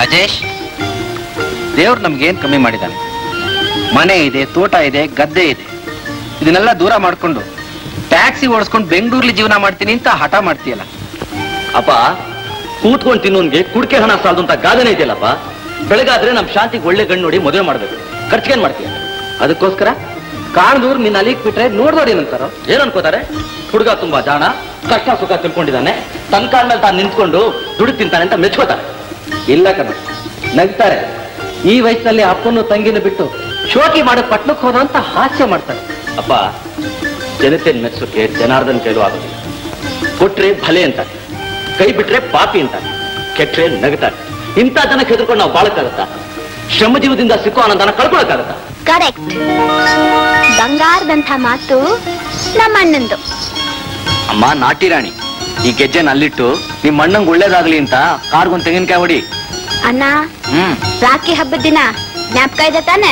ರಾಜೇಶ್ ದೇವ್ರು ನಮ್ಗೇನ್ ಕಮ್ಮಿ ಮಾಡಿದ್ದಾನೆ ಮನೆ ಇದೆ ತೋಟ ಇದೆ ಗದ್ದೆ ಇದೆ ಇದನ್ನೆಲ್ಲ ದೂರ ಮಾಡ್ಕೊಂಡು ಟ್ಯಾಕ್ಸಿ ಓಡಿಸ್ಕೊಂಡು ಬೆಂಗಳೂರಲ್ಲಿ ಜೀವನ ಮಾಡ್ತೀನಿ ಅಂತ ಹಠ ಮಾಡ್ತೀಯಲ್ಲ ಅಪ್ಪ ಕೂತ್ಕೊಂಡು ತಿನ್ನೋನ್ಗೆ ಕುಡಿಕೆ ಹಣ ಸಾಲದು ಅಂತ ಗಾದನೆ ಇದೆಯಲ್ಲಪ್ಪ ಬೆಳಗಾದ್ರೆ ನಮ್ ಶಾಂತಿಗೆ ಒಳ್ಳೆ ಗಂಡು ನೋಡಿ ಮದುವೆ ಮಾಡ್ಬೇಕು ಖರ್ಚಿಗೇನ್ ಮಾಡ್ತೀಯ ಅದಕ್ಕೋಸ್ಕರ ಕಾಣದೂರ್ ನಿನ್ನ ಅಲಿಕ್ ಬಿಟ್ರೆ ನೋಡ್ದವ್ರು ಏನಂತಾರೋ ಏನ್ ಅನ್ಕೋತಾರೆ ಹುಡುಗ ತುಂಬಾ ಜಾಣ ಕಷ್ಟ ಸುಖ ತಿಳ್ಕೊಂಡಿದ್ದಾನೆ ತನ್ನ ಕಾಲ ಮೇಲೆ ತಾನು ನಿಂತ್ಕೊಂಡು ದುಡಿ ತಿಂತಾನೆ ಅಂತ ಮೆಚ್ಕೋತಾರೆ ಇಲ್ಲ ಕಣ ನಗ್ತಾರೆ ಈ ವಯಸ್ಸಿನಲ್ಲಿ ಅಪ್ಪನ್ನು ತಂಗಿನ ಬಿಟ್ಟು ಶೋಕಿ ಮಾಡೋ ಪಟ್ನಕ್ಕೆ ಹೋದ ಅಂತ ಹಾಸ್ಯ ಮಾಡ್ತಾರೆ ಅಪ್ಪ ಜನತೆ ಮೆಚ್ಚೋಕೆ ಜನಾರ್ದನ್ ಕೈಲೂ ಆಗೋದಿಲ್ಲ ಕೊಟ್ರೆ ಭಲೆ ಅಂತಾರೆ ಕೈ ಬಿಟ್ರೆ ಪಾಪಿ ಅಂತಾರೆ ಕೆಟ್ರೆ ನಗ್ತಾರೆ ಇಂಥ ಜನಕ್ಕೆ ಹೆದರ್ಕೊಂಡು ನಾವು ಬಾಳಕ್ಕಾಗತ್ತಾ ಶ್ರಮಜೀವದಿಂದ ಸಿಕ್ಕೋ ಆನಂದನ ಕಳ್ಕೊಳಕ್ಕಾಗತ್ತಾ ಕರೆಕ್ಟ್ ಬಂಗಾರದಂಥ ಮಾತು ನಮ್ಮ ಅಣ್ಣಂದು ಅಮ್ಮ ನಾಟಿ ರಾಣಿ ಈ ಗೆಜ್ಜೆನ ಅಲ್ಲಿಟ್ಟು ನಿಮ್ ಅಣ್ಣಂಗ್ ಒಳ್ಳೇದಾಗ್ಲಿ ಅಂತ ಕಾರ್ಗೊಂದ್ ತೆಂಗಿನಕಾಯಿ ಹೊಡಿ ಅಣ್ಣ ಹ್ಮ್ ರಾಖಿ ಹಬ್ಬದ ದಿನ ಜ್ಞಾಪಕ ಇದೆ ತಾನೆ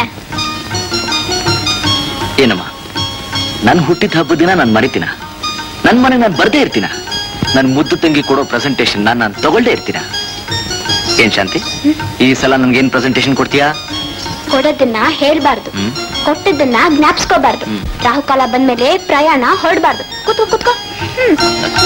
ಏನಮ್ಮ ನನ್ ಹುಟ್ಟಿದ ಹಬ್ಬದ ದಿನ ನಾನು ಮರಿತೀನ ನನ್ ಮನೆ ನಾನು ಬರ್ದೇ ಇರ್ತೀನ ನನ್ ಮುದ್ದು ತಂಗಿ ಕೊಡೋ ಪ್ರೆಸೆಂಟೇಶನ್ ನಾನು ತಗೊಳ್ದೇ ಇರ್ತೀನ ಏನ್ ಶಾಂತಿ ಈ ಸಲ ನನ್ಗೇನ್ ಪ್ರೆಸೆಂಟೇಶನ್ ಕೊಡ್ತೀಯಾ ಕೊಡೋದನ್ನ ಹೇಳ್ಬಾರ್ದು ಹ್ಮ್ ಕೊಟ್ಟಿದ್ದನ್ನ ಜ್ಞಾಪಿಸ್ಕೋಬಾರ್ದು ಹ್ಮ್. ರಾಹುಕಾಲ ಬಂದ್ಮೇಲೆ ಪ್ರಯಾಣ ಹೊರಡ್ಬಾರ್ದು ಕೂತ್ಕೋ ಕೂತ್ಕೋ ಹ್ಮ್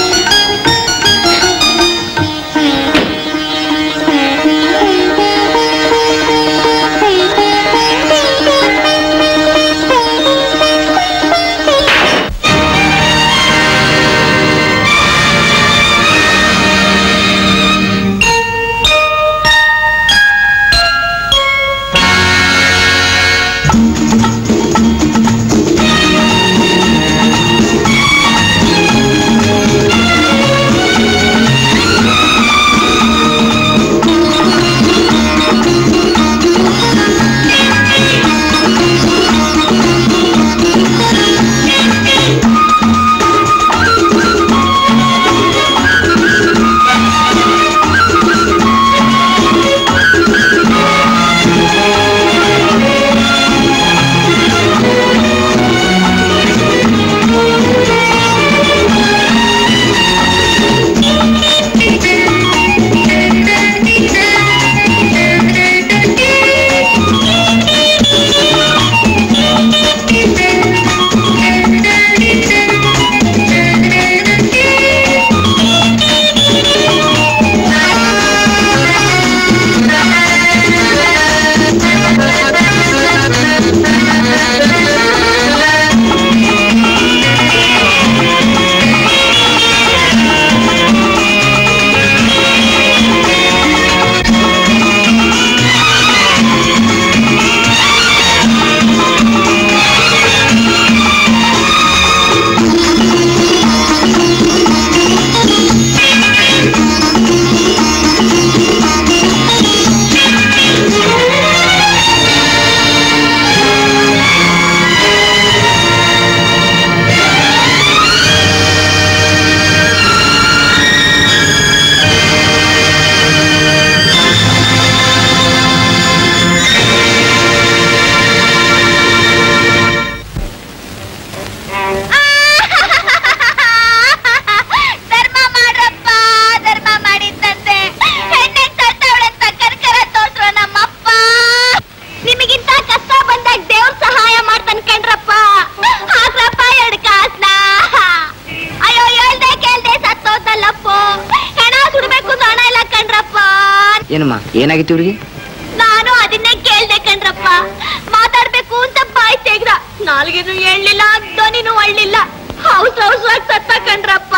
ಧರ್ಮ ಮಾಡ್ರಪ್ಪ ಧರ್ಮ ಮಾಡಿದ್ದಂತೆ ಹೆಣ್ಣೆ ಸತ್ತವಳಂತ ಕರ್ಕರ ತೋಟ್ರು ನಮ್ಮಪ್ಪ ನಿಮಗಿಂತ ಕಷ್ಟ ಬಂದಾಗ ದೇವ್ರ ಸಹಾಯ ಮಾಡ್ತಾನೆ ಕಣ್ರಪ್ಪ ಹಾಕ್ರಪ್ಪ ಎರಡು ಕಾಸ್ನ ಅಯ್ಯೋ ಹೇಳ್ದೆ ಕೇಳ್ದೆ ಸತ್ತೋದಲ್ಲಪ್ಪ ಹೆಣ ಸುಡ್ಬೇಕು ಅಂತ ಹಣ ಇಲ್ಲ ಕಣ್ರಪ್ಪ ಏನಮ್ಮ ಏನಾಗಿತ್ತು ಇವ್ರಿಗೆ ನಾನು ಅದನ್ನೇ ಕೇಳ್ದೆ ಕಣ್ರಪ್ಪ ಮಾತಾಡ್ಬೇಕು ಅಂತ ಬಾಯ್ ತೆಗ್ದ ನಾಲ್ಗೇನು ಹೇಳಲಿಲ್ಲ ಧ್ವನಿನೂ ಅಳ್ಳಿಲ್ಲ ಹೌಸ್ ಹೌಸ್ ಆಗಿ ಸತ್ತ ಕಣ್ರಪ್ಪ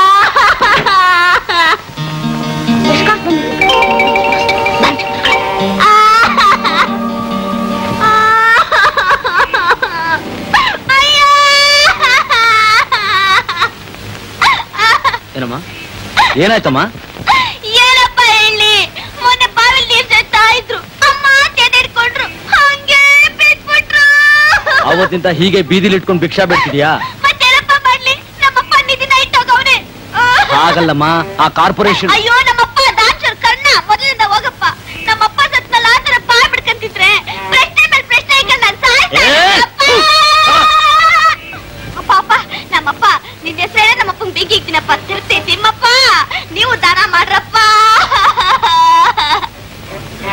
ಏನಮ್ಮ ಏನಾಯ್ತಮ್ಮ ಏನಪ್ಪ ಹೇಳಿ ಮೊನ್ನೆ ಬಾವಿಲ್ ನೀರ್ ಜೊತಾ ಇದ್ರು ಅಮ್ಮ ಕೆದರ್ಕೊಂಡ್ರು ಹಂಗೆ ಬಿಟ್ಬಿಟ್ರು ಅವತ್ತಿಂದ ಹೀಗೆ ಬೀದಿಲಿ ಇಟ್ಕೊಂಡು ಭಿಕ್ಷಾ ಬೇಡ್ತಿದ್ಯಾ ಮತ್ತೇನಪ್ಪ ಮಾಡ್ಲಿ ನಮ್ಮಪ್ಪ ನಿಧಿನ ಇಟ್ಟೋಗವ್ನೆ ಆಗಲ್ಲಮ್ಮ ಆ ಕಾರ್ಪೊರೇಷನ್ ಅಯ್ಯೋ ನಮ್ಮಪ್ಪ ದಾನ್ಶರ್ ಕರ್ಣ ಮೊದಲಿಂದ ಹೋಗಪ್ಪ ನಮ್ಮಪ್ಪ ಸತ್ನಲ್ಲ ಆತರ ಬಾಯ್ ಬಿಡ್ಕಂತಿದ್ರೆ ಪ್ರಶ್ನೆ ಮೇಲೆ ಪ್ರಶ್ನೆ ಈಗ ನಾನ್ ಸಾಯ್ತಾ ಏ! ಇದ್ದೀನಪ್ಪ. ಅಪ್ಪ ಅಪ್ಪ ನಮ್ಮಪ್ಪ ನಿನ್ ಹೆಸರೇ ನಮ್ಮಪ್ಪಂಗ್ ಬೆಂಕಿ ಇಕ್ತೀನಪ್ಪ ತಿರ್ತಿ ತಿಮ್ಮಪ್ಪ ನೀವು ದಾನ ಮಾಡ್ರಪ್ಪ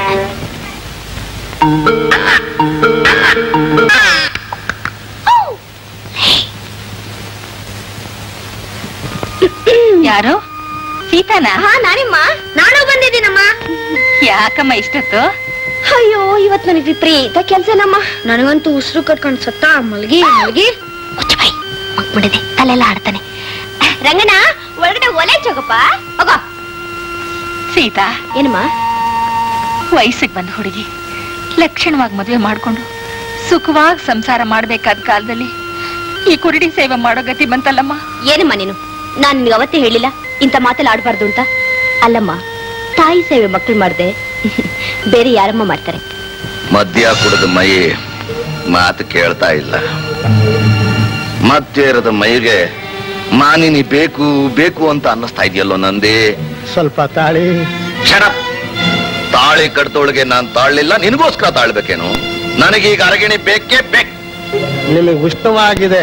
ಯಾರು ಸೀತಾನಾ ಹಾ ನಾನಿಮ್ಮ ನಾನು ಬಂದಿದ್ದೀನಮ್ಮ ಯಾಕಮ್ಮ ಇಷ್ಟೊತ್ತು ಅಯ್ಯೋ ಇವತ್ ನನಗೆ ವಿಪರೀತ ಕೆಲ್ಸನಮ್ಮ ನನಗಂತೂ ಉಸಿರು ಕಟ್ಕೊಂಡು ಸತ್ತ ಮಲ್ಗಿ ಮಲ್ಗಿ ಮುಚ್ಚಬೈ ಮಗ್ಬಿಡಿದೆ ತಲೆಲ್ಲ ಆಡ್ತಾನೆ ರಂಗನ ಒಳಗಡೆ ಒಲೆ ಚೋಗಪ್ಪ ಹೋಗೋ ಸೀತಾ ಏನಮ್ಮ ವಯಸ್ಸಿಗೆ ಬಂದ ಹುಡುಗಿ ಲಕ್ಷಣವಾಗಿ ಮದುವೆ ಮಾಡ್ಕೊಂಡು ಸುಖವಾಗಿ ಸಂಸಾರ ಮಾಡ್ಬೇಕಾದ ಕಾಲದಲ್ಲಿ ಈ ಕುರುಡಿ ಸೇವೆ ಮಾಡೋ ಗತಿ ಬಂತಲ್ಲಮ್ಮ ಏನಮ್ಮ ನೀನು ನಾನ್ ನಿನ್ಗೆ ಅವತ್ತೇ ಹೇಳಿಲ್ಲ ಇಂಥ ಮಾತೆಲ್ಲ ಆಡ್ಬಾರ್ದು ಅಂತ ಅಲ್ಲಮ್ಮ ತಾಯಿ ಸೇವೆ ಮಕ್ಕಳು ಮಾಡ್ದೆ ಬೇರೆ ಯಾರಮ್ಮ ಮಾಡ್ತಾರೆ ಮದ್ಯ ಕುಡಿದ ಮೈ ಮಾತು ಕೇಳ್ತಾ ಇಲ್ಲ ಮತ್ತೇರದ ಮೈಗೆ ಮಾನಿನಿ ಬೇಕು ಬೇಕು ಅಂತ ಅನ್ನಿಸ್ತಾ ಇದೆಯಲ್ಲೋ ನಂದಿ ಸ್ವಲ್ಪ ತಾಳಿ ಶರಪ್ ತಾಳಿ ಕಡ್ತೊಳಗೆ ನಾನ್ ತಾಳ್ಲಿಲ್ಲ ನಿನಗೋಸ್ಕರ ತಾಳ್ಬೇಕೇನು ನನಗೀಗ ಅರಗಿಣಿ ಬೇಕೇ ಬೇಕು ನಿಮಗೆ ಉಷ್ಣವಾಗಿದೆ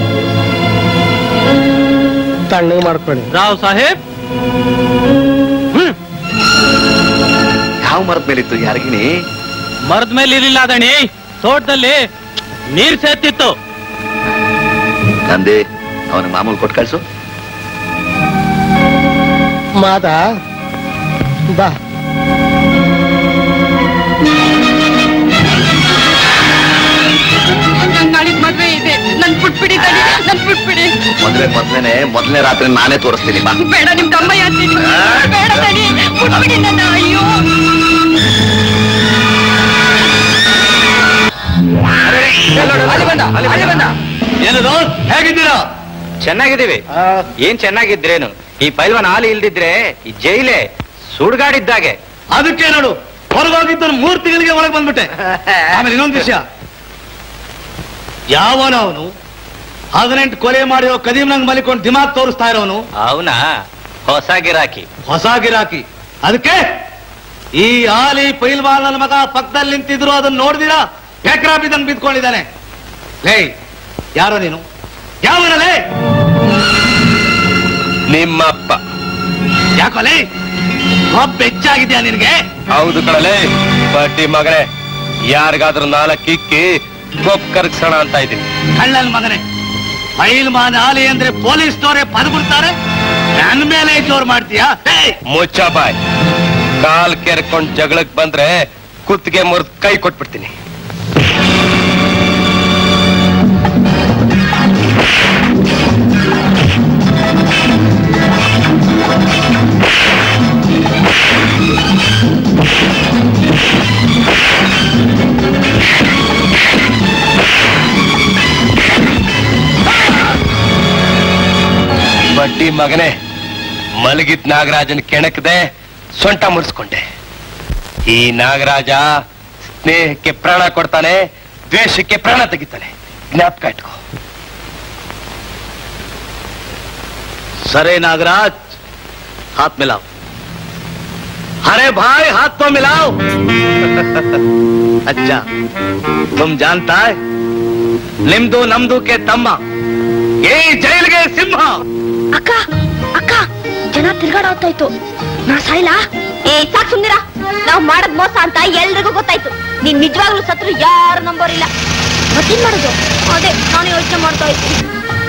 ತಣ್ಣಗೆ ಮಾಡ್ಕೊಳ್ಳಿ ರಾವ್ ಸಾಹೇಬ್ ಯಾವ ಮರದ ಮೇಲಿತ್ತು ಈ ಅರಗಿಣಿ ಮರದ ಮೇಲೆ ಇರಲಿಲ್ಲ ದಣಿ ತೋಟದಲ್ಲಿ ನೀರ್ ಸೇತಿತ್ತು ನಂದಿ ಅವನ ಮಾಮೂಲು ಕೊಟ್ಟು ಕಳ್ಸು ಮಾತಾ ಬಾ ನಾಳಿಗ್ ಮದ್ವೆ ಇದೆ ನನ್ ಬಿಟ್ಬಿಡಿ ನನ್ ಬಿಟ್ಬಿಡಿ ಮೊದ್ಲೇ ಮೊದ್ಲೇನೆ ಮೊದಲನೇ ರಾತ್ರಿ ನಾನೇ ತೋರಿಸ್ತೀನಿ ಬಾ ಬೇಡ ನಿಮ್ ತಮ್ಮ ಯಾತೀನಿ ಬೇಡ ದಣಿ ಬಿಟ್ಬಿಡಿ ನನ್ನ ಅಯ್ಯೋ ಏನದು ಹೇಗಿದ್ದೀರಾ ಚೆನ್ನಾಗಿದ್ದೀವಿ ಏನ್ ಚೆನ್ನಾಗಿದ್ರೇನು ಈ ಪೈಲ್ವಾನ್ ಹಾಲು ಇಲ್ದಿದ್ರೆ ಈ ಜೈಲೇ ಸುಡ್ಗಾಡಿದ್ದಾಗೆ ಅದಕ್ಕೆ ನೋಡು ಹೊರಗೋಗಿದ್ದ ಮೂರ್ ತಿಂಗಳಿಗೆ ಒಳಗೆ ಬಂದ್ಬಿಟ್ಟೆ ಆಮೇಲೆ ಇನ್ನೊಂದು ವಿಷಯ ಯಾವನ ಅವನು ಹದಿನೆಂಟು ಕೊಲೆ ಮಾಡಿರೋ ಕದೀಮ್ನಂಗ್ ಮಲಿಕೊಂಡು ದಿಮಾಗ್ ತೋರಿಸ್ತಾ ಇರೋನು ಅವನಾ ಹೊಸ ಗಿರಾಕಿ ಹೊಸ ಗಿರಾಕಿ ಅದಕ್ಕೆ ಈ ಆಲಿ ಪೈಲ್ವಾನ್ ನನ್ನ ಮಗ ಪಕ್ಕದಲ್ಲಿ ನಿಂತಿದ್ರು ಅದನ್ನ ನೋಡಿದಿರಾ ಎಕ್ರಾ ಬಿದ್ದಂಗ್ ಬಿದ್ಕೊಂಡಿದ್ದಾನೆ ಲೇ ಯಾರೋ ನೀನು ಯಾವನಲೇ ನಿಮ್ಮಪ್ಪ ಯಾಕೋ ಲೇ ಒಬ್ಬ ಹೆಚ್ಚಾಗಿದ್ಯಾ ನಿನಗೆ ಹೌದು ಕಳಲೆ ಬಡ್ಡಿ ಮಗನೇ ಯಾರಿಗಾದ್ರೂ ನಾಲ್ಕು ಇಕ್ಕಿ ಕೊಪ್ ಕರ್ಗ್ಸೋಣ ಅಂತ ಇದ್ದೀನಿ ಕಳ್ಳನ್ ಮಗನೇ ಪೈಲ್ವಾನ್ ಆಲಿ ಅಂದ್ರೆ ಪೊಲೀಸ್ನವರೇ ಪದಬಿಡ್ತಾರೆ ನನ್ನ ಮೇಲೆ ಜೋರ್ ಮಾಡ್ತೀಯಾ ಏಯ್! ಮುಚ್ಚ ಬಾಯ್ ಕಾಲ್ ಕೆರ್ಕೊಂಡ್ ಜಗಳಕ್ ಬಂದ್ರೆ ಕುತ್ತಿಗೆ ಮುರಿದ್ ಕೈ ಕೊಟ್ಬಿಡ್ತೀನಿ ಬಡ್ಡಿ ಮಗನೇ ಮಲಗಿದ್ ನಾಗರಾಜನ್ ಕೆಣಕದೆ ಸೊಂಟ ಮುರಿಸ್ಕೊಂಡೆ ಈ ನಾಗರಾಜ ಸ್ನೇಹಕ್ಕೆ ಪ್ರಾಣ ಕೊಡ್ತಾನೆ ದ್ವೇಷಕ್ಕೆ ಪ್ರಾಣ ತೆಗಿತಾನೆ ಜ್ಞಾಪಕ ಇಟ್ಕೋ सरे नागराज हाथ मिलाओ अरे भाई हाथ तो मिलाओ अच्छा तुम जानता है निम्दू नम्दू के तಮ್ಮ ಈ ಜೈಲ್ಗೆ ಸಿಂಹ ಅಕ್ಕ ಅಕ್ಕ ಜನ ತಿರ್ಗಾಡೋತ್ತಾಯ್ತು ನಾ ಸಾಯ್ಲಾ ಏ ಸಾಕ್ ಸುಮ್ನಿರ ನಾವ್ ಮಾಡದ್ ಮೋಸ ಅಂತ ಎಲ್ರಿಗೂ ಗೊತ್ತಾಯ್ತು ನೀನ್ ನಿಜವಾಗ್ಲೂ ಸತ್ರು ಯಾರು ನಂಬೋರಿಲ್ಲ ಮತ್ತೇನ್ ಮಾಡೋದು ಅದೇ ನಾನು ಯೋಚನೆ ಮಾಡ್ತಾ ಇದ್ದೀನಿ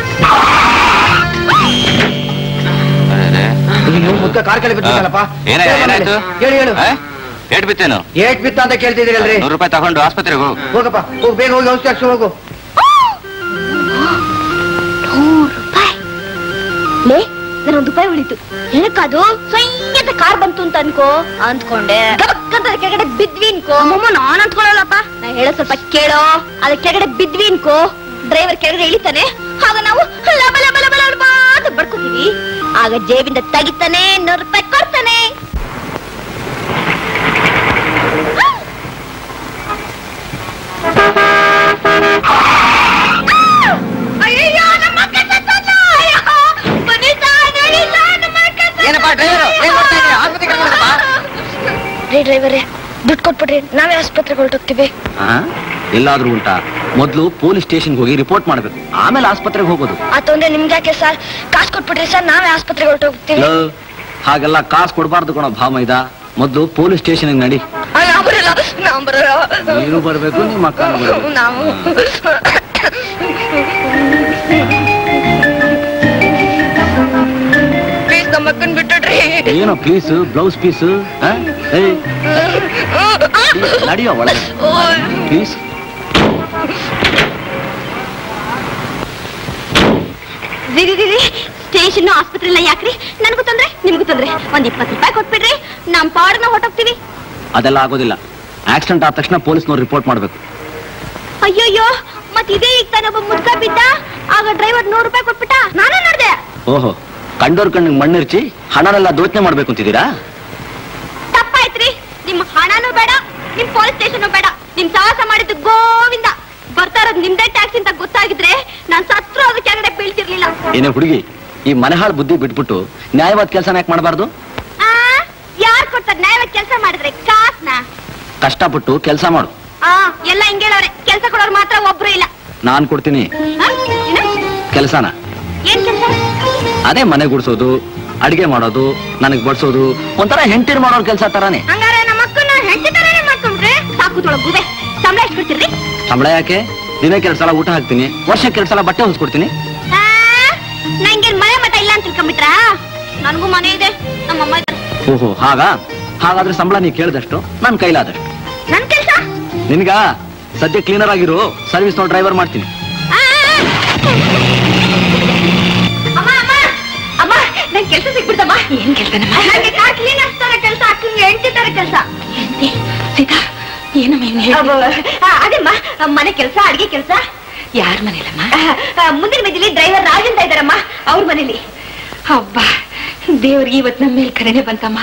ಮುದ್ಕ ಕಾರ್ ಕೆಳಗೆ ಬಿಟ್ಟಿದ್ದಲ್ಲಪ್ಪ ಏನಾಯ್ತು? ಹೇಳಿ ಹೇಳು ಏಟ್ ಬಿತ್ತೇನು ಏಟ್ ಬಿತ್ತ ಅಂತ ಕೇಳ್ತಿದ್ದೀರಲ್ರಿ ನೂರು ರೂಪಾಯಿ ತಗೊಂಡು ಆಸ್ಪತ್ರೆಗೆ ಹೋಗು ಹೋಗಪ್ಪ ಹೋಗ್ ಬೇಗ ಹೋಗಿ ಔಷಧಿ ಹಾಕ್ಸು ಹೋಗು ನೂರು ರೂಪಾಯಿ ಲೇ ನನ್ನೊಂದು ರೂಪಾಯಿ ಉಳಿತು ಏನಕ್ಕದು ಸಂಯತ ಕಾರ್ ಬಂತು ಅಂತ ಅನ್ಕೋ ಅಂದ್ಕೊಂಡೆ ಗಬಕ್ಕಂತ ಅದ್ರ ಕೆಳಗಡೆ ಬಿದ್ವಿ ಅನ್ಕೋ ಅಮ್ಮಮ್ಮ ನಾನ್ ಅಂದ್ಕೊಳ್ಳಲ್ಲಪ್ಪ ನಾ ಹೇಳೋ ಸ್ವಲ್ಪ ಕೇಳೋ ಅದ್ರ ಕೆಳಗಡೆ ಬಿದ್ವಿ ಅನ್ಕೋ ಡ್ರೈವರ್ ಕೆಳಗಡೆ ಇಳಿತಾನೆ ಆಗ ನಾವು ಲಬ ಲಬ ಲಬ ಲಬ ಅಂತ ಬಡ್ಕೋತೀವಿ ಆಗ ಜೇಬಿಂದ ತೆಗಿತಾನೆ ನೂರು ರೂಪಾಯಿ ಕೊಡ್ತಾನೆ ಅಯ್ಯಯ್ಯೋ, ನಮ್ಮ ಅಕ್ಕ ಸತ್ತೋದ್ಲು. ಅಯ್ಯೋ, ಬನ್ನಿ ಸಾರ್, ನಡೀಲ, ನಮ್ಮ ಅಕ್ಕ ಸತ್ತೋದ್ಲು. ಏನಪ್ಪಾ ಡ್ರೈವರ್ ಏನ್ ಮಾಡ್ತಾ ಇದೀಯ ಆಸ್ಪತ್ರೆಗೆ ಕರ್ಕೊಂಡೋಗಪ್ಪ. ರೀ ಡ್ರೈವರೇ ದುಡ್ಡು ಕೊಟ್ಬಿಡ್ರಿ ನಾವೇ ಆಸ್ಪತ್ರೆಗೆ ಹೊರಟೋಗ್ತೀವಿ ಎಲ್ಲಾದ್ರೂ ಉಂಟಾ ಮೊದ್ಲು ಪೊಲೀಸ್ ಸ್ಟೇಷನ್ಗೆ ಹೋಗಿ ರಿಪೋರ್ಟ್ ಮಾಡ್ಬೇಕು ಆಮೇಲೆ ಆಸ್ಪತ್ರೆಗೆ ಹೋಗೋದು ಆ ತೊಂದ್ರೆ ನಿಮ್ಗೆ ಯಾಕೆ ಸರ್ ಕಾಸು ಕೊಟ್ಬಿಡ್ರಿ ಸರ್ ನಾವೇ ಆಸ್ಪತ್ರೆಗೆ ಹೊರಟೋಗ್ತೀವಿ ಹಾಗೆಲ್ಲ ಕಾಸು ಕೊಡಬಾರ್ದು ಕಣೋ ಭಾಮ ಇದ ಮೊದ್ಲು ಪೊಲೀಸ್ ಸ್ಟೇಷನ್ ನಡಿ ನಾವು ಬರಲ್ಲ ನಾವು ಬರೋಣ ನೀನು ಬರ್ಬೇಕು ನಿಮ್ಮ ಅಕ್ಕನೂ ಬರ್ಬೇಕು ನಾವು ಪ್ಲೀಸ್ ನಮ್ಮ ಅಕ್ಕನ್ ಬಿಟ್ಬಿಡ್ರಿ ಏನೋ ಪೀಸ್ ಬ್ಲೌಸ್ ಪೀಸ್ ನಡಿಯೋ ಒಳಗೆ ಪ್ಲೀಸ್ ಸ್ಟೇಷನ್ ಆಸ್ಪತ್ರೆ ಎಲ್ಲ ಯಾಕ್ರಿ ನನಗೂ ತೊಂದ್ರೆ ನಿಮ್ಗೂ ತೊಂದ್ರೆ ಒಂದ್ ಇಪ್ಪತ್ತು ರೂಪಾಯಿ ಕೊಟ್ಬಿಡ್ರಿ ನಮ್ ಪಾಡನ್ನ ಹೊಟ್ಟೋಗ್ತೀವಿ ಅದೆಲ್ಲ ಆಗೋದಿಲ್ಲ ಆಕ್ಸಿಡೆಂಟ್ ಆದ ತಕ್ಷಣ ಪೊಲೀಸ್ನವ್ರು ರಿಪೋರ್ಟ್ ಮಾಡ್ಬೇಕು ಅಯ್ಯೋಯ್ಯೋ ಮತ್ ಇದೇ ಈಗ ತಾನೇ ಒಬ್ಬ ಮುದ್ಕ ಬಿದ್ದ ಆಗ ಡ್ರೈವರ್ ನೂರು ರೂಪಾಯಿ ಕೊಟ್ಬಿಟ್ಟ ನಾನು ನೋಡ್ದೆ ಓಹೋ ಕಂಡೋರ್ ಕಣ್ಣಿಗೆ ಮಣ್ಣಿರ್ಚಿ ಹಣನೆಲ್ಲ ದೋಚನೆ ಮಾಡ್ಬೇಕು ಅಂತಿದ್ದೀರಾ ತಪ್ಪಾಯ್ತ್ರಿ ನಿಮ್ ಹಣನೂ ಬೇಡ ನಿಮ್ ಪೊಲೀಸ್ ಸ್ಟೇಷನ್ ಬೇಡ ನಿಮ್ ಸಾಹಸ ಮಾಡಿದ್ದು ಗೋವಿಂದ ಬರ್ತಾ ಇರೋದು ನಿಮ್ದೇ ಟ್ಯಾಕ್ಸಿ ಅಂತ ಗೊತ್ತಾಗಿದ್ರೆ ನಾನ್ ಸತ್ರು ಅದ್ರ ಕೆಳಗಡೆ ಬೀಳ್ತಿರ್ಲಿಲ್ಲ ಏನೇ ಹುಡುಗಿ ಈ ಮನೆಹಾಳ್ ಬುದ್ಧಿ ಬಿಟ್ಬಿಟ್ಟು ನ್ಯಾಯವಾದ ಕೆಲಸನ ಯಾಕೆ ಮಾಡಬಾರ್ದು ಆ ಯಾರ್ ಕೊಡ್ತಾರೆ ನ್ಯಾಯವಾಗಿ ಕೆಲಸ ಮಾಡಿದ್ರೆ ಕಾಸ್ನ ಕಷ್ಟಪಟ್ಟು ಕೆಲಸ ಮಾಡು ಆ ಎಲ್ಲ ಹಿಂಗ್ ಹೇಳವ್ರೆ ಕೆಲಸ ಕೊಡೋರು ಮಾತ್ರ ಒಬ್ರು ಇಲ್ಲ ನಾನ್ ಕೊಡ್ತೀನಿ ಆ, ಏನು? ಕೆಲಸನ ಏನ್ ಕೆಲಸ ಅದೇ ಮನೆ ಗುಡ್ಸೋದು ಅಡಿಗೆ ಮಾಡೋದು ನನಗ್ ಬಡ್ಸೋದು ಒಂಥರ ಹೆಂಡತಿರ್ ಮಾಡೋರ್ ಕೆಲಸ ತರಾನೇ ಹಂಗಾರೆ ನಮ್ಮ ಅಕ್ಕನ ಹೆಂಡತಿ ತರನೇ ಮಾಡ್ಕೊಂಡ್ರೆ ಸಾಕು ತೊಳಗುವೆ ಸಂಬಳ ಎಷ್ಟು ಕೊಡ್ತೀರಿ ಸಂಬಳ ಯಾಕೆ ದಿನಕ್ಕೆ ಎರಡ್ ಸಲ ಊಟ ಹಾಕ್ತೀನಿ ವರ್ಷಕ್ಕೆ ಎರಡ್ ಸಲ ಬಟ್ಟೆ ಹೊಲ್ಸ್ಕೊಡ್ತೀನಿ ಆ, ನಂಗೆ ಮನೆ ಮಠ ಇಲ್ಲ ಅಂತ ತಿಳ್ಕೊಂಬಿಟ್ರಾ ನನಗೂ ಮನೆ ಇದೆ ನಮ್ಮಮ್ಮ ಇದ್ದಾರೆ ಓಹೋ ಹಾಗಾ ಹಾಗಾದ್ರೆ ಸಂಬಳ ನೀ ಕೇಳಿದಷ್ಟು ನನ್ ಕೈಲಾದಷ್ಟು ನನ್ ಕೆಲ್ಸ ನಿನ್ಗ ಸದ್ಯ ಕ್ಲೀನರ್ ಆಗಿರು ಸರ್ವಿಸ್ ನೋ ಡ್ರೈವರ್ ಮಾಡ್ತೀನಿ ಆ, ಅಮ್ಮ ಅಮ್ಮ ಅಮ್ಮ ನನ್ ಕೆಲ್ಸ ಸಿಕ್ಬಿಡ್ತಮ್ಮ ಏನ್ ಕೆಲ್ಸನಮ್ಮ ನಂಗೆ ಕಾರ್ ಕ್ಲೀನರ್ ತರ ಕೆಲ್ಸ ಅಕ್ಕಂಗೆ ಹೆಂಡತಿ ತರ ಕೆಲ್ಸ ಸೀತಾ ಏನಮ್ಮ ಇವ್ನು ಹೇಳಿ ಅದೇಮ್ಮ ಮನೆ ಕೆಲ್ಸ ಅಡಿಗೆ ಕೆಲ್ಸ ಯಾರ ಮನೇಲಮ್ಮ ಮುಂದಿನ ಬದಿಲಿ ಡ್ರೈವರ್ ರಾಜ್ ಅಂತ ಇದಾರಮ್ಮ ಅವ್ರ ಮನೇಲಿ ಹಬ್ಬ ದೇವ್ರಿಗೆ ಇವತ್ ನಮ್ಮ ಮೇಲೆ ಕರೆನೆ ಬಂತಮ್ಮ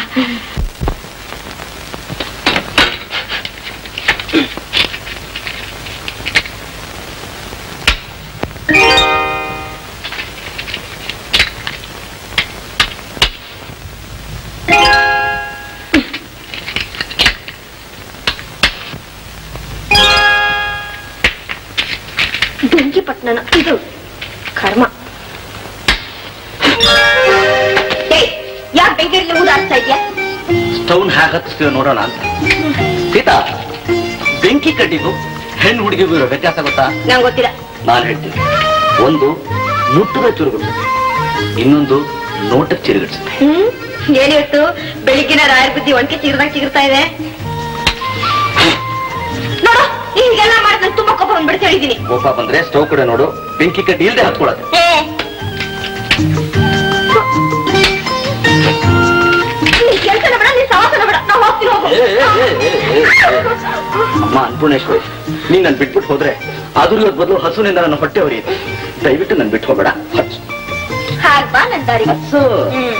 ಬೆಂಕಿ ಪಟ್ನನ ಇದು ಕರ್ಮ ಯಾಕೆ ಬೆಂಕಿಯಲ್ಲಿ ಊದಾಡ್ತಾ ಇದ್ಯಾ ಸ್ಟೌನ್ ಹ್ಯಾಕ್ ಹತ್ತಿಸ್ತೀವಿ ನೋಡೋಣ ಅಂತ ಸೀತಾ ಬೆಂಕಿ ಕಡ್ಡಿಗೂ ಹೆಣ್ಣು ಹುಡುಗಿಗೂ ಇರೋ ವ್ಯತ್ಯಾಸ ಗೊತ್ತಾ ನಂಗೆ ಗೊತ್ತಿಲ್ಲ ನಾನು ಹೇಳ್ತೀನಿ ಒಂದು ಮುಟ್ಟದ ಚುರುಗಿಸುತ್ತೆ ಇನ್ನೊಂದು ನೋಟಕ್ಕೆ ಚಿರುಗಿಸುತ್ತೆ ಹ್ಮ್ ಏನಿವತ್ತು ಬೆಳಿಗ್ಗಿನ ರಾಯರ್ ಬುದ್ಧಿ ಒಣಕೆ ಚಿಗರ್ದಾಗ ಚಿಗುರ್ತಾ ಇದೆ ನೋಡು ಹೀಗೆಲ್ಲ ಮಾಡಿ ನಂಗೆ ತುಂಬಾ ಕೋಪ ಬಂದ್ಬಿಡ್ತು ಹೇಳಿದೀನಿ ಕೋಪ ಬಂದ್ರೆ ಸ್ಟವ್ ಕಡೆ ನೋಡು ಬೆಂಕಿ ಕಡ್ಡಿ ಇಲ್ದೆ ಹತ್ಕೊಳ್ಳೋದು ಏ ನೀ ಕೆಲ್ಸನ ಬೇಡ ನೀ ಸವಾಸನ ಬೇಡ ನಾವು ಹೋಗ್ತೀನಿ ಹೋಗು ಏ, ಏ, ಏ, ಏ, ಏ, ಏ. ಅಮ್ಮ ಅನ್ಪೂರ್ಣೇಶ್ವರಿ ನೀನ್ ನನ್ ಬಿಟ್ಬಿಟ್ಟು ಹೋದ್ರೆ ಅದ್ರ ಬದಲು ಹಸುನಿಂದ ನನ್ನ ಹೊಟ್ಟೆ ಹೊರಿಯುತ್ತೆ ದಯವಿಟ್ಟು ನನ್ ಬಿಟ್ಟು ಹೋಗ್ಬೇಡ ಹಚ್ಚು ಹಾಗ್ ಬಾ ನನ್ ದಾರಿ ಹಚ್ಚು ಹ್ಮ್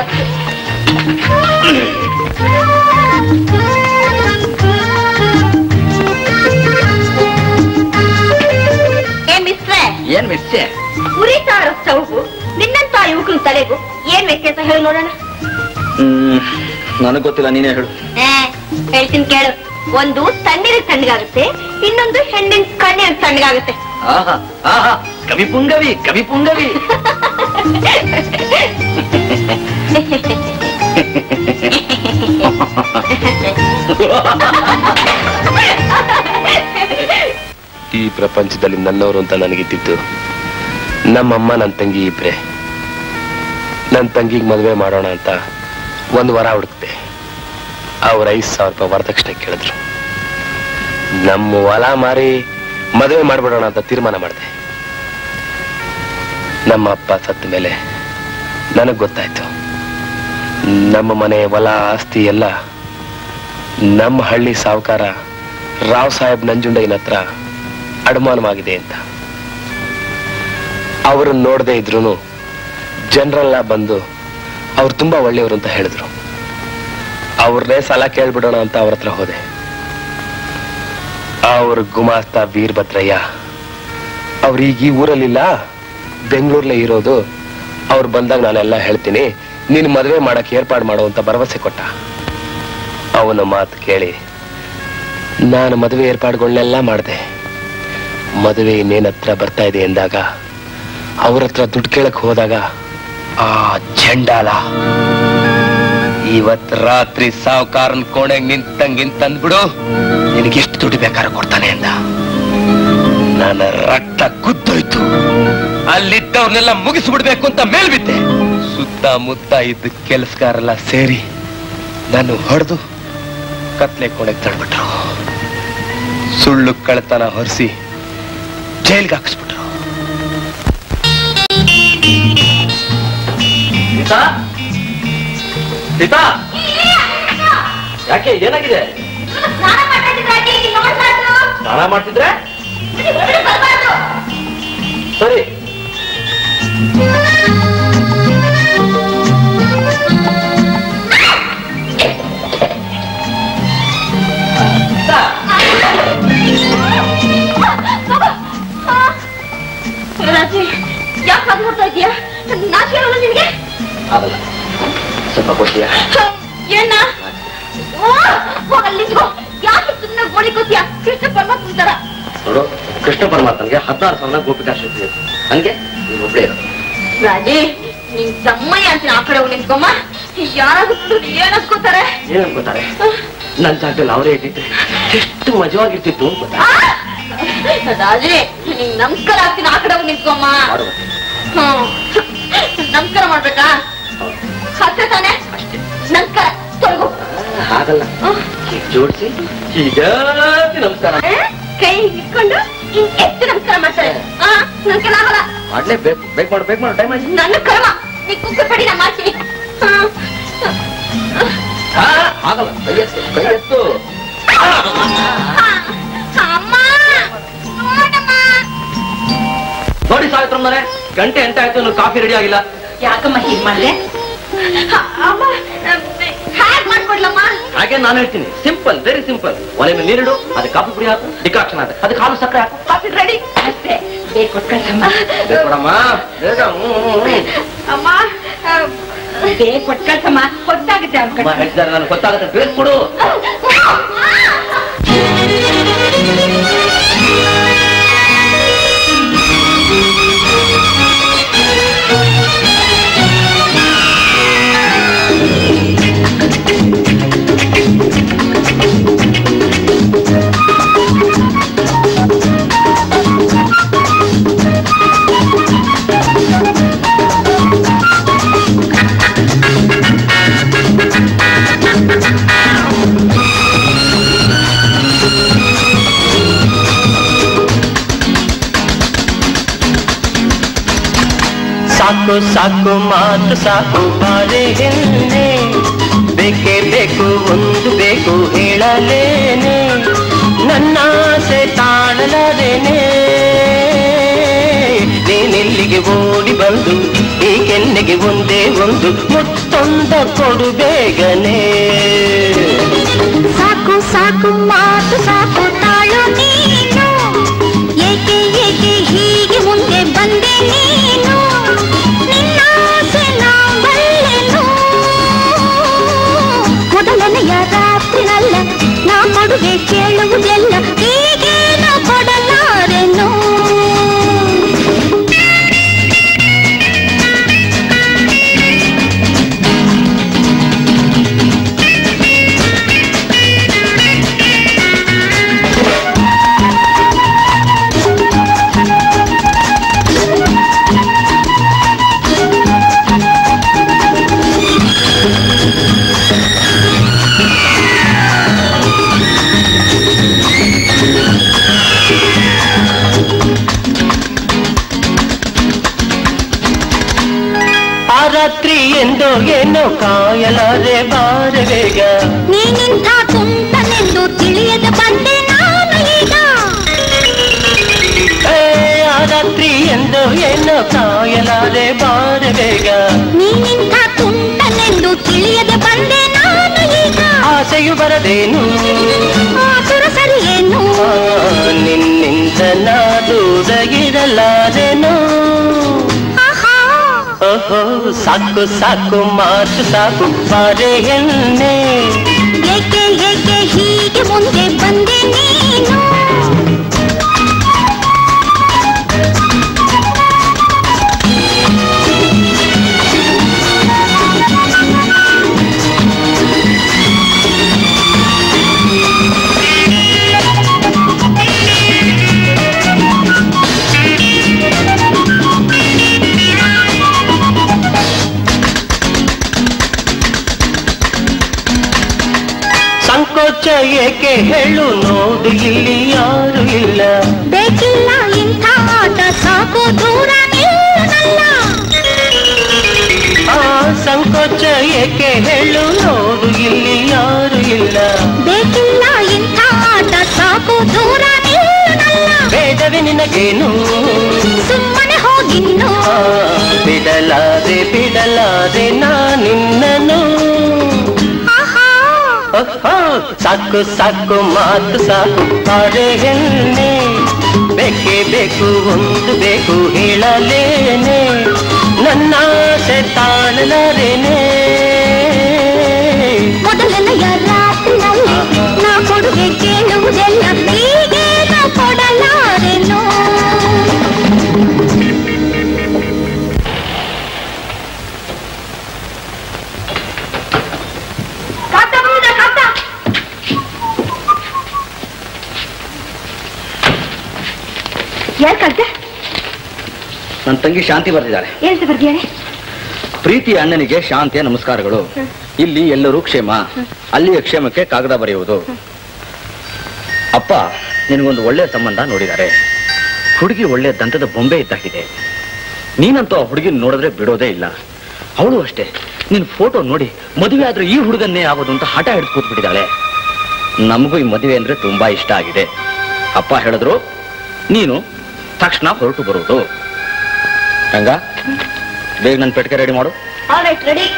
ಏ ಮಿಸ್ಟ್ರೆ ಏನ್ ಮಿಸ್ಸೆ ಉರಿತಾ ಇರೋ ಸ್ಟವ್ಗೂ ನಿನ್ನಂತ ಯುವಕನ ತಲೆಗೂ ಏನ್ ವ್ಯತ್ಯಾಸ ಹೇಳಿ ನೋಡೋಣ ಹ್ಮ್ ನನಗ್ ಗೊತ್ತಿಲ್ಲ ನೀನೇ ಹೇಳು ಏ, ಹೇಳ್ತೀನಿ ಕೇಳು ಒಂದು ತಣ್ಣೀರಿಗೆ ತಣ್ಣಗಾಗುತ್ತೆ ಇನ್ನೊಂದು ಹೆಣ್ಣಿನ ಕಣ್ಣೀರಿಗೆ ತಣ್ಣಗಾಗುತ್ತೆ ಆಹಾ ಆಹಾ ಕವಿ ಪುಂಗವಿ ಕವಿ ಪುಂಗವಿ ಈ ಪ್ರಪಂಚದಲ್ಲಿ ನನ್ನವರು ಅಂತ ನನಗಿದ್ದಿದ್ದು ನಮ್ಮಮ್ಮ ನನ್ನ ತಂಗಿ ಇಬ್ರೆ ನನ್ನ ತಂಗಿಗೆ ಮದುವೆ ಮಾಡೋಣ ಅಂತ ಒಂದು ವರ ಹುಡುಕ್ತೆ ಅವ್ರ ಐದು ಸಾವಿರ ರೂಪಾಯಿ ವರದಕ್ಷಿಣೆ ಕೇಳಿದ್ರು ನಮ್ಮ ಹೊಲ ಮಾರಿ ಮದುವೆ ಮಾಡ್ಬಿಡೋಣ ಅಂತ ತೀರ್ಮಾನ ಮಾಡಿದೆ ನಮ್ಮ ಅಪ್ಪ ಸತ್ತ ಮೇಲೆ ನನಗೆ ಗೊತ್ತಾಯ್ತು ನಮ್ಮ ಮನೆ ಹೊಲ ಆಸ್ತಿ ಎಲ್ಲ ನಮ್ಮ ಹಳ್ಳಿ ಸಾವುಕಾರ ರಾವ್ ಸಾಹೇಬ್ ನಂಜುಂಡಯ್ಯನ ಹತ್ರ ಅಡಮಾನವಾಗಿದೆ ಅಂತ ಅವರನ್ನ ನೋಡದೆ ಇದ್ರು ಜನರೆಲ್ಲ ಬಂದು ಅವ್ರು ತುಂಬಾ ಒಳ್ಳೆಯವರು ಅಂತ ಹೇಳಿದ್ರು ಅವ್ರನ್ನೇ ಸಾಲ ಕೇಳ್ಬಿಡೋಣ ಅಂತ ಅವ್ರ ಹತ್ರ ಹೋದೆ ಅವ್ರ ಗುಮಾಸ್ತ ವೀರಭದ್ರಯ್ಯ ಅವ್ರೀಗ ಈ ಊರಲ್ಲಿಲ್ಲ ಬೆಂಗಳೂರಲ್ಲೇ ಇರೋದು ಅವ್ರು ಬಂದಾಗ ನಾನೆಲ್ಲ ಹೇಳ್ತೀನಿ ನೀನು ಮದುವೆ ಮಾಡಕ್ ಏರ್ಪಾಡು ಮಾಡು ಅಂತ ಭರವಸೆ ಕೊಟ್ಟ ಅವನ ಮಾತು ಕೇಳಿ ನಾನು ಮದುವೆ ಏರ್ಪಾಡುಗಳನ್ನೆಲ್ಲ ಮಾಡಿದೆ ಮದುವೆ ಇನ್ನೇನ್ ಹತ್ರ ಬರ್ತಾ ಇದೆ ಎಂದಾಗ ಅವ್ರ ಹತ್ರ ದುಡ್ಡು ಕೇಳಕ್ ಹೋದಾಗ ಆ ಚಂಡಾಲ ಇವತ್ ರಾತ್ರಿ ಸಾವುಕಾರನ್ ಕೋಣೆಗ್ ನಿಂತಂಗಿಂತ ತಂದ್ಬಿಡು ನಿನಗೆ ಎಷ್ಟು ದುಡ್ಡು ಬೇಕಾದ್ರೆ ಕೊಡ್ತಾನೆ ಅಂದ ನನ್ನ ರಕ್ತ ಕುದ್ದೋಯ್ತು ಅಲ್ಲಿದ್ದವ್ರನ್ನೆಲ್ಲ ಮುಗಿಸ್ಬಿಡ್ಬೇಕು ಅಂತ ಮೇಲ್ಬಿದ್ದೆ ಸುತ್ತಮುತ್ತ ಇದ್ದ ಕೆಲಸಗಾರೆಲ್ಲ ಸೇರಿ ನಾನು ಹೊಡೆದು ಕತ್ಲೆ ಕೋಣೆಗೆ ತಳ್ಬಿಟ್ರು ಸುಳ್ಳು ಕಳ್ತನ ಹೊರಿಸಿ ಜೈಲ್ಗೆ ಹಾಕಿಸ್ಬಿಟ್ರು ಸೀತಾ ಸೀತಾ ಯಾಕೆ ಏನಾಗಿದೆ ಸ್ನಾನ ಮಾಡ್ತಿದ್ರೆ ಸರಿ ರಾಜಿ ಯಾಕೆ ಹಾಗೆ ನೋಡ್ತಾ ಇದೀಯಾ ನಾಚಿ ಹೇಳೋಲ್ಲ ನಿನ್ಗೆ ಆಗಲ್ಲ ಸ್ವಲ್ಪ ಕೊಡ್ತೀಯಾ ಏನ ಹೋಗಲ್ಲಿ ನಿಂತ್ಕೋ ಯಾಕೆ ಸುಮ್ಮನೆ ಗೋಳಿಕೋತೀಯ ಕೃಷ್ಣ ಪರಮಾತ್ಮ ತರ ನೋಡು ಕೃಷ್ಣ ಪರಮಾತ್ಮನ್ಗೆ ಹದಿನಾರು ಸಾವಿರ ಗೋಪಿಕಾ ಶಕ್ತಿ ಇದೆ ಹಂಗೆ ನೀನು ಒಬ್ಳೇ ಇರು ರಾಜಿ ನಿನ್ ತಮ್ಮಯ್ಯ ಅಂತೀನಿ ಆ ಕಡೆ ಹೋಗಿ ನಿಂತ್ಕೊಮ್ಮ ಯಾರಾದ್ರೂ ಏನ್ ಅನ್ಕೋತಾರೆ ಏನ್ ಅನ್ಕೋತಾರೆ ನನ್ನ ಜಾಗದಲ್ಲಿ ಅವರೇ ಇಟ್ಟಿದ್ರೆ ಎಷ್ಟು ಮಜವಾಗಿರ್ತಿತ್ತು ಅನ್ಕೋತಾರೆ ಆ, ರಾಜಿ ನಿಂಗ್ ನಮಸ್ಕಾರ ಆಗ್ತೀನಿ ಆ ಕಡೆ ಹೋಗಿ ನಿಂತ್ಕೊಮ್ಮ ಮಾಡುವ ಹ್ಮ್. ನಮಸ್ಕಾರ ಮಾಡ್ಬೇಕಾ ಹತ್ರ ತಾನೆ ನಮಸ್ಕಾರ ತೊಳಗು ಹಾಗಲ್ಲ ಜೋಡಿಸಿ ಈಗ ನಮಸ್ಕಾರ ಕೈ ಇಟ್ಕೊಂಡು ಎಷ್ಟು ನಮಸ್ಕಾರ ಮಾಡ್ತಾರೆ ಆ ನನ್ ಕೆಲ ಆಗಲ್ಲ ಮಾಡ್ಲೇಬೇಕು ಬೇಕ್ ಮಾಡು ಬೇಕ್ ಮಾಡು ಟೈಮ್ ಆಯ್ತು ನನ್ನ ಕರ್ಮ ನೀ ಕುಕ್ಕ ಪಡಿ ನಾ ಮಾಡ್ತೀನಿ ಹಾ. ಹಾ, ಆಗಲ್ಲ ಕೈ ಎತ್ತು ಕೈ ಎತ್ತು ಆ, ಅಮ್ಮ ನೋಡಮ್ಮ ನೋಡಿ ಸಾವಿತ್ರಮ್ಮನವರೇ ಗಂಟೆ ಎಂಟ ಆಯ್ತು ಇನ್ನು ಕಾಫಿ ರೆಡಿ ಆಗಿಲ್ಲ ಯಾಕಮ್ಮ ಹೀಗ್ ಮಾಡ್ದೆ ಅಮ್ಮ ಹ್ಯಾಕ್ ಮಾಡ್ಕೊಡ್ಲಮ್ಮ ಹಾಗೆ ನಾನು ಹೇಳ್ತೀನಿ ಸಿಂಪಲ್ ವೆರಿ ಸಿಂಪಲ್ ಒಲೆ ಮೇಲೆ ನೀರಿಡು ಅದಕ್ಕೆ ಕಾಫಿ ಪುಡಿ ಹಾಕು ಡಿಕಾಕ್ಷನ್ ಹಾಕು ಅದಕ್ಕೆ ಹಾಲು ಸಕ್ಕರೆ ಹಾಕು ಕಾಫಿ ರೆಡಿ ಅಷ್ಟೇ ಬೇಗ ಕೊಟ್ಕಳ್ಸಮ್ಮ ಬೇಗ ಕೊಡಮ್ಮ ಬೇಗ ಹ್ಮ್, ಹ್ಮ್, ಹ್ಮ್. ಅಮ್ಮ ಆ, ಬೇಗ ಕೊಟ್ಕಳ್ಸಮ್ಮ ಹೊತ್ತಾಗುತ್ತೆ ಅವ್ರ ಅಮ್ಮ ಹೇಳ್ತಿದ್ದಾರೆ ನನಗೆ ಗೊತ್ತಾಗುತ್ತೆ ಬೇಗ ಕೊಡು ಸಾಕು ಸಾಕು ಮಾತು ಸಾಕು ಬಾರೆ ಹೆಣ್ಣೆ ಬೇಕೇ ಬೇಕು ಒಂದು ಬೇಕು ಹೇಳಲೇನೆ ನನ್ನ ಆಸೆ ತಾಳಲಾರೇನೆ ನೀನೆಲ್ಲಿಗೆ ಓಡಿ ಬಂದು ಈ ಕೆನ್ನೆಗೆ ಒಂದೇ ಒಂದು ಮುತ್ತೊಂದ ಕೊಡು ಬೇಗನೆ ಸಾಕು ಸಾಕು ಮಾತು ಸಾಕು ತಾಳು ನೀನು ಏಕೆ ಏಕೆ ಹೀಗೆ ಮುಂದೆ ಬಂದೆ ನೀನು ನಿನ್ನ ಆಸೆ ನಾ ಬಲ್ಲೆನು ಮೊದಲನೆಯ ರಾತ್ರಿನಲ್ಲ ನಾ ಕೊಡುಗೆ ಕೇಳುವುದೆಲ್ಲ ಹೀಗೇನು ಕೊಡಲಾರೆನು ಆ ರಾತ್ರಿ ಎಂದೋ ಏನೋ ಕಾಯಲಾರೆ ಬಾರೆ ಬೇಗ ನೀನಿಂಥ ತುಂಟನೆಂದು ತಿಳಿಯದ ಬಂದೆ ನಾನು ಈಗ ಏ, ಆ ರಾತ್ರಿ ಎಂದೋ ಏನೋ ಕಾಯಲಾರೆ ಬಾರೆ ಬೇಗ ನೀನಿಂಥ ತುಂಟನೆಂದು ತಿಳಿಯದ ಬಂದೆ ನಾನು ಈಗ ಆಸೆಯು ಬರದೇನು ಆತುರ ಸರಿಯೇನು ಆ, ನಿನ್ನಿಂದ ನಾ ದೂರ ಇರಲಾರೆನು ಆಹಾ ಓಹೋ ಸಾಕು ಸಾಕು ಮಾತು ಸಾಕು ಬಾರೆ ಹೆಣ್ಣೆ ಏಕೆ ಏಕೆ ಹೀಗೆ ಮುಂದೆ ಬಂದೆ ನೀನು ಏಕೆ ಹೇಳು ನೋಡು ಇಲ್ಲಿ ಯಾರು ಇಲ್ಲ ಬೇಕಿಲ್ಲ ಇಂಥ ಆಟ ಸಾಕು ದೂರ ನಿಲ್ಲಲ್ಲ ಆ ಸಂಕೋಚ ಏಕೆ ಹೇಳು ನೋಡು ಇಲ್ಲಿ ಯಾರು ಇಲ್ಲ ಬೇಕಿಲ್ಲ ಇಂಥ ಆಟ ಸಾಕು ದೂರ ನಿಲ್ಲಲ್ಲ ಬೇಡವೆ ನಿನಗೇನು ಸುಮ್ಮನೆ ಹೋಗಿನ್ನು ಆ, ಬಿಡಲಾದೆ ಬಿಡಲಾದೆ ನಾನಿನ್ನನು ಆಹಾ ಓಹೋ, ಸಾಕು ಸಾಕು ಮಾತು ಸಾಕು ಅರೆ ಹೆಣ್ಣೆ ಬೇಕೇ ಬೇಕು ಒಂದು ಬೇಕು ಹೇಳಲೇನೆ ನನ್ನ ಆಸೆ ತಾಳಲಾರೇನೆ ಮೊದಲನೆಯ ರಾತ್ರಿನಲ್ಲಿ ನಾ ಕೊಡುಗೆ ಕೇಳುವುದೆಲ್ಲ ಹೀಗೇಗ ಕೊಡಲಾರೆನು ಯಾರು ಕಲ್ತೆ ನನ್ನ ತಂಗಿ ಶಾಂತಿ ಬರೆದಿದ್ದಾರೆ ಹೇಳ್ತ ಬರ್ದಿಯಾರೆ ಪ್ರೀತಿ ಅಣ್ಣನಿಗೆ ಶಾಂತಿಯ ನಮಸ್ಕಾರಗಳು ಇಲ್ಲಿ ಎಲ್ಲರೂ ಕ್ಷೇಮ ಅಲ್ಲಿಯ ಕ್ಷೇಮಕ್ಕೆ ಕಾಗದ ಬರೆಯುವುದು ಅಪ್ಪ ನಿನಗೊಂದು ಒಳ್ಳೆ ಸಂಬಂಧ ನೋಡಿದ್ದಾರೆ ಹುಡುಗಿ ಒಳ್ಳೆ ದಂತದ ಬೊಂಬೆ ಇದ್ದಾಗಿದೆ ನೀನಂತೂ ಆ ಹುಡುಗಿ ನೋಡಿದ್ರೆ ಬಿಡೋದೇ ಇಲ್ಲ ಅವಳು ಅಷ್ಟೇ ನಿನ್ ಫೋಟೋ ನೋಡಿ ಮದುವೆ ಆದ್ರೆ ಈ ಹುಡುಗನ್ನೇ ಆಗೋದು ಅಂತ ಹಠ ಹಿಡಿದು ಕೂತ್ಬಿಟ್ಟಿದ್ದಾಳೆ ನಮಗೂ ಈ ಮದುವೆ ಅಂದ್ರೆ ತುಂಬಾ ಇಷ್ಟ ಆಗಿದೆ ಅಪ್ಪ ಹೇಳಿದ್ರು ನೀನು ತಕ್ಷಣ ಹೊರಟು ಬರುವುದು ಹಂಗ ಬೇಗ ನನ್ನ ಪೆಟ್ಟಿಗೆ ರೆಡಿ ಮಾಡು ರೆಡಿ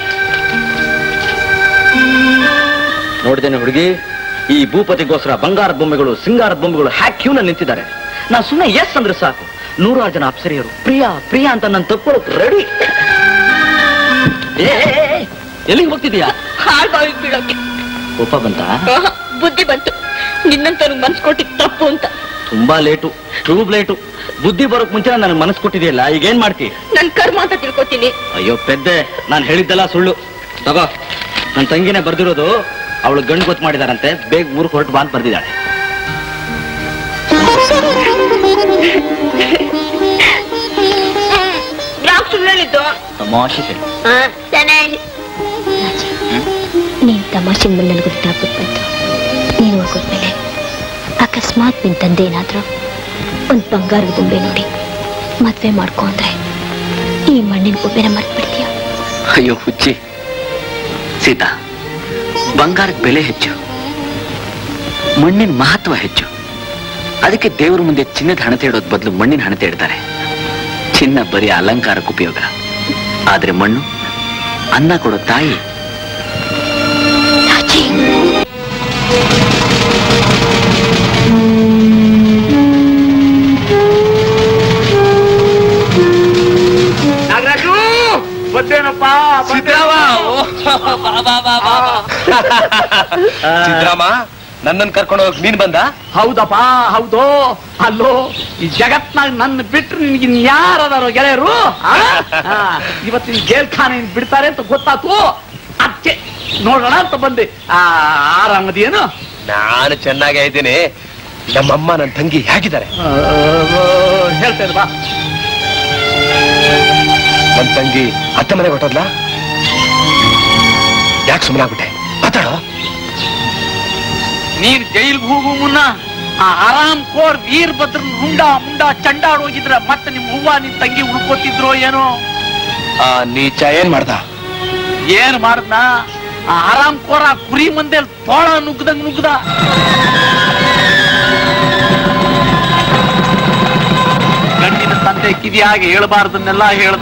ನೋಡಿದ್ದೇನೆ ಹುಡುಗಿ ಈ ಭೂಪತಿಗೋಸ್ಕರ ಬಂಗಾರದ ಬೊಂಬೆಗಳು ಸಿಂಗಾರದ ಬೊಂಬೆಗಳು ಹ್ಯಾಕ್ ಕ್ಯೂನ ನಿಂತಿದ್ದಾರೆ ನಾ ಸುಮ್ಮನೆ ಎಸ್ ಅಂದ್ರೆ ಸಾಕು ನೂರಾರು ಜನ ಅಪ್ಸರಿಯರು ಪ್ರಿಯಾ ಪ್ರಿಯಾ ಅಂತ ನಾನು ತಕ್ಕೊಳ್ಳೋಕ್ ರೆಡಿ ಎಲ್ಲಿಗೆ ಹೋಗ್ತಿದೀಯಾ ಹಾಳ್ಬಾವಿಗೆ ಬಿಡೋಕೆ ಕೋಪ ಬಂತ ಆಹಾ, ಬುದ್ಧಿ ಬಂತು ನಿನ್ನಂತವ್ರು ಮನ್ಸ್ ಕೊಟ್ಟಿದ್ ತಪ್ಪು ಅಂತ ತುಂಬಾ ಲೇಟು ಟ್ಯೂಬ್ ಲೇಟು ಬುದ್ಧಿ ಬರೋಕ್ ಮುಂಚೆ ನನಗೆ ಮನಸ್ಸು ಕೊಟ್ಟಿದೆಯಲ್ಲ ಈಗ ಏನ್ ಮಾಡ್ತಿ ನನ್ ಕರ್ಮ ಅಂತ ತಿಳ್ಕೊತೀನಿ ಅಯ್ಯೋ ಪೆದ್ದೆ ನಾನು ಹೇಳಿದ್ದೆಲ್ಲ ಸುಳ್ಳು ತಗೋ ನನ್ನ ತಂಗಿನೇ ಬರ್ದಿರೋದು ಅವಳು ಗಂಡು ಗೊತ್ತು ಮಾಡಿದಾರಂತೆ ಬೇಗ ಊರಿಗೆ ಹೊರಟು ಬಾ ಅಂತ ಬರ್ದಿದ್ದಾಳೆ ಯಾಕೆ ಸುಳ್ಳು ಹೇಳಿದ್ದು ತಮಾಷೆ ಹೇಳು. ಚೆನ್ನಾಗಿ ನೀನ್ ತಮಾಷೆ ಮೇಲೆ ನನಗೆ ಗೊತ್ತಾಗ್ಬಿಟ್ಟು ಬಂತು ನೀನು ಹೋಗೋದ್ಮೇಲೆ ಅಕಸ್ಮಾತ್ ನಿನ್ ತಂದೆ ಏನಾದ್ರು ಒಂದ್ ಬಂಗಾರದ ಬೊಂಬೆ ನೋಡಿ ಮದ್ವೆ ಮಾಡ್ಕೊ ಅಂದ್ರೆ ಈ ಮಣ್ಣಿನ ಬೊಂಬೆನ ಮರ್ತ್ಬಿಡ್ತೀಯ ಅಯ್ಯೋ ಹುಚ್ಚಿ ಸೀತಾ ಬಂಗಾರದ ಬೆಲೆ ಹೆಚ್ಚು ಮಣ್ಣಿನ ಮಹತ್ವ ಹೆಚ್ಚು ಅದಕ್ಕೆ ದೇವ್ರ ಮುಂದೆ ಚಿನ್ನದ ಹಣತೆ ಇಡೋದ್ ಬದಲು ಮಣ್ಣಿನ ಹಣತೆ ಇಡ್ತಾರೆ ಚಿನ್ನ ಬರೀ ಅಲಂಕಾರಕ್ಕೆ ಉಪಯೋಗ ಆದ್ರೆ ಮಣ್ಣು ಅನ್ನ ಕೊಡೋ ತಾಯಿ ರಾಜಿ ನಾಗರಾಜು ಬಂದೇನಪ್ಪ ಸಿದ್ದರಾಮ ನನ್ನನ್ನು ಕರ್ಕೊಂಡು ಹೋಗಕ್ ನೀನ್ ಬಂದ ಹೌದಪ್ಪ ಹೌದು ಅಲ್ಲೋ ಈ ಜಗತ್ನಾಗ ನನ್ನ ಬಿಟ್ರೆ ನಿನಗೆ ಯಾರದಾರೋ ಗೆಳೆಯರು ಆ? ಆ, ಇವತ್ತಿನ ಜೇಲ್ಖಾನೆ ಬಿಡ್ತಾರೆ ಅಂತ ಗೊತ್ತಾತು ಅದಕ್ಕೆ ನೋಡೋಣ ಅಂತ ಬಂದೆ ಆ ಆರಾಮದೇನು ನಾನು ಚೆನ್ನಾಗೇ ಇದ್ದೀನಿ ನಮ್ಮಮ್ಮ ನನ್ನ ತಂಗಿ ಹೇಗಿದ್ದಾರೆ ಹೇಳ್ತೇನೆ ಬಾ ನನ್ ತಂಗಿ ಅತ್ತೆ ಮನೆಗೆ ಹೊಟ್ಟೋದ್ಲಾ ಯಾಕೆ ಸುಮ್ಮನಾಗ್ಬಿಟ್ಟೆ ಮಾತಾಡೋ ನೀನ್ ಜೈಲ್ಗೆ ಹೋಗು ಮುನ್ನ ಆ ಆರಾಮ್ ಕೋರ್ ವೀರಭದ್ರ ಹುಂಡ ಮುಂಡ ಚಂಡಾಡ್ ಹೋಗಿದ್ರ ಮತ್ತೆ ನಿಮ್ ಹೂವ ನಿನ್ ತಂಗಿ ಉಳ್ಕೋತಿದ್ರೋ ಏನೋ ಆ ನೀಚ ಏನ್ ಮಾಡ್ದ ಏನ್ ಮಾಡ್ದ ಆ ಆರಾಮ್ ಕೋರ ಕುರಿ ಮಂದೆ ತೋಳ ನುಗ್ಗದಂಗ್ ನುಗ್ಗದ ಗಂಡಿನ ತಂದೆ ಕಿವಿಯಾಗಿ ಹೇಳ್ಬಾರ್ದನ್ನೆಲ್ಲ ಹೇಳ್ದ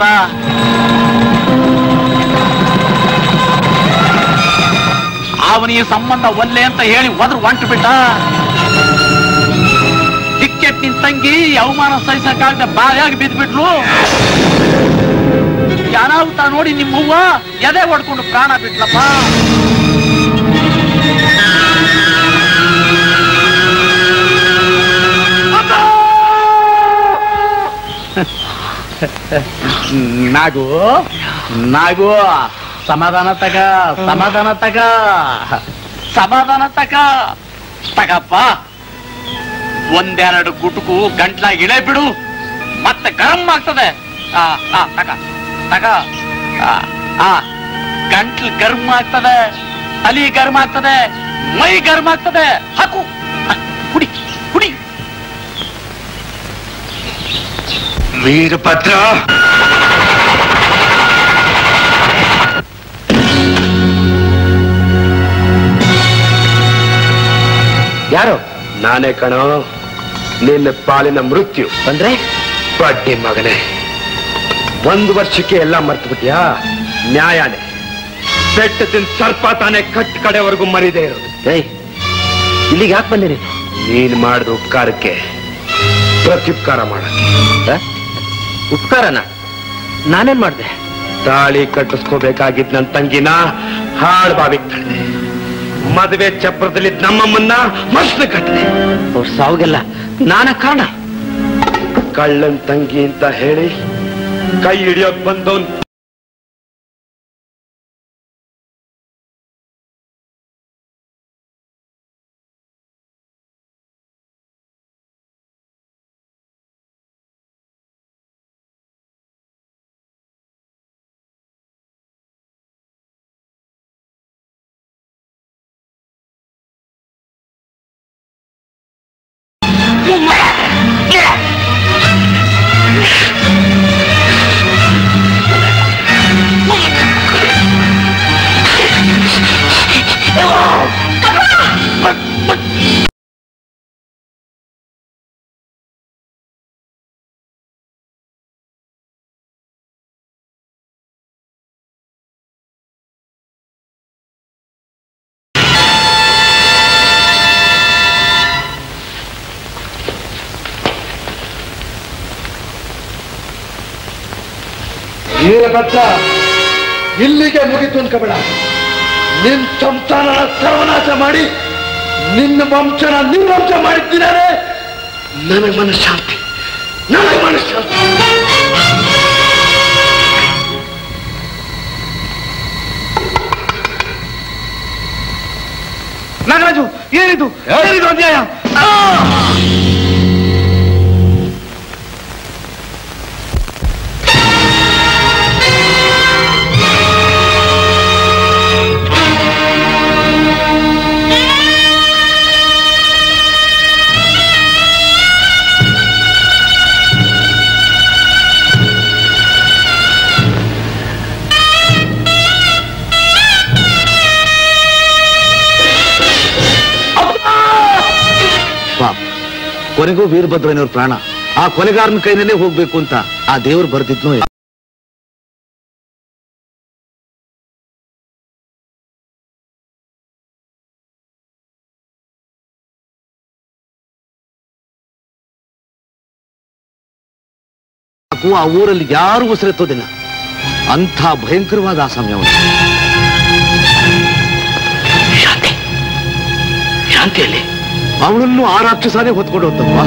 ಅವನಿಗೆ ಸಂಬಂಧ ಒಲ್ಲೆ ಅಂತ ಹೇಳಿ ಒದ್ರ ಹೊಂಟು ಬಿಟ್ಟ ಟಿಕೆಟ್ ನಿನ್ ತಂಗಿ ಅವಮಾನ ಸಹಿಸಕ್ಕಾಗದೆ ಬಾಯಾಗಿ ಬಿದ್ಬಿಟ್ಲು ಅನಾಹುತ ನೋಡಿ ನಿಮ್ಮ ಹೂವ ಎದೆ ಹೊಡ್ಕೊಂಡು ಪ್ರಾಣ ಬಿಟ್ಲಪ್ಪ ನಾಗು ನಾಗು ಸಮಾಧಾನ ತಗ ಸಮಾಧಾನ ತಗ ಸಮಾಧಾನ ತಗ ತಗಪ್ಪ ಒಂದೆರಡು ಗುಟುಕು ಗಂಟ್ಲಾಗ ಇಳೆ ಬಿಡು ಮತ್ತೆ ಗರಂ ಆಗ್ತದೆ ಆ ಆ ತಗ ತಗ ಆ, ಆ ಗಂಟ್ಲು ಗರ್ಮ್ ಆಗ್ತದೆ ತಲಿ ಗರ್ಮ್ ಆಗ್ತದೆ ಮೈ ಗರ್ಮ ಆಗ್ತದೆ ಹಾಕು ಹ, ಕುಡಿ ಕುಡಿ ವೀರಭದ್ರ ಯಾರು ನಾನೇ ಕಣೋ ನಿನ್ನ ಪಾಲಿನ ಮೃತ್ಯು ಅಂದ್ರೆ ಬಡ್ಡಿ ಮಗನೇ ಒಂದು ವರ್ಷಕ್ಕೆ ಎಲ್ಲ ಮರ್ತು ಬಿಟ್ಯಾ ನ್ಯಾಯನೇ ಬೆಟ್ಟದಿನ ಸರ್ಪ ತಾನೇ ಕಟ್ ಕಡೆವರೆಗೂ ಮರಿದೇ ಇರೋದು ಏಯ್ ಇಲ್ಲಿಗೆ ಯಾಕೆ ಬಂದೆ ನೀನು ನೀನ್ ಮಾಡಿದ ಉಪಕಾರಕ್ಕೆ ಪ್ರತ್ಯುಪಕಾರ ಮಾಡಕ್ಕೆ ಉಪಕಾರನ ನಾನೇನ್ ಮಾಡ್ದೆ ತಾಳಿ ಕಟ್ಟಿಸ್ಕೋಬೇಕಾಗಿದ್ ನನ್ ತಂಗಿನ ಹಾಳು ಬಾವಿಗೆ ತಳ್ದೆ ಮದುವೆ ಚಪ್ರದಲ್ಲಿ ನಮ್ಮಮ್ಮನ್ನ ಮಸ್ತ್ ಕಟ್ಟಿದೆ ಅವ್ರ ಸಾವುಗೆಲ್ಲ ನಾನ ಕಾರಣ ಕಳ್ಳನ್ ತಂಗಿ ಅಂತ ಹೇಳಿ ಕೈ ಹಿಡಿಯೋಕ್ ಬಂದವನ್ ವೀರಭದ್ರ ಇಲ್ಲಿಗೆ ಮುಗಿತು ಅನ್ಕಬೇಡ ನಿನ್ ಸಂತಾನ ಸರ್ವನಾಶ ಮಾಡಿ ನಿನ್ನ ವಂಶನ ನಿರ್ವಂಶ ಮಾಡಿದ್ದೀನಾರೆ ನನಗೆ ಮನಃಶಾಂತಿ ನನಗೆ ಮನಃಶಾಂತಿ ನಾಗರಾಜು ಏನಿದು ಏನಿದು ಅನ್ಯಾಯ ಆ! ಪಾಪ ಕೊನೆಗೂ ವೀರಭದ್ರನವ್ರ ಪ್ರಾಣ ಆ ಕೊಲೆಗಾರನ ಕೈನಲ್ಲೇ ಹೋಗ್ಬೇಕು ಅಂತ ಆ ದೇವ್ರು ಬರ್ದಿದ್ನು ಆ ಊರಲ್ಲಿ ಯಾರು ಉಸಿರೆತ್ತೋದಿಲ್ಲ ಅಂಥ ಭಯಂಕರವಾದ ಆ ಸಮಯ ಶಾಂತಿ ಶಾಂತಿಯಲ್ಲಿ ಅವಳನ್ನು ಆ ರಾಕ್ಷಸನೇ ಹೊತ್ಕೊಂಡು ಹೋಗ್ತಪ್ಪ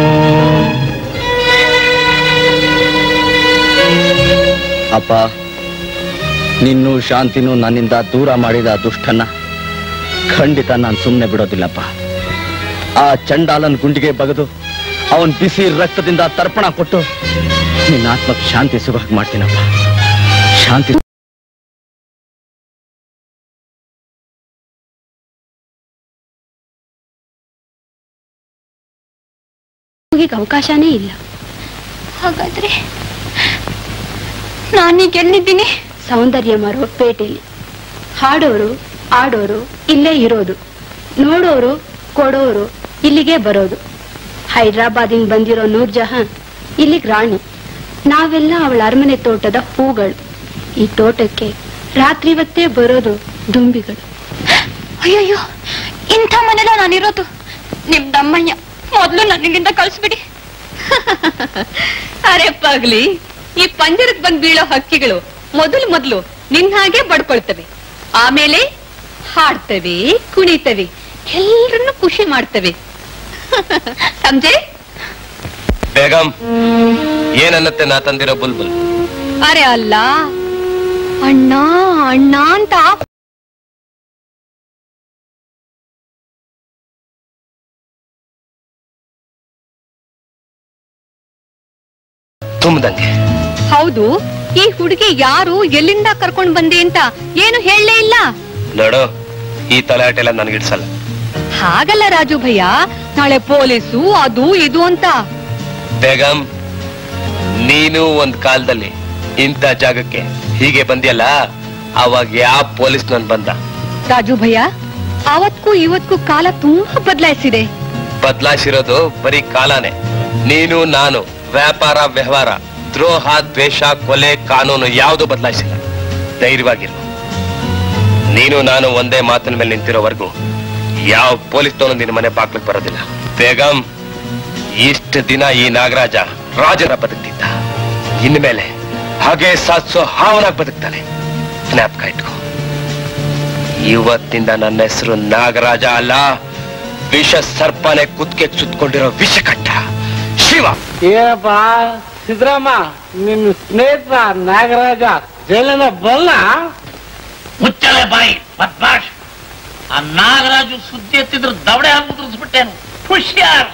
ಅಪ್ಪ ನಿನ್ನೂ ಶಾಂತಿನೂ ನನ್ನಿಂದ ದೂರ ಮಾಡಿದ ಆ ದುಷ್ಟನ್ನ ಖಂಡಿತ ನಾನು ಸುಮ್ಮನೆ ಬಿಡೋದಿಲ್ಲಪ್ಪ ಆ ಚಂಡಾಲನ್ ಗುಂಡಿಗೆ ಬಗೆದು ಅವನ್ ಬಿಸಿ ರಕ್ತದಿಂದ ತರ್ಪಣ ಕೊಟ್ಟು ನಿನ್ನ ಆತ್ಮಕ್ಕೆ ಶಾಂತಿ ಸಿಗೋಹಾಗೆ ಮಾಡ್ತೀನಪ್ಪ ಶಾಂತಿ ಹೋಗಿಗೆ ಅವಕಾಶನೇ ಇಲ್ಲ ಹಾಗಾದ್ರೆ ನಾನೀಗ ಎಲ್ಲಿದ್ದೀನಿ ಸೌಂದರ್ಯ ಮಾರೋ ಪೇಟೆಯಲ್ಲಿ ಹಾಡೋರು ಆಡೋರು ಇಲ್ಲೇ ಇರೋದು ನೋಡೋರು ಕೊಡೋರು ಇಲ್ಲಿಗೆ ಬರೋದು ಹೈದ್ರಾಬಾದಿಂದ ಬಂದಿರೋ ನೂರ್ ಜಹಾನ್ ಇಲ್ಲಿಗೆ ರಾಣಿ ನಾವೆಲ್ಲ ಅವಳ ಅರಮನೆ ತೋಟದ ಹೂಗಳು ಈ ತೋಟಕ್ಕೆ ರಾತ್ರಿ ಹೊತ್ತೇ ಬರೋದು ದುಂಬಿಗಳು ಅಯ್ಯಯ್ಯೋ ಇಂಥ ಮನೆಲ್ಲ ನಾನಿರೋದು ನಿಮ್ದಮ್ಮಯ್ಯ ಮೊದ್ಲು ನನ್ನಿಂದ ಕಳಿಸ್ಬಿಡಿ ಅರೆ ಪಗ್ಲಿ ಈ ಪಂಜರಕ್ ಬಂದ್ ಬೀಳೋ ಹಕ್ಕಿಗಳು ಮೊದಲು ಮೊದಲು ನಿನ್ ಹಾಗೆ ಬಡ್ಕೊಳ್ತವೆ ಆಮೇಲೆ ಹಾಡ್ತವೆ ಕುಣಿತವೆ ಎಲ್ಲರನ್ನು ಖುಷಿ ಮಾಡ್ತವೆ ಸಂಜೆ ಬೇಗಂ ಏನನ್ನತ್ತೆ ನಾ ತಂದಿರೋ ಬುಲ್ಬುಲ್ ಅರೆ ಅಲ್ಲ ಅಣ್ಣ ಅಣ್ಣ ಅಂತ ತುಂಬದಂಗೆ ಹೌದು ಈ ಹುಡುಗಿ ಯಾರು ಎಲ್ಲಿಂದ ಕರ್ಕೊಂಡ್ ಬಂದೆ ಅಂತ ಏನು ಹೇಳಲೇ ಇಲ್ಲ ನೋಡು ಈ ತಲಾಟೆ ಎಲ್ಲ ನನಗಿಡ್ಸಲ್ಲ ಹಾಗಲ್ಲ ರಾಜು ಭಯ್ಯ ನಾಳೆ ಪೊಲೀಸು ಅದು ಇದು ಅಂತ ಬೇಗಂ ನೀನು ಒಂದ್ ಕಾಲದಲ್ಲಿ ಇಂಥ ಜಾಗಕ್ಕೆ ಹೀಗೆ ಬಂದಿಯಲ್ಲ ಅವಾಗ ಯಾವ ಪೊಲೀಸ್ ನನ್ ಬಂದ ರಾಜು ಭಯ್ಯ ಅವತ್ಗೂ ಇವತ್ಗೂ ಕಾಲ ತುಂಬಾ ಬದಲಾಯಿಸಿದೆ ಬದ್ಲಾಯಿಸಿರೋದು ಬರೀ ಕಾಲಾನೆ ನೀನು ನಾನು ವ್ಯಾಪಾರ ವ್ಯವಹಾರ ದ್ರೋಹ ದ್ವೇಷ ಕೊಲೆ ಕಾನೂನು ಯಾವುದು ಬದಲಾಯಿಸಿಲ್ಲ ಧೈರ್ಯವಾಗಿರು ನೀನು ನಾನು ಒಂದೇ ಮಾತಿನ ಮೇಲೆ ನಿಂತಿರೋವರೆಗೂ ಯಾವ ಪೊಲೀಸ್ನವನು ನಿನ್ನ ಮನೆ ಬಾಗ್ಲಿಗೆ ಬರೋದಿಲ್ಲ ಬೇಗಂ ಇಷ್ಟು ದಿನ ಈ ನಾಗರಾಜ ರಾಜನ ಬದುಕ್ತಿದ್ದ ಇನ್ಮೇಲೆ ಹಾಗೆ ಸಾಧಿಸೋ ಹಾವನಾಗಿ ಬದುಕ್ತಾನೆ ಜ್ಞಾಪಕ ಇಟ್ಕೋ ಇವತ್ತಿಂದ ನನ್ನ ಹೆಸರು ನಾಗರಾಜ ಅಲ್ಲ ವಿಷ ಸರ್ಪನೆ ಕುತ್ತಿಗೆ ಸುತ್ಕೊಂಡಿರೋ ವಿಷಕಟ್ಟ ಶಿವ ಏನಪ್ಪ ಸಿದ್ದರಾಮ ನಿನ್ನ ಸ್ನೇಹಿತ ನಾಗರಾಜ ಜೈಲಿನ ಬಲ್ಲ ಮುಚ್ಚಲೆ ಬಾಯಿ ಬದ್ಮಾಶ್ ಆ ನಾಗರಾಜು ಸುದ್ದಿ ಎತ್ತಿದ್ರು ದವಡೆ ಹಾಕ್ಬಿಟ್ಟಿಸ್ಬಿಟ್ಟೇನು ಹುಷಿಯಾರ್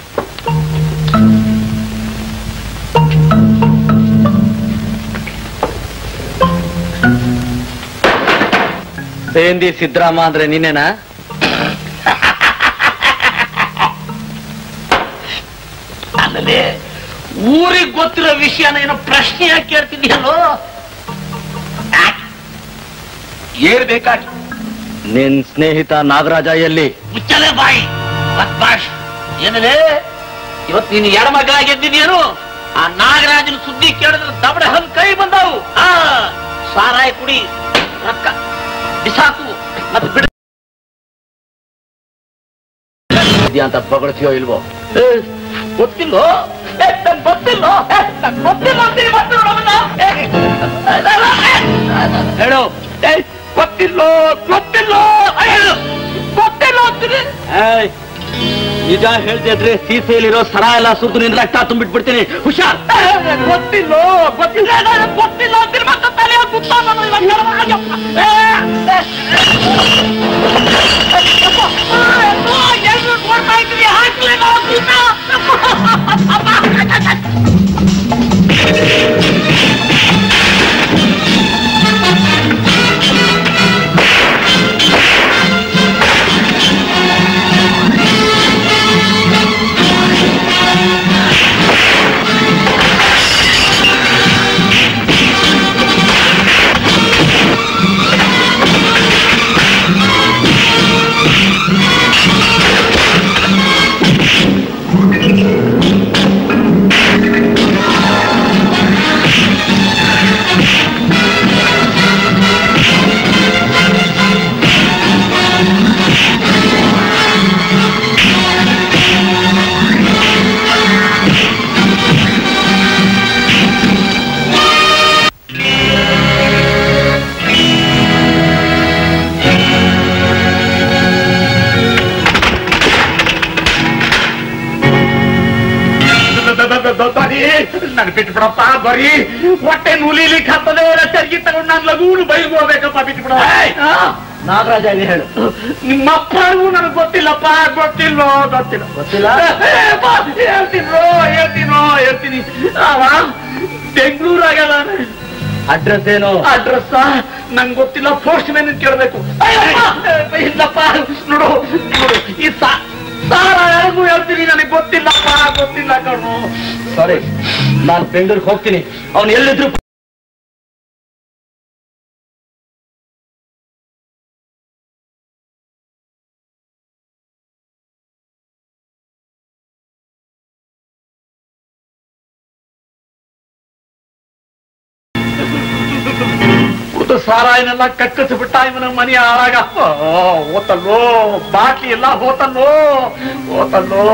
ಸೇಂದಿ ಸಿದ್ದರಾಮ ಅಂದ್ರೆ ನೀನೇನಾ ಆಮೇಲೆ ಊರಿಗೆ ಗೊತ್ತಿರೋ ವಿಷಯನ ಏನೋ ಪ್ರಶ್ನೆ ಯಾಕೆ ಕೇಳ್ತಿದ್ಯಲ್ಲೋ ಏನ್ ಬೇಕಾಗಿ ನಿನ್ ಸ್ನೇಹಿತ ನಾಗರಾಜ ಎಲ್ಲಿ ಮುಚ್ಚಲೆ ಬಾಯಿ ಬದ್ಮಾಶ್ ಏನಿದೆ ಇವತ್ತು ನೀನು ಎಡಮಗ ಗೆದ್ದಿದ್ಯೇನು ಆ ನಾಗರಾಜನ ಸುದ್ದಿ ಕೇಳಿದ್ರೆ ದಬಡೆ ಹಂಗ್ ಕೈ ಬಂದವು ಆ ಸಾರಾಯ ಕುಡಿ ರೊಕ್ಕ ಬಿಸಾಕು ಮತ್ತೆ ಬಿಡ ಅಂತ ಬಗಳ್ತೀಯೋ ಇಲ್ವೋ ಏ, ಗೊತ್ತಿಲ್ಲೋ ಏ, ನಂಗ್ ಗೊತ್ತಿಲ್ಲೋ ಏ, ನಂಗ್ ಗೊತ್ತಿಲ್ಲ ಅಂತೀನಿ ಮತ್ತೆ ನೋಡೋಣ. ಏ, ಹೇಳು ಏ, ಗೊತ್ತಿಲ್ಲೋ ಗೊತ್ತಿಲ್ಲೋ ಹೇಳು ಗೊತ್ತಿಲ್ಲ ಅಂತೀನಿ ಏಯ್, ನಿಜ ಹೇಳ್ತಿದ್ರೆ ಸೀಸೆಯಲ್ಲಿರೋ ಸರ ಎಲ್ಲ ಸುದ್ದು ನಿನ್ ರಕ್ತ ತುಂಬಿಟ್ಬಿಡ್ತೀನಿ ಹುಷಾರ್ ಏ, ಗೊತ್ತಿಲ್ಲೋ ಗೊತ್ತಿಲ್ಲ ಏ, ಗೊತ್ತಿಲ್ಲ ಅಂತೀನಿ ಮತ್ತೆ ತಲೆ ಕುತ್ತ ನಾನು ಇವಾಗ ಹೇಳೋಣ. ಅಯ್ಯಪ್ಪ. ಏ, ಏ, ಅಯ್ಯಪ್ಪ. ಆ, ಅಯ್ಯಪ್ಪ, ಎಲ್ರು ನೋಡ್ತಾ ಇದ್ದೀವಿ ಹಾಕ್ಲಿ ನಾವು ತಿನ್ನ. ಬರೀ ನನ್ ಬಿಟ್ಬಿಡಪ್ಪ ಬರೀ ಹೊಟ್ಟೆ ನೂಲಿಲಿಕ್ಕೆ ಹತ್ತದೆ ಚರ್ಗಿ ತಗೊಂಡು ನಾನು ಲಗೂನು ಬೈಗ್ ಹೋಗ್ಬೇಕಪ್ಪ ಬಿಟ್ಬಿಡ ನಾಗರಾಜ ಇದೆ ಹೇಳು ನಿಮ್ಮ ಅಪ್ಪನಿಗೂ ನನಗೆ ಗೊತ್ತಿಲ್ಲಪ್ಪ ಗೊತ್ತಿಲ್ಲೋ ಗೊತ್ತಿಲ್ಲ ಗೊತ್ತಿಲ್ಲ? ಹೇಳ್ತೀನೋ ಹೇಳ್ತೀನೋ ಹೇಳ್ತೀನಿ ಅವ ಬೆಂಗಳೂರಾಗಲ್ಲ ಅಡ್ರೆಸ್ ಏನು ಅಡ್ರೆಸ್ ನಂಗೆ ಗೊತ್ತಿಲ್ಲ ಪೋಸ್ಟ್ ಮ್ಯಾನ್ ಕೇಳಬೇಕು ಇಲ್ಲಪ್ಪ ನೋಡು ನೋಡು ಈ ಸಾ ಸಾರ ಯಾರಿಗೂ ಹೇಳ್ತೀನಿ ನನಗೆ ಗೊತ್ತಿಲ್ಲಪ್ಪ ಗೊತ್ತಿಲ್ಲ ಕಣು ಸಾರಿ ನಾನು ಬೆಂಗಳೂರಿಗೆ ಹೋಗ್ತೀನಿ ಅವ್ನು ಎಲ್ಲಿದ್ರು ಕುಡಿದು ಸಾರಾಯನೆಲ್ಲ ಕಕ್ಕಸಿ ಬಿಟ್ಟ ಇವನ ಮನೆಯ ಆಳಾಗ ಓ, ಹೋತಲ್ಲೋ ಬಾಟ್ಲಿ ಎಲ್ಲ ಹೋತಲ್ಲೋ ಹೋತಲ್ಲೋ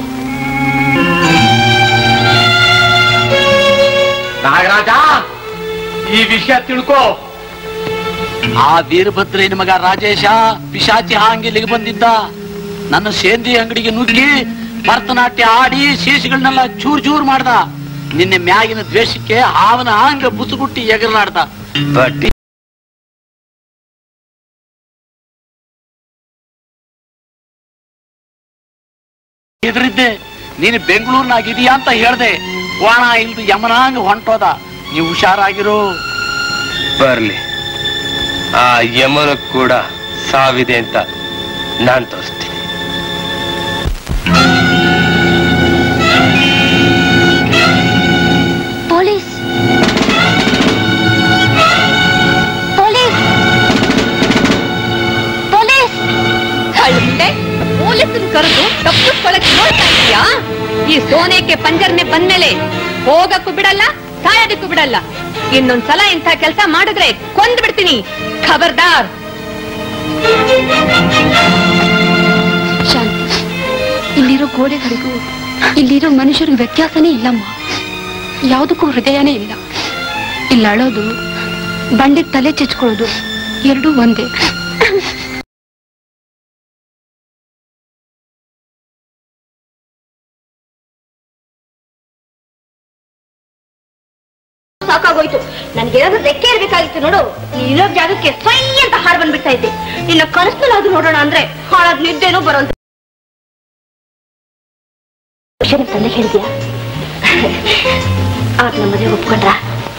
ನಾಗರಾಜ ಈ ವಿಷಯ ತಿಳ್ಕೋ ಆ ವೀರಭದ್ರಯ್ಯನ ಮಗ ರಾಜೇಶ ಪಿಶಾಚಿ ಹಾಂಗಿ ಇಲ್ಲಿಗೆ ಬಂದಿದ್ದ ನನ್ನ ಸೇಂದಿ ಅಂಗಡಿಗೆ ನುಗ್ಗಿ ಭರತನಾಟ್ಯ ಆಡಿ ಶೀಶಗಳನ್ನೆಲ್ಲ ಚೂರ್ ಚೂರ್ ಮಾಡ್ದ ನಿನ್ನೆ ಮ್ಯಾಗಿನ ದ್ವೇಷಕ್ಕೆ ಹಾವನ ಹಾಂಗ ಬುಸುಗುಟ್ಟಿ ಎಗರ್ಲಾಡ್ದ ಬಡ್ಡಿ ಎದುರಿದ್ದೆ ನೀನು ಬೆಂಗಳೂರಿನಾಗಿದೀಯಾ ಅಂತ ಹೇಳ್ದೆ ವಾಣ ಇಲ್ದು ಯಮನಾಂಗ ಹೊಂಟೋದ ನೀವು ಹುಷಾರಾಗಿರು ಬರ್ಲಿ ಆ ಯಮನ ಕೂಡ ಸಾವಿದೆ ಅಂತ ನಾನ್ ತೋರಿಸ್ತೀನಿ ಪೊಲೀಸ್ ಪೊಲೀಸ್ ಪೊಲೀಸ್ ಹಳ್ಳೆ ಪೊಲೀಸನ್ ಕರೆದು ತಪ್ಪಿಸ್ಕೊಳಕ್ ನೋಡ್ತಾ ಇದೀಯಾ ಈ ಸೋನೆಕ್ಕೆ ಪಂಜರ್ನೆ ಬಂದ್ಮೇಲೆ ಹೋಗಕ್ಕೂ ಬಿಡಲ್ಲ ಸಾಯೋದಕ್ಕೂ ಬಿಡಲ್ಲ ಇನ್ನೊಂದ್ಸಲ ಇಂಥ ಕೆಲಸ ಮಾಡಿದ್ರೆ ಕೊಂದ್ ಬಿಡ್ತೀನಿ ಖಬರ್ದಾರ್ ಶಾಂತಿ ಇಲ್ಲಿರೋ ಗೋಡೆಗಳಿಗೂ ಇಲ್ಲಿರೋ ಮನುಷ್ಯರಿಗೂ ವ್ಯತ್ಯಾಸನೇ ಇಲ್ಲಮ್ಮ ಯಾವುದಕ್ಕೂ ಹೃದಯನೇ ಇಲ್ಲ ಇಲ್ಲಿ ಅಳೋದು ಬಂಡೆಗೆ ತಲೆ ಚೆಚ್ಕೊಳ್ಳೋದು ಎರಡೂ ಒಂದೇ ಸಾಕಾಗೋಯ್ತು ನನ್ಗೇನಾದ್ರೂ ರೆಕ್ಕೆ ಇರ್ಬೇಕಾಗಿತ್ತು ನೋಡು ಇರೋ ಜಾಗಕ್ಕೆ ಸೈ ಅಂತ ಹಾಡ್ ಬಂದ್ಬಿಡ್ತಾ ಇದ್ದೆ ಇನ್ನ ಕನಸಲ್ಲಿ ಅದು ನೋಡೋಣ ಅಂದ್ರೆ ಹಾಳಾದ್ ನಿದ್ದೆನೂ ಬರೋಂತ ವಿಷಯ ನಿಮ್ ತಂದೆ ಹೇಳಿದ್ಯಾ ಅವ್ರ ನಮ್ಮ ಮದುವೆ ಒಪ್ಕೊಂಡ್ರ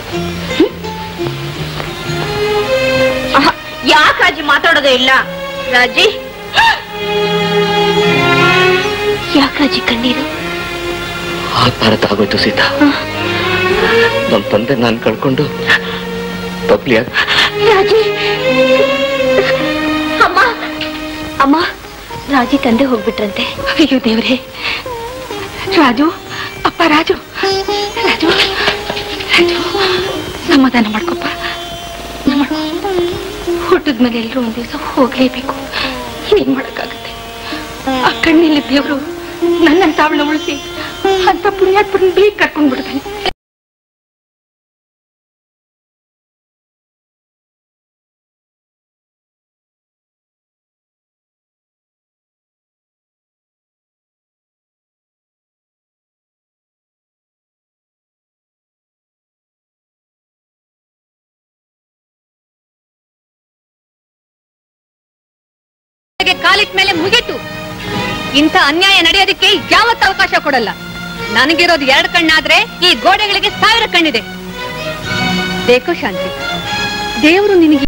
ಯಾಕೆ ರಾಜಿ ಮಾತಾಡೋದೇ ಇಲ್ಲ ರಾಜಿ ಯಾಕೆ ರಾಜಿ ಕಣ್ಣೀರು ಭಾರತ ಆಗೋಯ್ತು ಸೀತಾ ನಮ್ಮ ತಂದೆ ನಾನು ಕಳ್ಕೊಂಡು ಬಬ್ಲಿಯ ರಾಜಿ ಅಮ್ಮ ಅಮ್ಮ ರಾಜಿ ತಂದೆ ಹೋಗ್ಬಿಟ್ರಂತೆ ಅಯ್ಯೋ ದೇವ್ರೆ ರಾಜು ಅಪ್ಪ ರಾಜು ರಾಜು ರಾಜು ಸಮಾಧಾನ ಮಾಡ್ಕೊಪ್ಪ ಹುಟ್ಟದ ಮೇಲೆ ಎಲ್ಲರೂ ಒಂದ್ ದಿವಸ ಹೋಗ್ಲೇಬೇಕು ಏನ್ ಮಾಡಕ್ಕಾಗತ್ತೆ ಆ ಕಣ್ಣಲ್ಲಿ ದೇವ್ರು ನನ್ನಂತ ಅವಳನ್ನ ಉಳಿಸಿ ಅಂತ ಪುಣ್ಯಾತ್ಮರನ್ನ ಬೇಗ ಕರ್ಕೊಂಡ್ ಬಿಡ್ತಾನೆ ಗೆ ಕಾಲಿಟ್ ಮೇಲೆ ಮುಗೀತು ಇಂಥ ಅನ್ಯಾಯ ನಡೆಯೋದಕ್ಕೆ ಯಾವತ್ತು ಅವಕಾಶ ಕೊಡಲ್ಲ ನನಗಿರೋದು ಎರಡು ಕಣ್ಣಾದ್ರೆ ಈ ಗೋಡೆಗಳಿಗೆ ಸಾವಿರ ಕಣ್ಣಿದೆ ಬೇಕು ಶಾಂತಿ ದೇವರು ನಿನಗೆ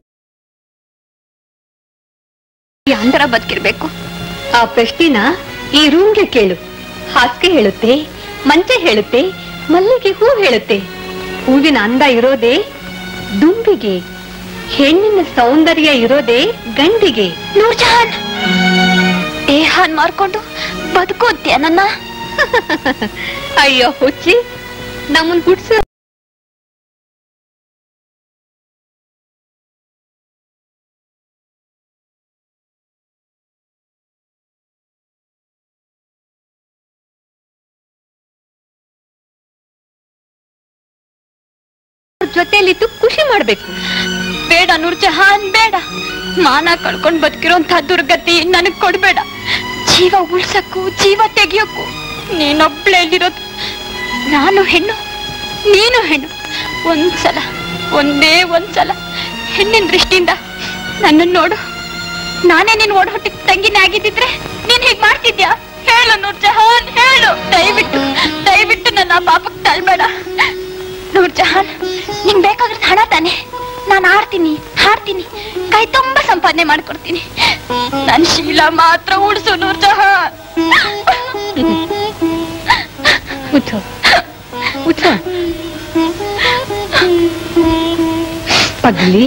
ಈ ಅಂತರ ಬದುಕಿರ್ಬೇಕು ಆ ಪ್ರಶ್ನೆನ ಈ ರೂಮ್ಗೆ ಕೇಳು ಹಾಸಿಗೆ ಹೇಳುತ್ತೆ ಮಂಚ ಹೇಳುತ್ತೆ ಮಲ್ಲಿಗೆ ಹೂ ಹೇಳುತ್ತೆ ಹೂವಿನ ಅಂದ ಇರೋದೇ ದುಂಬಿಗೆ ಹೆಣ್ಣಿನ ಸೌಂದರ್ಯ ಇರೋದೇ ಗಂಡಿಗೆ ನೂರ್ಜಹಾನ್ ದೇಹಾನ್ ಮಾರ್ಕೊಂಡು ಬದುಕೋದ್ಯಾ ನನ್ನ ಅಯ್ಯೋ ಹುಚ್ಚಿ ನಮ್ಮನ್ ಹುಡ್ಸ ಜೊತೆಲಿದ್ದು ಖುಷಿ ಮಾಡ್ಬೇಕು ಬೇಡ ನೂರ್ಜಹಾನ್ ಬೇಡ ಮಾನ ಕಳ್ಕೊಂಡ್ ಬದುಕಿರೋಂಥ ದುರ್ಗತಿ ನನಗ್ ಕೊಡ್ಬೇಡ ಜೀವ ಉಳ್ಸಕ್ಕೂ ಜೀವ ತೆಗಿಯೋಕ್ಕೂ ನೀನೊಬ್ಳೇ ಇಲ್ಲಿರೋದು ನಾನು ಹೆಣ್ಣು ನೀನು ಹೆಣ್ಣು ಒಂದ್ಸಲ ಒಂದೇ ಒಂದ್ಸಲ ಹೆಣ್ಣಿನ ದೃಷ್ಟಿಯಿಂದ ನನ್ನನ್ನು ನೋಡು ನಾನೇ ನಿನ್ ಒಡ ಹೊಟ್ಟಿಗೆ ತಂಗಿನೇ ಆಗಿದ್ದಿದ್ರೆ ನೀನ್ ಹೀಗ್ ಮಾಡ್ತಿದ್ಯಾ ಹೇಳು ನೂರ್ಜಹಾನ್ ಹೇಳು ದಯವಿಟ್ಟು ದಯವಿಟ್ಟು ನನ್ನ ಆ ಪಾಪಕ್ಕೆ ತಳ್ಬೇಡ ನೂರ್ಜಹಾನ್ ನಿನ್ ಬೇಕಾಗಿರೋದು ಹಣ ತಾನೆ ನಾನು ಆಡ್ತೀನಿ ಹಾಡ್ತೀನಿ ಕೈ ತುಂಬಾ ಸಂಪಾದನೆ ಮಾಡ್ಕೊಡ್ತೀನಿ ನನ್ ಶೀಲ ಮಾತ್ರ ಉಡ್ಸು ನೂರ್ಜಹಾನ್ ಉಚ್ಚ ಉಚ್ಚ ಪಗ್ಲಿ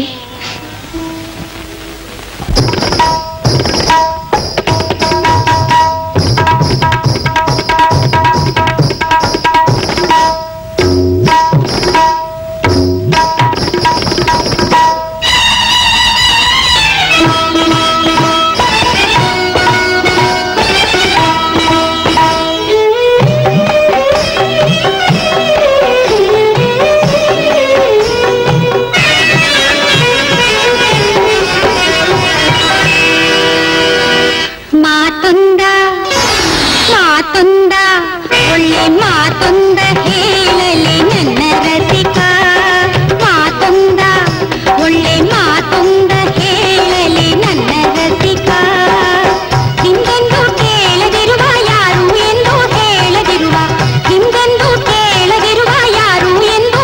ಮಾತೊಂದ ಮಾತೊಂದ ಒಳ್ಳೆ ಮಾತೊಂದ ಹೇಳಲಿ ನನ್ನ ರಸಿಕ ಮಾತೊಂದ ಒಳ್ಳೆ ಮಾತೊಂದ ಹೇಳಲಿ ನನ್ನ ರಸಿಕ ಹಿಂದೆಂದು ಕೇಳದಿರುವ ಯಾರು ಎಂದು ಹೇಳದಿರುವ ಹಿಂದೆಂದು ಕೇಳದಿರುವ ಯಾರು ಎಂದು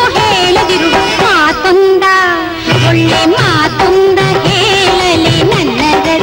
ಹೇಳದಿರುವ ಮಾತೊಂದ ಒಳ್ಳೆ ಮಾತೊಂದ ಹೇಳಲಿ ನನ್ನ ರಸಿಕ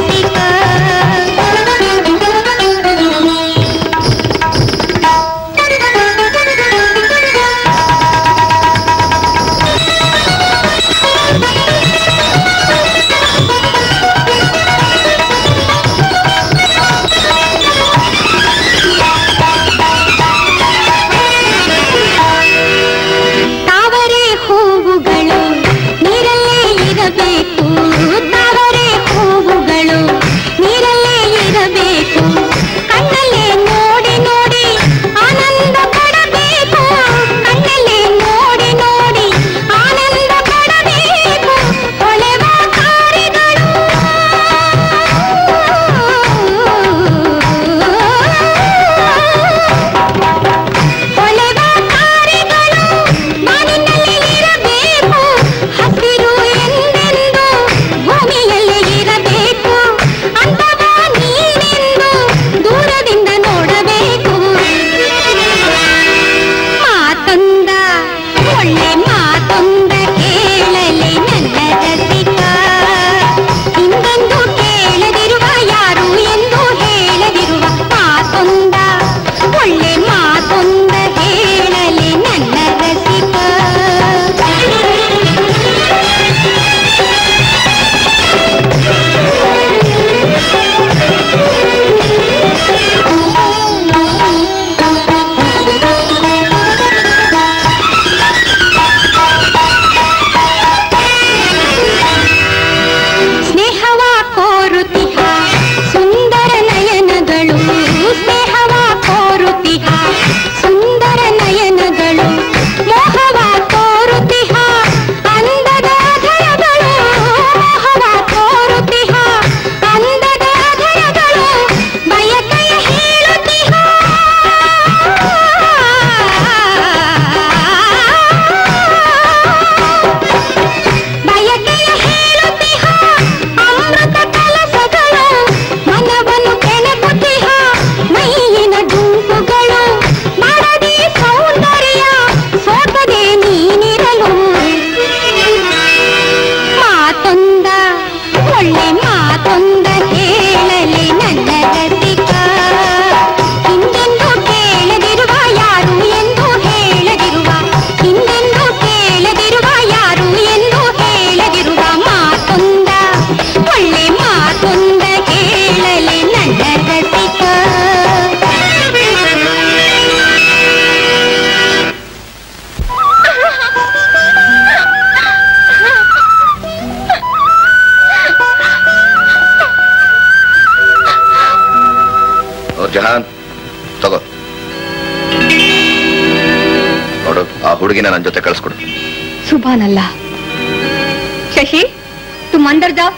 ಹುಡುಗಿನ ನನ್ನ ಜೊತೆ ಕಳಿಸ್ಕೊಡು सुभान अल्लाह शशि तुम अंदर जाओ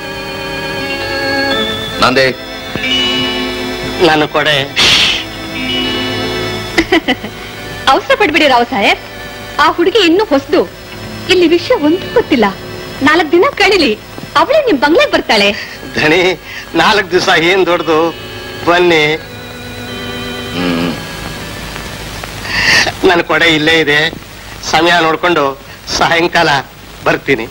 ನಂದೇ ನಾನು ಕೊಡೆ ಅವಸರ ಪಡ್ಬಿಡಿ ರಾವ್ ಸಾಹೇಬ್ ಆ ಹುಡುಗಿ ಇನ್ನೂ ಹೊಸದು ಇಲ್ಲಿ ವಿಷಯ ಒಂದು ಗೊತ್ತಿಲ್ಲ ನಾಲ್ಕು ದಿನ ಕಳಿಲಿ ಅವಳೇ ನಿಮ್ ಬಂಗ್ಲೆಗ್ ಬರ್ತಾಳೆ ದಣಿ ನಾಲ್ಕು ದಿವಸ ಏನ್ ದೊಡ್ಡದು ಬನ್ನಿ ಹ್ಮ್ ನನ್ನ ಕೊಡೆ ಇಲ್ಲೇ ಇದೆ ಸಮಯ ನೋಡ್ಕೊಂಡು ಸಾಯಂಕಾಲ ಬರ್ತೀನಿ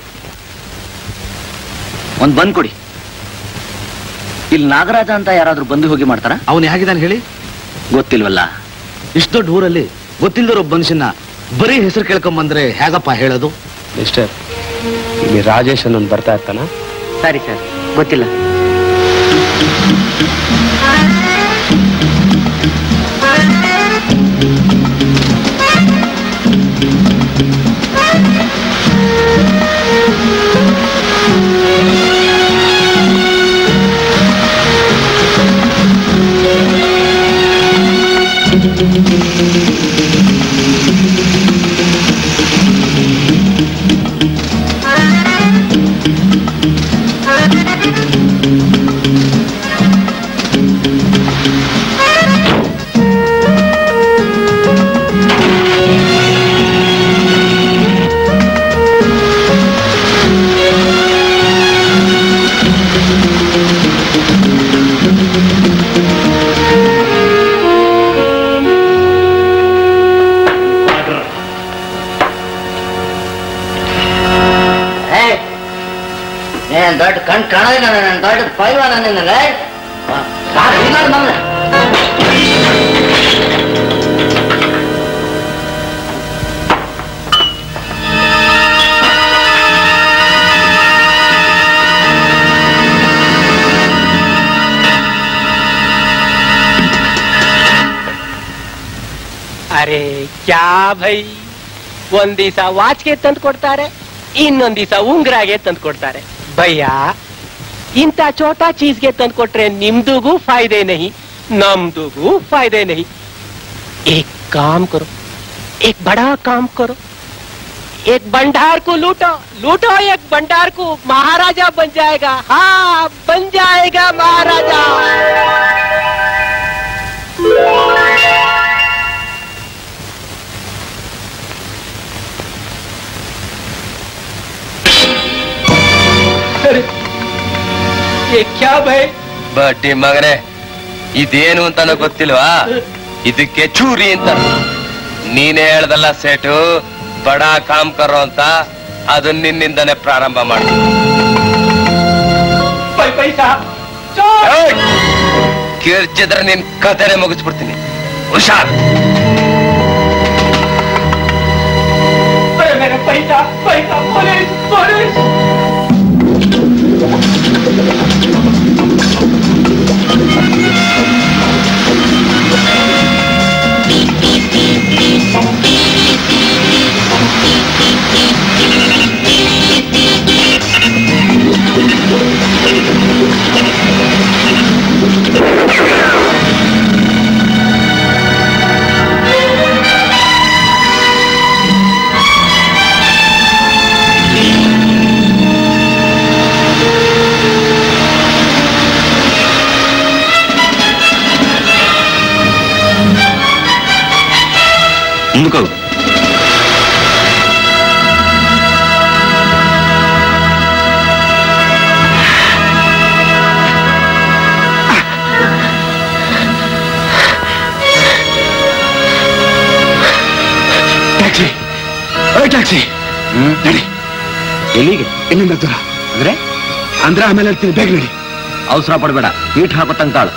ಒಂದ್ ಬಂದ್ ಕೊಡಿ ಇಲ್ಲಿ ನಾಗರಾಜ ಅಂತ ಯಾರಾದ್ರೂ ಬಂದು ಹೋಗಿ ಮಾಡ್ತಾರ ಅವನು ಹೇಗಿದ್ದಾನೆ ಹೇಳಿ ಗೊತ್ತಿಲ್ವಲ್ಲ ಇಷ್ಟು ದೊಡ್ಡ ಊರಲ್ಲಿ ಗೊತ್ತಿಲ್ದಿರೋ ಒಬ್ಬ ಮನುಷ್ಯನ ಬರೀ ಹೆಸರು ಕೇಳ್ಕೊಂಬಂದ್ರೆ ಹೇಗಪ್ಪ ಹೇಳೋದು ಮಿಸ್ಟರ್ ಇಲ್ಲಿ ರಾಜೇಶ್ ಅನ್ನೊಂದು ಬರ್ತಾ ಇರ್ತಾನ ಸರಿ ಸರ್ ಗೊತ್ತಿಲ್ಲ ಏನ್ ದೊಡ್ಡ ಕಣ್ ಕಾಣೋದಿಲ್ಲ ನನ್ನ ದೊಡ್ಡ ಪೈಲ್ವಾನ ನಿನ್ನಲ್ಲ ಅರೆ ಕ್ಯಾ ಭೈ ಒಂದ್ ದಿವಸ ವಾಚ್ಗೆ ತಂದು ಕೊಡ್ತಾರೆ ಇನ್ನೊಂದ್ ದಿವಸ ಉಂಗ್ರಾಗೆ ತಂದು ಕೊಡ್ತಾರೆ ಭಯ್ಯ ಇಂಥ ಚೋಟಾ ಚೀಸ್ಗೆ ತಂದು ಕೊಟ್ರೆ ನಿಮ್ದುಗೂ ಫಾಯ್ದೆ ನಹಿ ನಮ್ದುಗೂ ಫಾಯ್ದೆ ನಹಿ ಏಕ್ ಕಾಮ್ ಕರೋ ಏಕ್ ಬಡಾ ಕಾಮ್ ಕರೋ एक भंडार को लूटो लूटो एक भंडार को महाराजा बन जाएगा हाँ बन जाएगा महाराजा ये क्या भाई ಬಡ್ಡಿ ಮಗನೇ ಇದೇನು ಅಂತ ಗೊತ್ತಿಲ್ವಾ ಇದಕ್ಕೆ ಚೂರಿ ಅಂತ ನೀನೇ ಹೇಳ್ದಲ್ಲ ಸೇಟು ಬಡ ಕಾಮ್ ಕರೋ ಅಂತ ಅದು ನಿನ್ನಿಂದನೇ ಪ್ರಾರಂಭ ಮಾಡು पैसा ಏಯ್! ಕಿರ್ಚಿದ್ರೆ ನಿನ್ ಕಥೆನೆ ಮುಗಿಸ್ಬಿಡ್ತೀನಿ ಹುಷಾರ್ अरे मेरा पैसा पैसा पुलिस पुलिस ಮುಂದಕ್ಕೆ ಟ್ಯಾಕ್ಸಿ ಟ್ಯಾಕ್ಸಿ ನಡಿ ಎಲ್ಲಿಗೆ ಇಲ್ಲಿಂದ ದೂರ ಅಂದ್ರೆ ಅಂದ್ರೆ ಆಮೇಲೆ ಹೇಳ್ತೀನಿ ಬೇಗ ನಡಿ ಅವಸರ ಪಡ್ಬೇಡ ಈಟ್ ಹಾಕೊಟ್ಟಂಗ್ ತಾಳು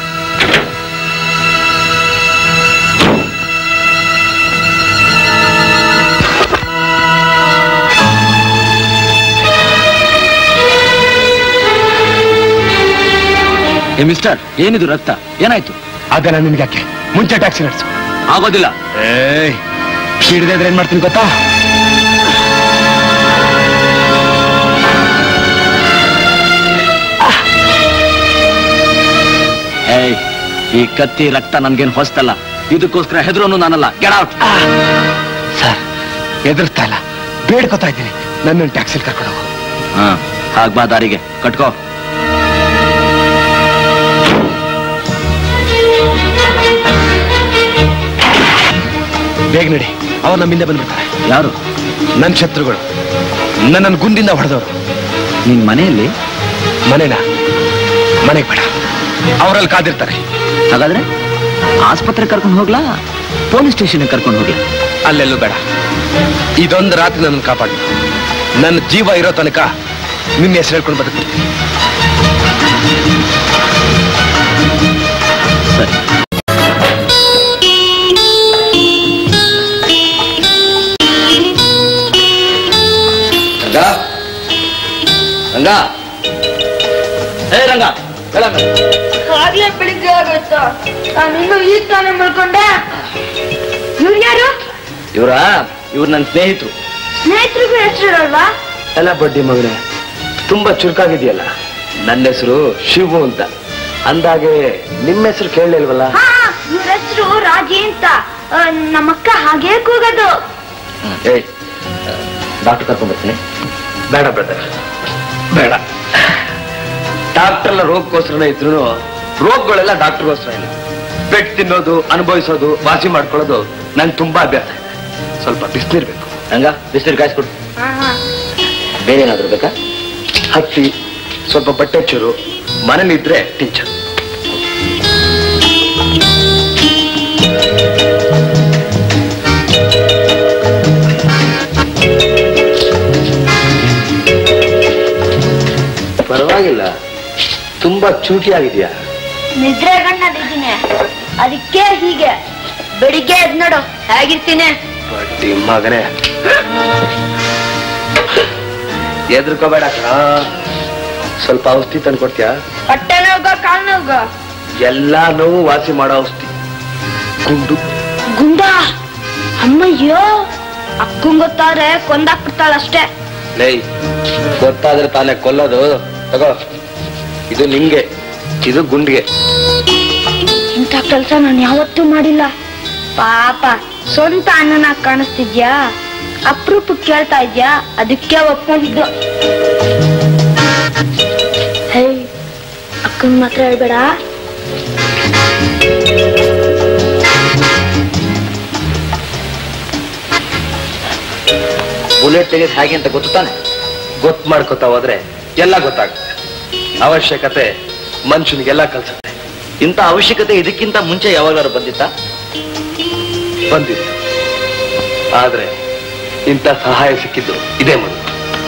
ಏ ಮಿಸ್ಟರ್ ಏನಿದು ರಕ್ತ ಏನಾಯ್ತು ಅದೆಲ್ಲ ನಿನ್ಗೆ ಯಾಕೆ ಮುಂಚೆ ಟ್ಯಾಕ್ಸಿ ನಡೆಸು ಆಗೋದಿಲ್ಲ ಏಯ್ ಹಿಡಿದ್ರೆ ಏನ್ ಮಾಡ್ತೀನಿ ಗೊತ್ತಾ ಏಯ್ ಈ ಕತ್ತಿ ರಕ್ತ ನನ್ಗೇನ್ ಹೊಸ್ತಲ್ಲ ಇದಕ್ಕೋಸ್ಕರ ಹೆದರೋನು ನಾನಲ್ಲ ಗೆಟ್ ಔಟ್ ಸರ್ ಎದುರಿಸ್ತಾ ಇಲ್ಲ ಬೇಡ್ಕೊತಾ ಇದ್ದೀನಿ ನನ್ನ ಟ್ಯಾಕ್ಸಿಲ್ ಕರ್ಕೊಂಡು ಹೋಗು ಹಾ ಹಾಗ್ ಬಾ ದಾರಿಗೆ ಕಟ್ಕೋ ಬೇಗ ನಡಿ ಅವ್ರು ನಮ್ಮಿಂದ ಬಂದ್ಬಿಡ್ತಾರೆ ಯಾರು ನನ್ನ ಶತ್ರುಗಳು ನನ್ನನ್ನು ಗುಂದಿಂದ ಹೊಡೆದವರು ನಿನ್ ಮನೆಯಲ್ಲಿ ಮನೆನ ಮನೆಗೆ ಬೇಡ ಅವರಲ್ಲಿ ಕಾದಿರ್ತಾರೆ ಹಾಗಾದ್ರೆ ಆಸ್ಪತ್ರೆ ಕರ್ಕೊಂಡು ಹೋಗ್ಲಾ ಪೊಲೀಸ್ ಸ್ಟೇಷನ್ ಕರ್ಕೊಂಡು ಹೋಗ್ಲಾ ಅಲ್ಲೆಲ್ಲೂ ಬೇಡ ಇದೊಂದು ರಾತ್ರಿ ನನ್ನ ಕಾಪಾಡು ನನ್ನ ಜೀವ ಇರೋ ತನಕ ನಿನ್ನ ಹೆಸರು ಹೇಳ್ಕೊಂಡು ಬದುಕ್ತೀನಿ ಸರಿ ರಂಗ ರಂಗ ಹೇ ರಂಗ ಹೇಳಂಗ ಆಗ್ಲೇ ಬೆಳಿಗ್ಗೆ ಆಗೋಯ್ತು ನಾನು ಇನ್ನು ಈಗ ತಾನೇ ಮಲ್ಕೊಂಡೆ ಇವ್ರು ಯಾರು ಇವ್ರ ಇವ್ರು ನನ್ನ ಸ್ನೇಹಿತರು ಸ್ನೇಹಿತರಿಗೂ ಹೆಸರಿರಲ್ವಾ ಎಲ್ಲ ಬಡ್ಡಿ ಮಗನೇ ತುಂಬಾ ಚುರುಕಾಗಿದೆಯಲ್ಲ ನನ್ನ ಹೆಸರು ಶಿವು ಅಂತ ಅಂದಾಗೆ ನಿಮ್ಮ ಹೆಸರು ಕೇಳಲಿಲ್ವಲ್ಲ ಹಾ ಇವ್ರ ಹೆಸರು ರಾಜಿ ಅಂತ ಆ, ನಮ್ಮಕ್ಕ ಹಾಗೇ ಕೂಗೋದು ಏಯ್ ಡಾಕ್ಟರ್ ಕರ್ಕೊಂಡ್ ಬರ್ತೀನಿ ಬೇಡ ಬ್ರದರ್ ಬೇಡ ಡಾಕ್ಟರ್ ಎಲ್ಲ ರೋಗಕ್ಕೋಸ್ಕರನೇ ಇದ್ರು ರೋಗಗಳೆಲ್ಲ ಡಾಕ್ಟರ್ಗೋಸ್ಕರ ಇಲ್ಲ ಪೆಟ್ ತಿನ್ನೋದು ಅನುಭವಿಸೋದು ವಾಸಿ ಮಾಡ್ಕೊಳ್ಳೋದು ನಂಗೆ ತುಂಬಾ ಅಭ್ಯಾಸ ಇದೆ ಸ್ವಲ್ಪ ಬಿಸಿಲಿರ್ಬೇಕು ರಂಗ ಬಿಸಿನೀರು ಕಾಯಿಸ್ಕೊಡು ಬೇರೆ ಏನಾದ್ರು ಬೇಕಾ ಹತ್ತಿ ಸ್ವಲ್ಪ ಬಟ್ಟೆ ಚೂರು ಮನೇಲಿದ್ರೆ ಟಿಂಚರ್ ಪರವಾಗಿಲ್ಲ ತುಂಬಾ ಚೂಟಿ ಆಗಿದೆಯಾ ನಿದ್ರೆ ಗಣ್ಣದಿದ್ದೀನಿ ಅದಕ್ಕೆ ಹೀಗೆ ಬೆಳಿಗ್ಗೆ ಎದ್ ನೋಡು ಹೇಗಿರ್ತೀನಿ ಬಡ್ಡಿ ಮಗನೇ ಎದ್ರಕೋಬೇಡ ಕಣ ಸ್ವಲ್ಪ ಔಷಧಿ ತಂದು ಕೊಡ್ತೀಯಾ ಹೊಟ್ಟೆ ನೋವ್ಗ ಕಾಲ್ ನೋವ್ಗ ಎಲ್ಲಾ ನೋವು ವಾಸಿ ಮಾಡೋ ಔಷಧಿ ಗುಂಡು ಗುಂಡ ಅಮ್ಮಯ್ಯೋ ಅಕ್ಕಂಗ್ ಗೊತ್ತಾದ್ರೆ ಕೊಂದಾಕ್ಬಿಡ್ತಾಳಷ್ಟೇ ಲೈ ಗೊತ್ತಾದ್ರೆ ತಾನೇ ಕೊಲ್ಲೋದು ತಗೋ ಇದು ನಿಂಗೆ ಇದು ಗುಂಡಿಗೆ ಇಂಥ ಕೆಲ್ಸ ನಾನು ಯಾವತ್ತೂ ಮಾಡಿಲ್ಲ ಪಾಪ ಸ್ವಂತ ಅಣ್ಣನ ಕಾಣಿಸ್ತಿದ್ಯಾ ಅಪ್ರೂಪಕ್ಕೆ ಕೇಳ್ತಾ ಇದ್ಯಾ ಅದಕ್ಕೆ ಒಪ್ಕೊಂಡಿದ್ದು ಹೇ ಅಕ್ಕನ್ ಮಾತ್ರ ಹೇಳ್ಬೇಡ ಬುಲೆಟ್ ತೆಗೆದು ಹೇಗೆ ಅಂತ ಗೊತ್ತು ತಾನೆ ಗೊತ್ತು ಮಾಡ್ಕೊತಾ ಹೋದ್ರೆ ಎಲ್ಲ ಗೊತ್ತಾಗುತ್ತೆ ಅವಶ್ಯಕತೆ ಮನುಷ್ಯನಿಗೆಲ್ಲ ಕಲ್ಸುತ್ತೆ ಇಂಥ ಅವಶ್ಯಕತೆ ಇದಕ್ಕಿಂತ ಮುಂಚೆ ಯಾವಾಗಾದ್ರು ಬಂದಿತ್ತಾ ಬಂದಿತ್ತು ಆದ್ರೆ ಇಂಥ ಸಹಾಯ ಸಿಕ್ಕಿದ್ದು ಇದೇ ಮೊದಲು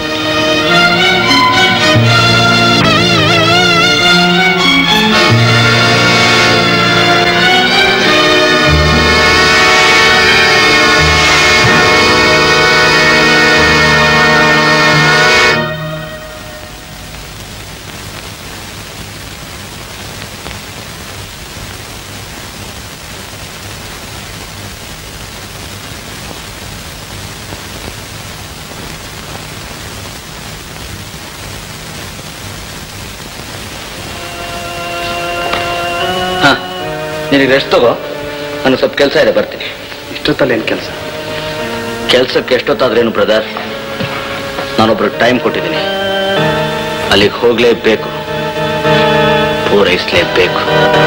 ಹಾ ನಿನಗೆ ರೆಸ್ಟ್ ತಗೋ ನನಗೆ ಸ್ವಲ್ಪ ಕೆಲಸ ಇದೆ ಬರ್ತೀನಿ ಇಷ್ಟೊತ್ತಲ್ಲಿ ಏನ್ ಕೆಲಸ ಕೆಲ್ಸಕ್ಕೆ ಎಷ್ಟೊತ್ತಾದ್ರೇನು ಬ್ರದರ್ ನಾನೊಬ್ರು ಟೈಮ್ ಕೊಟ್ಟಿದ್ದೀನಿ ಅಲ್ಲಿಗೆ ಹೋಗ್ಲೇಬೇಕು ಪೂರೈಸಲೇಬೇಕು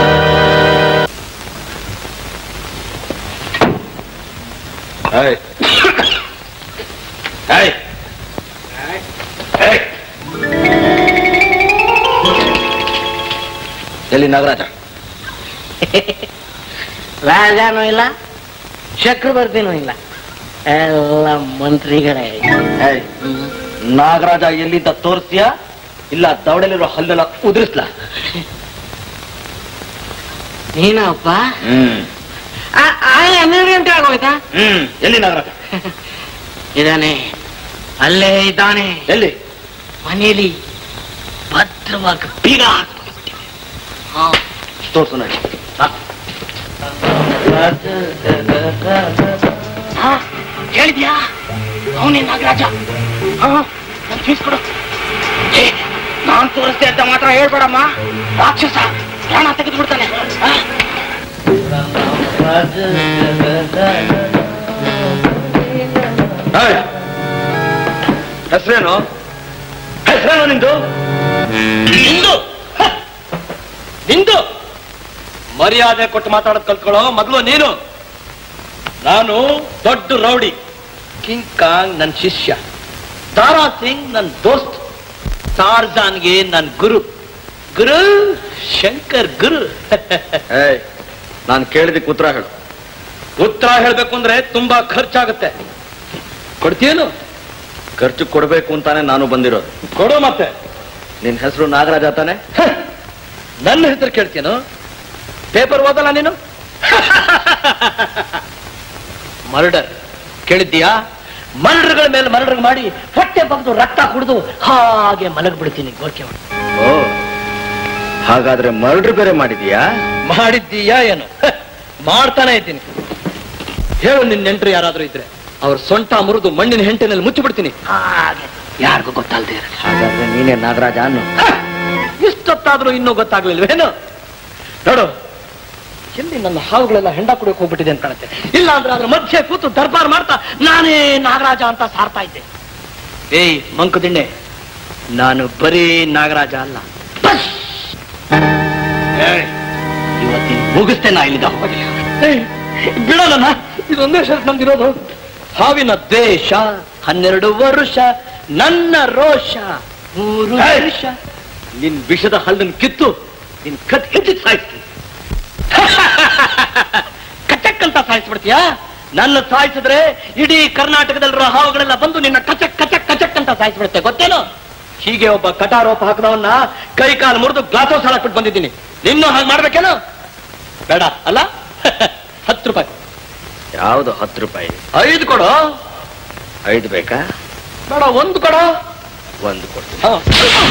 ಎಲ್ಲಿ ನಾಗರಾಜ ರಾಜನೂ ಇಲ್ಲ ಚಕ್ರವರ್ತಿನೂ ಇಲ್ಲ ಎಲ್ಲ ಮಂತ್ರಿಗಳೇ ಏಯ್, ನಾಗರಾಜ ಎಲ್ಲಿಂದ ತೋರಿಸ್ತೀಯಾ ಇಲ್ಲ ದವಡಲಿರೋ ಹಲ್ಲೆಲ್ಲ ಉದುರಿಸ್ಲಾ ನೀನಪ್ಪ ಹ್ಮ್ ಹನ್ನೆರಡು ಗಂಟೆ ಆಗೋಯ್ತಾ ಹ್ಮ್ ಎಲ್ಲಿ ನಾಗರಾಜ ಇದಾನೆ ಅಲ್ಲೇ ಇದ್ದಾನೆ ಎಲ್ಲಿ ಮನೆಯಲ್ಲಿ ಭದ್ರವಾಗಿ ಬೀಗ ಹಾಕ್ಬಿಟ್ಟಿದೆ ಹಾ ತೋರ್ಸು ನೋಡಿ ಹಾ. ಹಾ, ಹೇಳಿದ್ಯಾ ಅವನೇ ನಾಗರಾಜ ಹಾ ನನ್ ಫೀಸ್ ಕೊಡು ಏ, ನಾನ್ ತೋರಿಸ್ದೆ ಅಂತ ಮಾತ್ರ ಹೇಳ್ಬೇಡಮ್ಮ ರಾಕ್ಷಸ ಪ್ರಾಣ ತೆಗೆದು ಬಿಡ್ತಾನೆ ಹಾ? ಹೆಸರೇನು ಹೆಸರೇನು ನಿಂದು ನಿಂದು ಹ! ನಿಂದು ಮರ್ಯಾದೆ ಕೊಟ್ಟು ಮಾತಾಡೋದು ಕಲ್ತ್ಕೊಳ್ಳೋ ಮೊದಲು ನೀನು ನಾನು ದೊಡ್ಡ ರೌಡಿ ಕಿಂಗ್ ಕಾಂಗ್ ನನ್ನ ಶಿಷ್ಯ ದಾರಾ ಸಿಂಗ್ ನನ್ನ ದೋಸ್ತ್ ಟಾರ್ಜಾನ್ಗೆ ನನ್ನ ಗುರು ಗುರು ಶಂಕರ್ ಗುರು ನಾನು ಕೇಳಿದಕ್ಕೆ ಉತ್ತರ ಹೇಳು ಉತ್ತರ ಹೇಳ್ಬೇಕು ಅಂದ್ರೆ ತುಂಬಾ ಖರ್ಚಾಗುತ್ತೆ ಕೊಡ್ತೀಯೇನು ಖರ್ಚು ಕೊಡ್ಬೇಕು ಅಂತಾನೆ ನಾನು ಬಂದಿರೋದು ಕೊಡು ಮತ್ತೆ ನಿನ್ ಹೆಸರು ನಾಗರಾಜ ತಾನೆ ನನ್ನ ಹೆಸರು ಕೇಳ್ತೀಯನು ಪೇಪರ್ ಓದಲ್ಲ ನೀನು ಮರ್ಡರ್ ಕೇಳಿದ್ದೀಯಾ ಮರ್ಡರ್ಗಳ ಮೇಲೆ ಮರ್ಡರ್ ಮಾಡಿ ಹೊಟ್ಟೆ ಬಗ್ದು ರಕ್ತ ಕುಡಿದು ಹಾಗೆ ಮಲಗ್ಬಿಡ್ತೀನಿ ಗೋರ್ಕೆ ಮಾಡಿ ಓ ಹಾಗಾದ್ರೆ ಮರ್ಡರ್ ಬೇರೆ ಮಾಡಿದೀಯಾ ಮಾಡಿದ್ದೀಯಾ ಏನು ಹ, ಮಾಡ್ತಾನೆ ಇದ್ದೀನಿ ಹೇಳು ನಿನ್ನ ನೆಂಟರು ಯಾರಾದ್ರೂ ಇದ್ರೆ ಅವ್ರ ಸೊಂಟ ಮುರಿದು ಮಣ್ಣಿನ ಹೆಂಟಿನಲ್ಲಿ ಮುಚ್ಚಿಬಿಡ್ತೀನಿ ಹಾಗೆ ಯಾರಿಗೂ ಗೊತ್ತಾಗದೆ ಇರಲಿ ಹಾಗಾದ್ರೆ ನೀನೇ ನಾಗರಾಜ ಅನ್ನು ಇಷ್ಟೊತ್ತಾದ್ರೂ ಇನ್ನೂ ಗೊತ್ತಾಗ್ಲಿಲ್ವೇನು ನೋಡು ಎಲ್ಲಿ ನನ್ನ ಹಾವುಗಳೆಲ್ಲ ಹೆಂಡ ಕುಡಿಯೋಕೆ ಹೋಗ್ಬಿಟ್ಟಿದೆ ಅಂತ ಕಾಣುತ್ತೆ ಇಲ್ಲ ಅಂದ್ರೆ ಅದ್ರ ಮಧ್ಯೆ ಕೂತು ದರ್ಬಾರ್ ಮಾಡ್ತಾ ನಾನೇ ನಾಗರಾಜ ಅಂತ ಸಾರ್ತಾ ಇದ್ದೆ ಏಯ್ ಮಂಕುದಿಣ್ಣೆ ನಾನು ಬರೀ ನಾಗರಾಜ ಅಲ್ಲ ಬಸ್! ಏಯ್, ಇವತ್ತಿನ ಮುಗಿಸ್ತೇ ನಾ ಇಲ್ಲಿಂದ ಹೋಗಿ ಬಿಡೋಣ ಇದೊಂದೇ ಶರ್ಟ್ ನಮ್ದಿರೋದು ಹಾವಿನ ದೇಶ ಹನ್ನೆರಡು ವರ್ಷ ನನ್ನ ರೋಷ ಮೂರು ವರ್ಷ ನಿನ್ ವಿಷದ ಹಲ್ಲನ್ನು ಕಿತ್ತು ನಿನ್ ಕತ್ ಹೆಚ್ಚಿ ಸಾಯಿಸ್ತೀನಿ ಕಚಕ್ ಅಂತ ಸಾಯಿಸ್ಬಿಡ್ತೀಯಾ ನನ್ನ ಸಾಯಿಸಿದ್ರೆ ಇಡೀ ಕರ್ನಾಟಕದಲ್ಲಿರೋ ಹಾವುಗಳೆಲ್ಲ ಬಂದು ನಿನ್ನ ಕಚಕ್ ಕಚಕ್ ಕಚಕ್ ಅಂತ ಸಾಯಿಸ್ಬಿಡುತ್ತೆ ಗೊತ್ತೇನು ಹೀಗೆ ಒಬ್ಬ ಕಟಾರೋಪ ಹಾಕದವನ್ನ ಕೈ ಕಾಲು ಮುರಿದು ಗ್ಲಾಸೋಸ್ ಹಾಕ್ಬಿಟ್ಟು ಬಂದಿದ್ದೀನಿ ನಿನ್ನೂ ಹಾಗೆ ಮಾಡ್ಬೇಕೇನು ಬೇಡ ಅಲ್ಲ ಹತ್ತು ರೂಪಾಯಿ ಯಾವ್ದು ಹತ್ತು ರೂಪಾಯಿ ಐದು ಕೊಡು ಐದು ಬೇಕಾ ಬೇಡ ಒಂದು ಕೊಡು ಒಂದು ಕೊಡ್ತೀನಿ ಹಾ.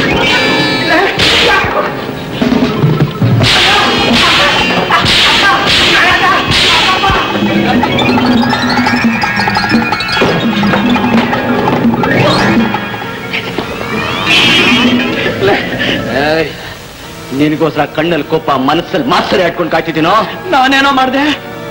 ಏಯ್, ನಿನಗೋಸ್ಕರ ಕಣ್ಣಲ್ಲಿ ಕೋಪ ಮನಸ್ಸಲ್ಲಿ ಮಾಸ್ತರಿ ಹಾಡ್ಕೊಂಡು ಕಾಯ್ತಿದ್ದೀನೋ ನಾನೇನೋ ಮಾಡಿದೆ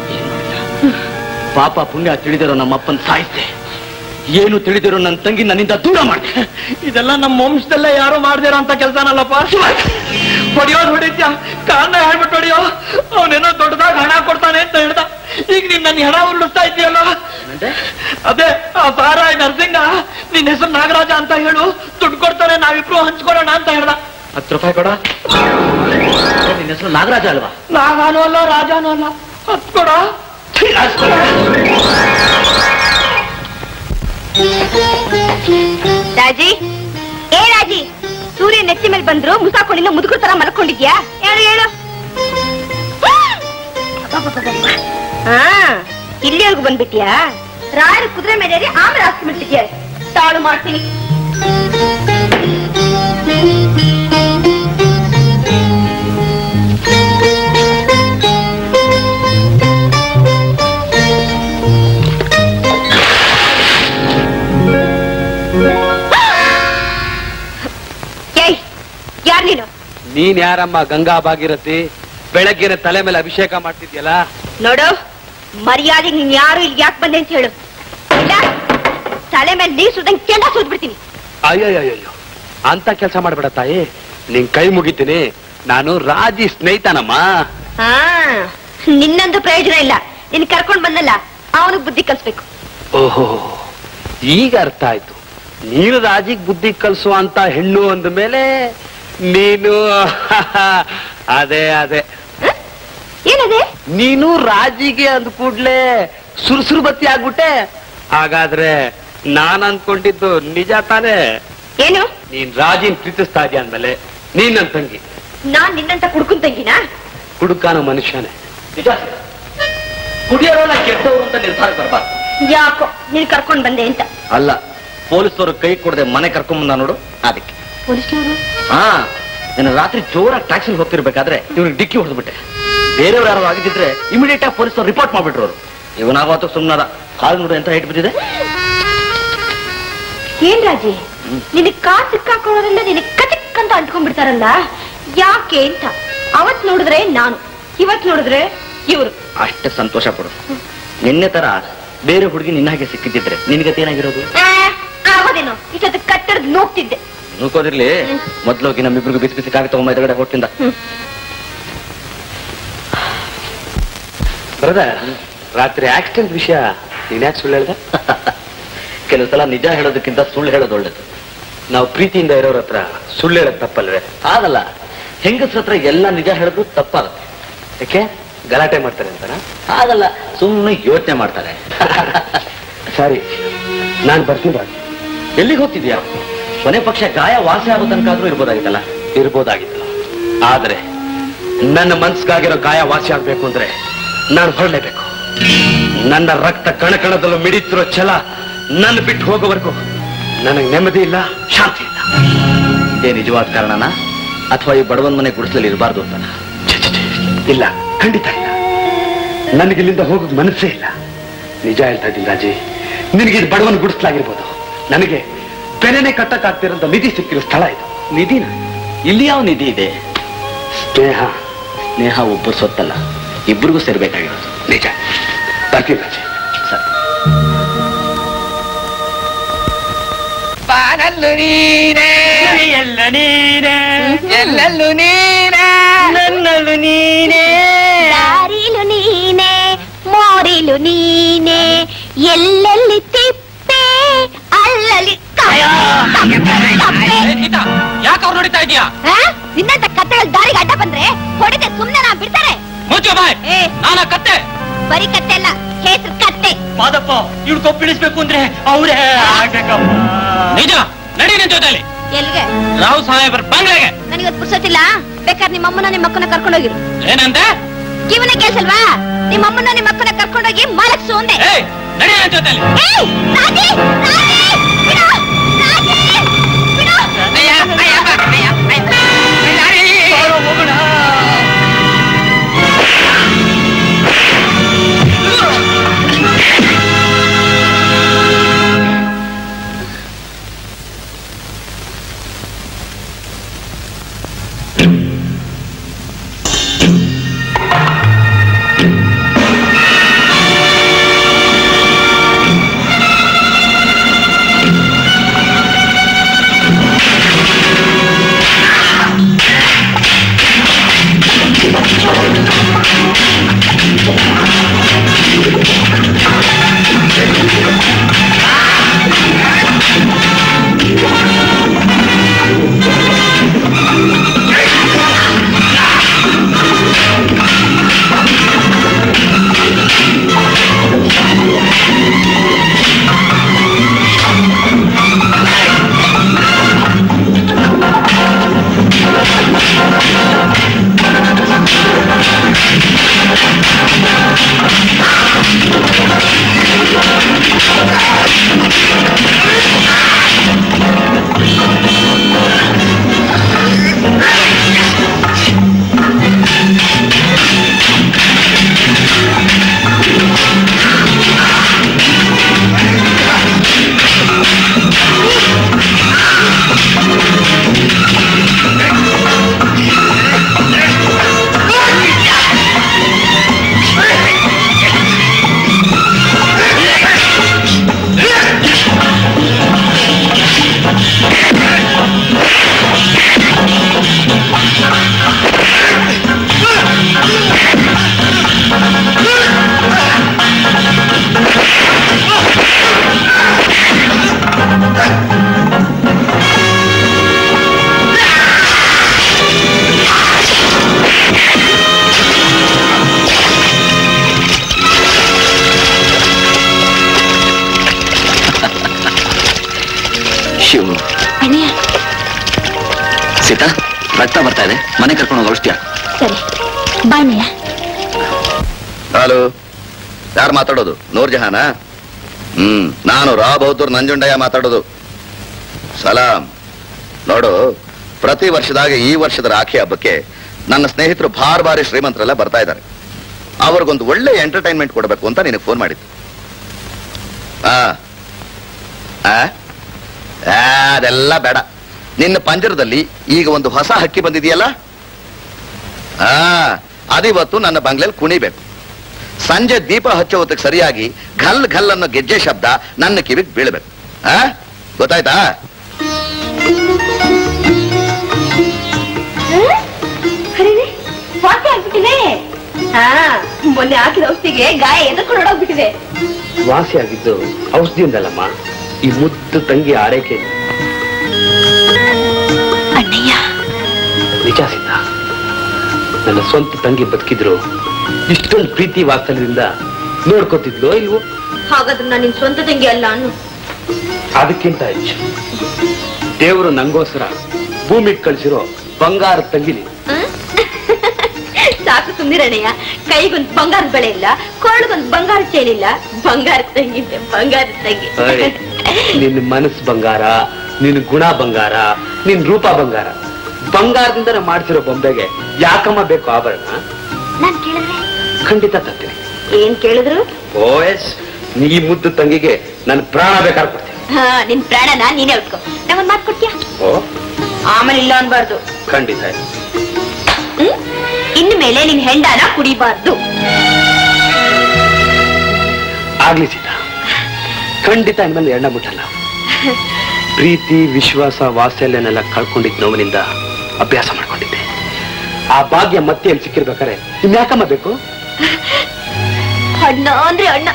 ಪಾಪ ಪುಣ್ಯ ತಿಳಿದಿರೋ ನಮ್ಮ ಅಪ್ಪನ್ ಸಾಯಿಸ್ದೆ ಏನು ತಿಳಿದಿರೋ ನನ್ನ ತಂಗಿ ನನ್ನಿಂದ ದೂರ ಮಾಡಿದೆ ಇದೆಲ್ಲ ನಮ್ಮ ವಂಶದಲ್ಲೇ ಯಾರು ಮಾಡ್ದಿರೋ ಅಂತ ಕೆಲಸನಲ್ಲಪ್ಪ ಹೊಡಿಯೋದು ಹೊಡಿತ್ಯ ಕಾರಣ ಹೇಳ್ಬಿಟ್ಟು ಹೊಡಿಯೋ ಅವನೇನೋ ದೊಡ್ಡದಾಗ ಹಣ ಕೊಡ್ತಾನೆ ಅಂತ ಹೇಳ್ದ ಈಗ ನೀನ್ ನನ್ನ ಹೆಣ ಉರುಳಿಸ್ತಾ ಇದೆಯಲ್ಲ ಅದೇ ಆ ಸಾರಾಯ್ ನರಸಿಂಗ ನಿನ್ನ ಹೆಸರು ನಾಗರಾಜ ಅಂತ ಹೇಳು ದುಡ್ಡು ಕೊಡ್ತಾರೆ ನಾವಿಬ್ರು ಹಂಚ್ಕೊಳ್ಳೋಣ ಅಂತ ಹೇಳ್ದ ಹತ್ತು ರೂಪಾಯಿ ಕೊಡ ನಿನ್ನ ಹೆಸರು ನಾಗರಾಜ ಅಲ್ವಾ ನಾಗಾನು ಅಲ್ಲ ರಾಜಾನು ಅಲ್ಲ ಹತ್ತು ಕೊಡ ರಾಜಿ ಏ ರಾಜಿ ಸೂರ್ಯ ನೆತ್ತಿ ಮೇಲೆ ಬಂದ್ರು ಮುಸಾಕೊಂಡಿನ ಮುದುಕು ತರ ಮಲ್ಕೊಂಡಿದ್ಯಾ ಹೇಳು ಹೇಳು ಹಾ ಇಲ್ಲಿವರೆಗೂ ಬಂದ್ಬಿಟ್ಯಾ ರಾಯರು ಕುದುರೆ ಮೇಲೆ ಏರಿ ಆಮೇಲೆ ಹಾಸ್ಕೊಂಡ್ಬಿಟ್ಟಿದ್ಯಾ ತಾಳು ಮಾಡ್ತೀನಿ ಏಯ್ ಯಾರ್ ನೀನು ನೀನ್ ಯಾರಮ್ಮ ಗಂಗಾ ಭಾಗಿರಥಿ ಬೆಳಗ್ಗೆನೆ ತಲೆ ಮೇಲೆ ಅಭಿಷೇಕ ಮಾಡ್ತಿದ್ಯಲ್ಲ ನೋಡು ಮರ್ಯಾದೆ ನೀನ್ ಯಾರು ಇಲ್ಲಿ ಯಾಕೆ ಬಂದೆ ಅಂತ ಹೇಳು ಇಲ್ಲ ತಲೆ ಮೇಲೆ ನೀರ್ ಸುದಂಗ್ ಕೆಂಡ ಸುದ್ಬಿಡ್ತೀನಿ ಅಯ್ಯಯ್ಯಯ್ಯೋ ಅಂತ ಕೆಲಸ ಮಾಡ್ಬೇಡ ತಾಯಿ ನಿನ್ ಕೈ ಮುಗಿತೀನಿ ನಾನು ರಾಜಿ ಸ್ನೇಹಿತನಮ್ಮ ಹಾ ನಿನ್ನಂದು ಪ್ರಯೋಜನ ಇಲ್ಲ ನಿನ್ ಕರ್ಕೊಂಡ್ ಬಂದಲ್ಲ ಅವನಿಗೆ ಬುದ್ಧಿ ಕಲ್ಸ್ಬೇಕು ಓಹೋ ಈಗ ಅರ್ಥ ಆಯ್ತು ನೀನು ರಾಜಿಗ್ ಬುದ್ಧಿ ಕಲ್ಸು ಅಂತ ಹೆಣ್ಣು ಅಂದ ಮೇಲೆ ನೀನು ಅದೇ ಅದೇ ಏನದೆ ನೀನು ರಾಜಿಗೆ ಅಂದ ಕೂಡ್ಲೆ ಸುರ್ಸುರು ಬತ್ತಿ ಆಗ್ಬಿಟ್ಟೆ ಹಾಗಾದ್ರೆ ನಾನ್ ಅನ್ಕೊಂಡಿದ್ದು ನಿಜ ತಾನೇ ಏನು ನೀನ್ ರಾಜಿನ್ ಪ್ರೀತಿಸ್ತಾ ಇದೆಯಾ ಅಂದ್ಮೇಲೆ ನೀನ್ ನನ್ ತಂಗಿ ನಾನ್ ನಿನ್ನಂತ ಕುಡ್ಕೊಂಡ್ ತಂಗಿನ ಹುಡುಕಾನ ಮನುಷ್ಯನೇ ನಿಜ ಕುಡಿಯೋರೆಲ್ಲ ಕೆಟ್ಟವರು ಅಂತ ನಿರ್ಧಾರ ಬರಬಾರ್ದು ಯಾಕೋ ನೀನ್ ಕರ್ಕೊಂಡ್ ಬಂದೆ ಅಂತ ಅಲ್ಲ ಪೊಲೀಸರು ಕೈ ಕೊಡದೆ ಮನೆ ಕರ್ಕೊಂಬಂದ ನೋಡು ಅದಕ್ಕೆ ಪೊಲೀಸ್ನವರು ಹಾ ನಾನು ರಾತ್ರಿ ಜೋರಾಗಿ ಟ್ಯಾಕ್ಸಿ ಹೋಗ್ತಿರ್ಬೇಕಾದ್ರೆ ಇವ್ರಿಗೆ ಡಿಕ್ಕಿ ಹೊಡೆದ್ಬಿಟ್ಟೆ ಬೇರೆಯವ್ರು ಯಾರು ಆಗಿದ್ದಿದ್ರೆ ಇಮಿಡಿಯೇಟ್ ಆಗಿ ಪೊಲೀಸರು ರಿಪೋರ್ಟ್ ಮಾಡ್ಬಿಟ್ರು ಅವರು ಇವನಾಗತ್ತು ಸುಮ್ಮನಾದ ಕಾಲು ನೋಡಿ ಎಂತ ಇಟ್ಬಿಟ್ಟಿದೆ ಏನ್ ರಾಜಿ ನಿನಗ್ ಕಾರ್ ಸಿಕ್ಕಾಕೊಳ್ಳೋದ್ರಿಂದ ನಿನಗ್ ಕಚಕ್ ಅಂತ ಅಂಟ್ಕೊಂಡ್ಬಿಡ್ತಾರಲ್ಲ ಯಾಕೆ ಅಂತ ಅವತ್ ನೋಡಿದ್ರೆ ನಾನು ಇವತ್ ನೋಡಿದ್ರೆ ಇವ್ರು ಅಷ್ಟೇ ಸಂತೋಷ ಪಡು ನಿನ್ನೆ ತರ ಬೇರೆ ಹುಡುಗಿ ನಿನ್ನ ಹಾಗೆ ಸಿಕ್ಕಿದ್ದಿದ್ರೆ ನಿನ್ಗತೆ ಏನಾಗಿರೋದು ಆಗೋದೇನು ಇಷ್ಟೊತ್ತು ಕಟ್ಟಡದ್ ನೋಗ್ತಿದ್ದೆ ನೂಕೋದಿರ್ಲಿ ಮೊದ್ಲೋಗಿ ನಮ್ಮಿಬ್ರಿಗೂ ಬಿಸಿ ಬಿಸಿ ಕಾಗಿ ತಗೊಂಬ ಎದುರುಗಡೆ ಹೊಟ್ಟಿಂದ ಬ್ರದರ್ ರಾತ್ರಿ ಆಕ್ಸಿಡೆಂಟ್ ವಿಷಯ ನೀನ್ ಯಾಕೆ ಸುಳ್ಳು ಹೇಳ್ದ ಕೆಲವು ಸಲ ನಿಜ ಹೇಳೋದಕ್ಕಿಂತ ಸುಳ್ಳು ಹೇಳೋದು ಒಳ್ಳೇದು ನಾವು ಪ್ರೀತಿಯಿಂದ ಇರೋರ ಹತ್ರ ಸುಳ್ಳು ಹೇಳೋದು ತಪ್ಪಲ್ವೇ ಆಗಲ್ಲ ಹೆಂಗಸ್ರ ಹತ್ರ ಎಲ್ಲ ನಿಜ ಹೇಳೋದು ತಪ್ಪಾಗುತ್ತೆ ಯಾಕೆ ಗಲಾಟೆ ಮಾಡ್ತಾರೆ ಅಂತನಾ ಆಗಲ್ಲ ಸುಮ್ಮನೆ ಯೋಚನೆ ಮಾಡ್ತಾರೆ ಸರಿ ನಾನ್ ಬರ್ತೀನಿ ಬಾಯ್ ಎಲ್ಲಿಗೆ ಹೋಗ್ತಿದ್ಯಾ ಕೊನೆ ಪಕ್ಷ ಗಾಯ ವಾಸಿ ಆಗೋ ತನಕ ಆದ್ರೂ ಇರ್ಬೋದಾಗಿತ್ತಲ್ಲ ಇರ್ಬೋದಾಗಿತ್ತು ಆದ್ರೆ ನನ್ನ ಮನ್ಸ್ಗಾಗಿರೋ ಗಾಯ ವಾಸಿ ಆಗ್ಬೇಕು ಅಂದ್ರೆ ನಾನು ಹೊರಲೇಬೇಕು ನನ್ನ ರಕ್ತ ಕಣಕಣದಲ್ಲೂ ಮಿಡಿತಿರೋ ಛಲ ನನ್ನ ಬಿಟ್ಟು ಹೋಗೋವರೆಗೂ ನನಗೆ ನೆಮ್ಮದಿ ಇಲ್ಲ ಶಾಂತಿ ಇಲ್ಲ ಇದೇ ನಿಜವಾದ ಕಾರಣನ ಅಥವಾ ಈ ಬಡವನ ಮನೆ ಗುಡಿಸಲಲ್ಲಿ ಇರಬಾರ್ದು ಅಂತ ಛೆ, ಛೆ, ಛೆ, ಇಲ್ಲ ಖಂಡಿತ ಇಲ್ಲ ನನಗೆ ಇಲ್ಲಿಂದ ಹೋಗೋಕ್ ಮನಸ್ಸೇ ಇಲ್ಲ ನಿಜ ಹೇಳ್ತಾ ಇದ್ದೀನಿ ರಾಜಿ ನಿನಗೆ ಇದು ಬಡವನ ಗುಡಿಸ್ಲಾಗಿರ್ಬೋದು ನನಗೆ ಬೆಲೆನೆ ಕಟ್ಟಕ್ಕಾಗ್ತಿರೋಂಥ ನಿಧಿ ಸಿಕ್ಕಿರೋ ಸ್ಥಳ ಇದು ನಿಧಿನ ಇಲ್ಲಿ ಯಾವ ನಿಧಿ ಇದೆ ಸ್ನೇಹ ಸ್ನೇಹ ಒಬ್ಬರು ಸೊತ್ತಲ್ಲ ಇಬ್ಬರಿಗೂ ಸೇರ್ಬೇಕಾಗಿರೋದು ನಿಜ ಬರ್ತೀನಿ ರಾಜಿ ಸರಿ ಬಾನಲ್ಲು ನೀನೇ ಎಲ್ಲ ನೀನೇ ಎಲ್ಲೆಲ್ಲೂ ನೀನೇ ನನ್ನಲ್ಲೂ ನೀನೇ ದಾರಿಲು ನೀನೆ ಮೋರಿಲು ನೀನೆ ಎಲ್ಲೆಲ್ಲಿ ತಿಪ್ಪೆ ಅಲ್ಲಲ್ಲಿ ಯಾಕೆ ಅವ್ರು ನೋಡಿತಾ ಇದೀಯಾ ನಿನ್ನಂತ ಕತ್ತಳ ದಾರಿಗೆ ಅಡ್ಡ ಬಂದ್ರೆ ಹೊಡೆದೆ ಸುಮ್ನೆ ನಾ ಬಿಡ್ತಾರೆ ಮುಚ್ಚು ಬಾಯ್ ಏ ನಾನ ಕತ್ತೆ ಬರೀ ಕತ್ತೆ ಅಲ್ಲ ಹೆಸರು ಕತ್ತೆ ಪಾದಪ್ಪ ಇವ್ಳು ಕೊಪ್ಪಿಳಿಸ್ಬೇಕು ಅಂದ್ರೆ ಅವರೇ ನಿಜ ನಡಿ ನಿನ್ ಜೊತೆಲಿ ಎಲ್ಲಿಗೆ ರಾವ್ ಸಾಹೇಬ್ರ ಬಂಗ್ಲೆಗೆ ನನಗದ್ ಪುರ್ಸೋತಿಲ್ಲ ಬೇಕಾದ್ರೆ ನಿಮ್ಮ ಅಮ್ಮನ ನಿಮ್ಮ ಅಕ್ಕನ ಕರ್ಕೊಂಡೋಗಿರು ಏನಂತೆ ಕಿವನ ಕೇಳ್ಸಲ್ವಾ ನಿಮ್ಮ ಅಮ್ಮನ ನಿಮ್ಮ ಅಕ್ಕನ ಕರ್ಕೊಂಡೋಗಿ ಮಲಗ್ಸು ಅಂದೆ ಏಯ್ ನಡಿ ನನ್ ಜೊತೆಲಿ ಏಯ್, ರಾಜಿ, ರಾಜಿ, ಬಿಡು, ರಾಜಿ, ಬಿಡು. ಶಿವ ಅಣ್ಣಯ್ಯ ಸೀತಾ ರಕ್ತ ಬರ್ತಾ ಇದೆ ಮನೆ ಕರ್ಕೊಂಡು ಹೋಗಿ ಔಷಧಿಯ ಸರಿ ಬಾಯ್ನಯ್ಯ ಹಲೋ ಯಾರು ಮಾತಾಡೋದು ನೂರ್ ಜಹಾನ ಹ್ಮ್ ನಾನು ರಾ ಬಹದ್ದೂರ್ ನಂಜುಂಡಯ್ಯ ಮಾತಾಡೋದು ಸಲಾಂ ನೋಡು ಪ್ರತಿ ವರ್ಷದಾಗ ಈ ವರ್ಷದ ರಾಖಿ ಹಬ್ಬಕ್ಕೆ ನನ್ನ ಸ್ನೇಹಿತರು ಭಾರ್ ಬಾರಿ ಶ್ರೀಮಂತರೆಲ್ಲ ಬರ್ತಾ ಇದ್ದಾರೆ ಅವ್ರಿಗೊಂದು ಒಳ್ಳೆ ಎಂಟರ್ಟೈನ್ಮೆಂಟ್ ಕೊಡಬೇಕು ಅಂತ ನಿನಗೆ ಫೋನ್ ಮಾಡಿದ್ದು ಆ ಆ? ಆ, ಅದೆಲ್ಲ ಬೇಡ ನಿನ್ನ ಪಂಜರದಲ್ಲಿ ಈಗ ಒಂದು ಹೊಸ ಹಕ್ಕಿ ಬಂದಿದೆಯಲ್ಲ ಆ ಅದಿವತ್ತು ನನ್ನ ಬಂಗ್ಲೆಲ್ ಕುಣಿಬೇಕು ಸಂಜೆ ದೀಪ ಹಚ್ಚೋ ಹೊತ್ತಿಗೆ ಸರಿಯಾಗಿ ಘಲ್ ಘಲ್ ಅನ್ನೋ ಗೆಜ್ಜೆ ಶಬ್ದ ನನ್ನ ಕಿವಿಗೆ ಬೀಳ್ಬೇಕು ಆ ಗೊತ್ತಾಯ್ತಾ ಅರೇರೆ, ವಾಂತಿ ಆಗ್ಬಿಟ್ಟಿದೆ ಹಾ ಮೊನ್ನೆ ಹಾಕಿದ ಔಷಧಿಗೆ ಗಾಯ ಎದರ್ಕೊಂಡು ಹೊಡೋಗ್ಬಿಟ್ಟಿದೆ ವಾಸಿ ಆಗಿದ್ದು ಔಷಧಿಯಿಂದಲ್ಲಮ್ಮ ಈ ಮುದ್ದು ತಂಗಿ ಆರೈಕೆ ಅಣ್ಣಯ್ಯ ನಿಜ ಸೀತಾ ನನ್ನ ಸ್ವಂತ ತಂಗಿ ಬದುಕಿದ್ರು ಇಷ್ಟೊಂದು ಪ್ರೀತಿ ವಾತ್ಸಲ್ಯದಿಂದ ನೋಡ್ಕೋತಿದ್ಲೋ ಇಲ್ವೋ ಹಾಗಾದ್ರೆ ನಾನು ನಿನ್ ಸ್ವಂತ ತಂಗಿ ಅಲ್ಲ ಅನ್ನು ಅದಕ್ಕಿಂತ ಹೆಚ್ಚು ದೇವರು ನಂಗೋಸ್ಕರ ಭೂಮಿಗೆ ಕಳಿಸಿರೋ ಬಂಗಾರ ತಂಗಿಲಿ ಸಾಕು ಸುಂದಿರಣ್ಣಯ್ಯ ಕೈಗೊಂದು ಬಂಗಾರದ ಬಳೆ ಇಲ್ಲ ಕೊರಳಿಗೊಂದು ಬಂಗಾರ ಚೈನ್ ಇಲ್ಲ ಬಂಗಾರ ತಂಗಿ ಬಂಗಾರ ತಂಗಿ ಅಯ್, ನಿನ್ನ ಮನಸ್ಸು ಬಂಗಾರ ನಿನ್ನ ಗುಣ ಬಂಗಾರ ನಿನ್ ರೂಪ ಬಂಗಾರ ಬಂಗಾರದಿಂದ ಮಾಡ್ಸಿರೋ ಬೊಂಬೆಗೆ ಯಾಕಮ್ಮ ಬೇಕು ಆಭರಣ ನಾನ್ ಕೇಳಿದ್ರೆ ಖಂಡಿತ ತರ್ತೀನಿ ಏನ್ ಕೇಳಿದ್ರು ಓ ಎಸ್ ನೀ ಮುದ್ದು ತಂಗಿಗೆ ನನ್ನ ಪ್ರಾಣ ಬೇಕಾದ್ರೆ ಕೊಡ್ತೀನಿ ಹಾ ನಿನ್ ಪ್ರಾಣನ ನೀನೇ ಉಟ್ಕೋ ನಂಗೊಂದ್ ಮಾತು ಕೊಡ್ತೀಯಾ ಓ ಆಮೇಲೆ ಇಲ್ಲ ಅನ್ಬಾರ್ದು ಖಂಡಿತ ಹ್ಮ್ ಇನ್ನು ಮೇಲೆ ನಿನ್ ಹೆಂಡನ ಕುಡಿಬಾರ್ದು ಆಗ್ಲಿ ಸೀತಾ ಖಂಡಿತ ಇನ್ಮೇಲೆ ಎಣ್ಣ ಮುಟ್ಟಲ್ಲ ಪ್ರೀತಿ ವಿಶ್ವಾಸ ವಾತ್ಸಲ್ಯನೆಲ್ಲ ಕಳ್ಕೊಂಡಿದ್ದ ನೋವಿನಿಂದ ಅಭ್ಯಾಸ ಮಾಡ್ಕೊಂಡಿದ್ದೆ ಆ ಭಾಗ್ಯ ಮತ್ತೆ ಎಲ್ಲಿ ಸಿಕ್ಕಿರ್ಬೇಕಾರೆ ಇನ್ಯಾಕಮ್ಮ ಬೇಕು ಅಣ್ಣ ಅಂದ್ರೆ ಅಣ್ಣ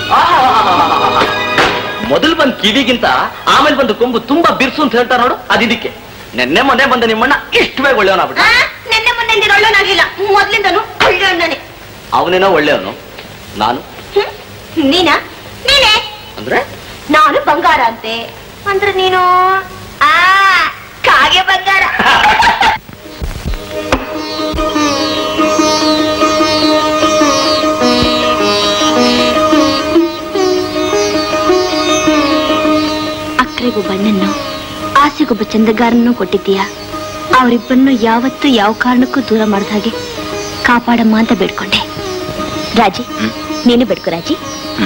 ಮೊದಲು ಬಂದ್ ಕಿವಿಗಿಂತ ಆಮೇಲೆ ಬಂದು ಕೊಂಬು ತುಂಬಾ ಬಿರ್ಸು ಅಂತ ಹೇಳ್ತಾರೆ ನೋಡು ಅದಿದಕ್ಕೆ ನೆನ್ನೆ ಮೊನ್ನೆ ಬಂದ ನಿಮ್ಮಣ್ಣ ಇಷ್ಟು ಬೇಗ ಒಳ್ಳೆಯವನಾಗ್ಬಿಟ್ಟ ಆ, ನೆನ್ನೆ ಮೊನ್ನೆ ಇಂದಿನ ಒಳ್ಳೋನಾಗ್ಲಿಲ್ಲ ಮೊದ್ಲಿಂದನು ಒಳ್ಳೆ ಅಣ್ಣನೇ ಅವನೇನೋ ಒಳ್ಳೆಯವನು ನಾನು ಹ್ಮ್? ನೀನಾ ನೀನೇ ಅಂದ್ರೆ ನಾನು ಬಂಗಾರ ಅಂತೆ ಅಂದ್ರೆ ನೀನು ಆ ಕಾಗೆ ಬಂಗಾರ ಅಕ್ರೆಗೊಬ್ಬ ಅಣ್ಣನ್ನು ಆಸೆಗೊಬ್ಬ ಚಂದಗಾರನ್ನು ಕೊಟ್ಟಿದ್ದೀಯ ಅವರಿಬ್ಬರನ್ನು ಯಾವತ್ತೂ ಯಾವ ಕಾರಣಕ್ಕೂ ದೂರ ಮಾಡಿದ ಹಾಗೆ ಕಾಪಾಡಮ್ಮ ಅಂತ ಬೇಡ್ಕೊಂಡೆ ರಾಜಿ ನೀನು ಬೇಡ್ಕೊ ರಾಜಿ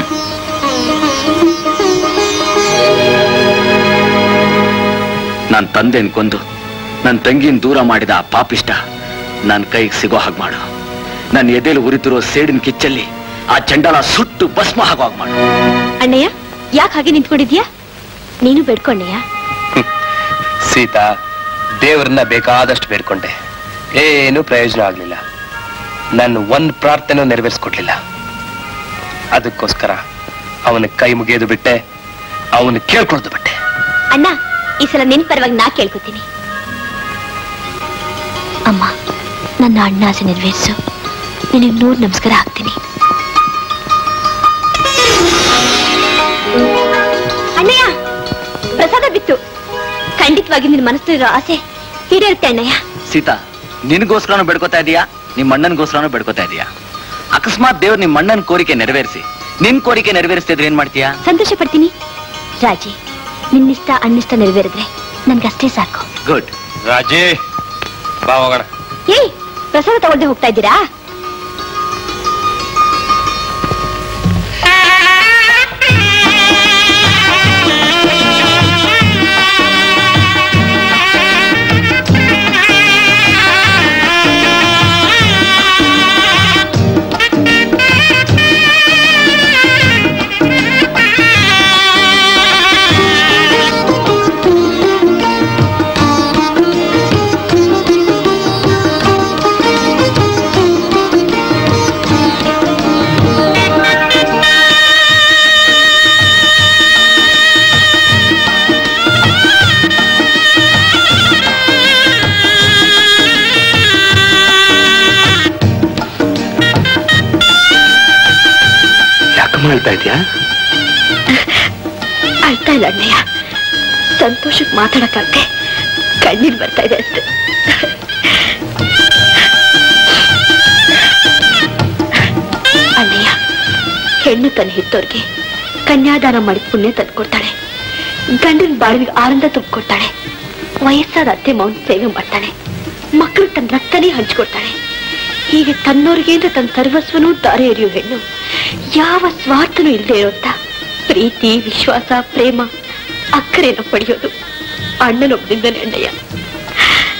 ನನ್ನ ತಂದೆನ್ ಕೊಂದು ನನ್ನ ತಂಗಿನ ದೂರ ಮಾಡಿದ ಆ ಪಾಪಿಷ್ಟ ನನ್ನ ಕೈಗೆ ಸಿಗೋ ಹಾಗೆ ಮಾಡು ನನ್ನ ಎದೆಲು ಉರಿತಿರೋ ಸೇಡಿನ ಕಿಚ್ಚಲ್ಲಿ ಆ ಚಂಡಾಲ ಸುಟ್ಟು ಭಸ್ಮ ಆಗೋ ಹಾಗೆ ಮಾಡು ಅಣ್ಣಯ್ಯ ಯಾಕೆ ಹಾಗೆ ನಿಂತ್ಕೊಂಡಿದ್ಯಾ ನೀನು ಬೇಡ್ಕೊಂಡೆಯ ಸೀತಾ ದೇವರನ್ನ ಬೇಕಾದಷ್ಟು ಬೇಡ್ಕೊಂಡೆ ಏನು ಪ್ರಯೋಜನ ಆಗ್ಲಿಲ್ಲ ನಾನು ಒಂದ್ ಪ್ರಾರ್ಥನೆ ನೆರವೇರಿಸ್ಕೊಡ್ಲಿಲ್ಲ ಅದಕ್ಕೋಸ್ಕರ ಅವನ ಕೈ ಮುಗಿಯೋದು ಬಿಟ್ಟೆ ಅವನು ಕೇಳ್ಕೊಳ್ದು ಬಿಟ್ಟೆ ಅಣ್ಣ ಈ ಸಲ ನಿನ್ ಪರವಾಗಿ ನಾ ಕೇಳ್ಕೊತೀನಿ ಅಮ್ಮ ನನ್ನ ಅಣ್ಣ ಆಸೆ ನೆರವೇರಿಸು ನಿನಗೆ ನೂರು ನಮಸ್ಕಾರ ಹಾಕ್ತೀನಿ ಅಣ್ಣಯ್ಯ ಪ್ರಸಾದ ಬಿತ್ತು ಖಂಡಿತವಾಗಿ ನಿನ್ನ ಮನಸ್ಸಲ್ಲಿರೋ ಆಸೆ ಈಡೇರುತ್ತೆ ಅಣ್ಣಯ್ಯ ಸೀತಾ ನಿನಗೋಸ್ಕರನೂ ಬೇಡ್ಕೋತಾ ಇದೀಯಾ ನಿಮ್ಮ ಅಣ್ಣನಿಗೋಸ್ಕರನೂ ಬೇಡ್ಕೋತಾ ಇದೀಯಾ ಅಕಸ್ಮಾತ್ ದೇವ್ರು ನಿಮ್ಮ ಅಣ್ಣನ ಕೋರಿಕೆ ನೆರವೇರಿಸಿ ನಿನ್ ಕೋರಿಕೆ ನೆರವೇರಿಸ್ತಿದ್ರೆ ಏನ್ ಮಾಡ್ತೀಯಾ ಸಂತೋಷ ಪಡ್ತೀನಿ ರಾಜಿ ನಿನ್ನಿಷ್ಟ ಅಣ್ಣಿಷ್ಟ ನೆರವೇರಿದ್ರೆ ನನ್ಗಷ್ಟೇ ಸಾಕು ಗುಡ್ ರಾಜೇ ಬಾ ಹೋಗೋಣ ಏಯ್ ಪ್ರಸಾದ ತಗೊಳ್ದೆ ಹೋಗ್ತಾ ಇದ್ದೀರಾ ಯಾಕಮ್ಮ ಹೇಳ್ತಾ ಇದೀಯಾ ಅಳ್ತಾ ಇಲ್ಲ ಅಣ್ಣಯ್ಯ ಸಂತೋಷಕ್ಕೆ ಮಾತಾಡಕ್ಕಾಗದೆ ಕಣ್ಣೀರ್ ಬರ್ತಾ ಇದೆ ಅಷ್ಟೆ ಅಣ್ಣಯ್ಯ ಹೆಣ್ಣು ತನ್ನ ಹೆತ್ತೋರ್ಗೆ ಕನ್ಯಾದಾನ ಮಾಡಿ ಪುಣ್ಯ ತಂದ್ಕೊಡ್ತಾಳೆ ಗಂಡನ ಬಾಳಿಗೆ ಆನಂದ ತುಂಬಿಕೊಡ್ತಾಳೆ ವಯಸ್ಸಾದ ಅತ್ತೆ ಮೌನ ಸೇವೆ ಮಾಡ್ತಾಳೆ ಮಕ್ಕಳು ತನ್ನ ರಕ್ತನೇ ಹಂಚ್ಕೊಡ್ತಾಳೆ ಹೀಗೆ ತನ್ನೋರಿಗೆ ಅಂತ ತನ್ನ ಸರ್ವಸ್ವನೂ ದಾರಿ ಎರೆಯೋ ಹೆಣ್ಣು ಯಾವ ಸ್ವಾರ್ಥನೂ ಇಲ್ಲದೆ ಇರೋಂತ ಪ್ರೀತಿ ವಿಶ್ವಾಸ ಪ್ರೇಮ ಅಕ್ಕರೇನ ಪಡೆಯೋದು ಅಣ್ಣನೊಬ್ಬನಿಂದನೇ ಅಣ್ಣಯ್ಯ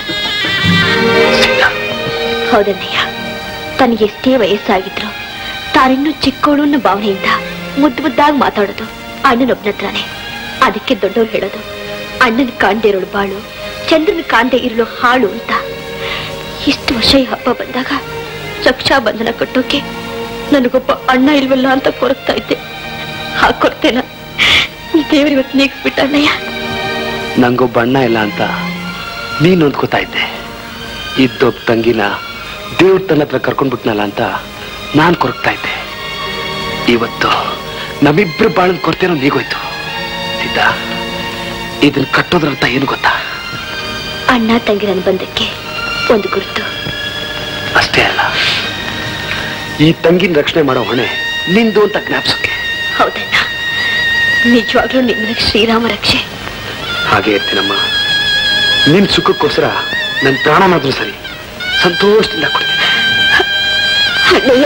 ಹೌದಣ್ಣಯ್ಯ ತನಗೆ ಎಷ್ಟೇ ವಯಸ್ಸಾಗಿದ್ರು ತಾನಿನ್ನೂ ಚಿಕ್ಕವಳು ಅನ್ನೋ ಭಾವನೆಯಿಂದ ಮುದ್ದು ಮುದ್ದಾಗಿ ಮಾತಾಡೋದು ಅಣ್ಣನೊಬ್ಬನ ಹತ್ರನೇ ಅದಕ್ಕೆ ದೊಡ್ಡವ್ರು ಹೇಳೋದು ಅಣ್ಣನ ಕಾಣ್ದೇ ಇರೋಳು ಬಾಳು ಚಂದ್ರನ ಕಾಣ್ದೇ ಇರಲು ಹಾಳು ಅಂತ ಇಷ್ಟು ವರ್ಷ ಈ ಹಬ್ಬ ಬಂದಾಗ ರಕ್ಷಾ ಬಂಧನ ಕಟ್ಟೋಕೆ ನನಗೊಬ್ಬ ಅಣ್ಣ ಇಲ್ವಲ್ಲ ಅಂತ ಕೊರಗ್ತಾ ಇದ್ದೆ ಆ ಕೊರತೆನ ದೇವ್ರ ಇವತ್ತು ನೀಗಿಸ್ಬಿಟ್ಟ ಅಣ್ಣಯ್ಯ ನಂಗೊಬ್ಬ ಅಣ್ಣ ಇಲ್ಲ ಅಂತ ನೀನ್ ನೊಂದ್ಕೋತಾ ಇದ್ದೆ ಇದ್ದೊಬ್ಬ ತಂಗಿನ ದೇವ್ರ ತನ್ನ ಹತ್ರ ಕರ್ಕೊಂಡ್ಬಿಟ್ನಲ್ಲ ಅಂತ ನಾನ್ ಕೊರಗ್ತಾ ಇದ್ದೆ ಇವತ್ತು ನಮ್ಮಿಬ್ರು ಬಾಳನ್ ಕೊರತೆನೋ ನೀಗೋಯ್ತು ಸಿದ್ಧ ಇದನ್ನ ಕಟ್ಟೋದ್ರಂತ ಏನು ಗೊತ್ತಾ ಅಣ್ಣ ತಂಗಿರ ಬಂದಕ್ಕೆ ಒಂದು ಗುರುತು ಅಷ್ಟೇ ಅಲ್ಲ ಈ ತಂಗಿನ ರಕ್ಷಣೆ ಮಾಡೋ ಹೊಣೆ ನಿಂದು ಅಂತ ಜ್ಞಾಪಿಸೋಕೆ ಹೌದಣ್ಣ ನಿಜವಾಗ್ಲೂ ನಿನ್ನ ಶ್ರೀರಾಮ ರಕ್ಷೆ ಹಾಗೆ ಇರ್ತೀನಮ್ಮ ನಿನ್ ಸುಖಕ್ಕೋಸ್ಕರ ನನ್ನ ಪ್ರಾಣನಾದ್ರೂ ಸರಿ ಸಂತೋಷದಿಂದ ಕೊಡ್ತೀನಿ ಅಣ್ಣಯ್ಯ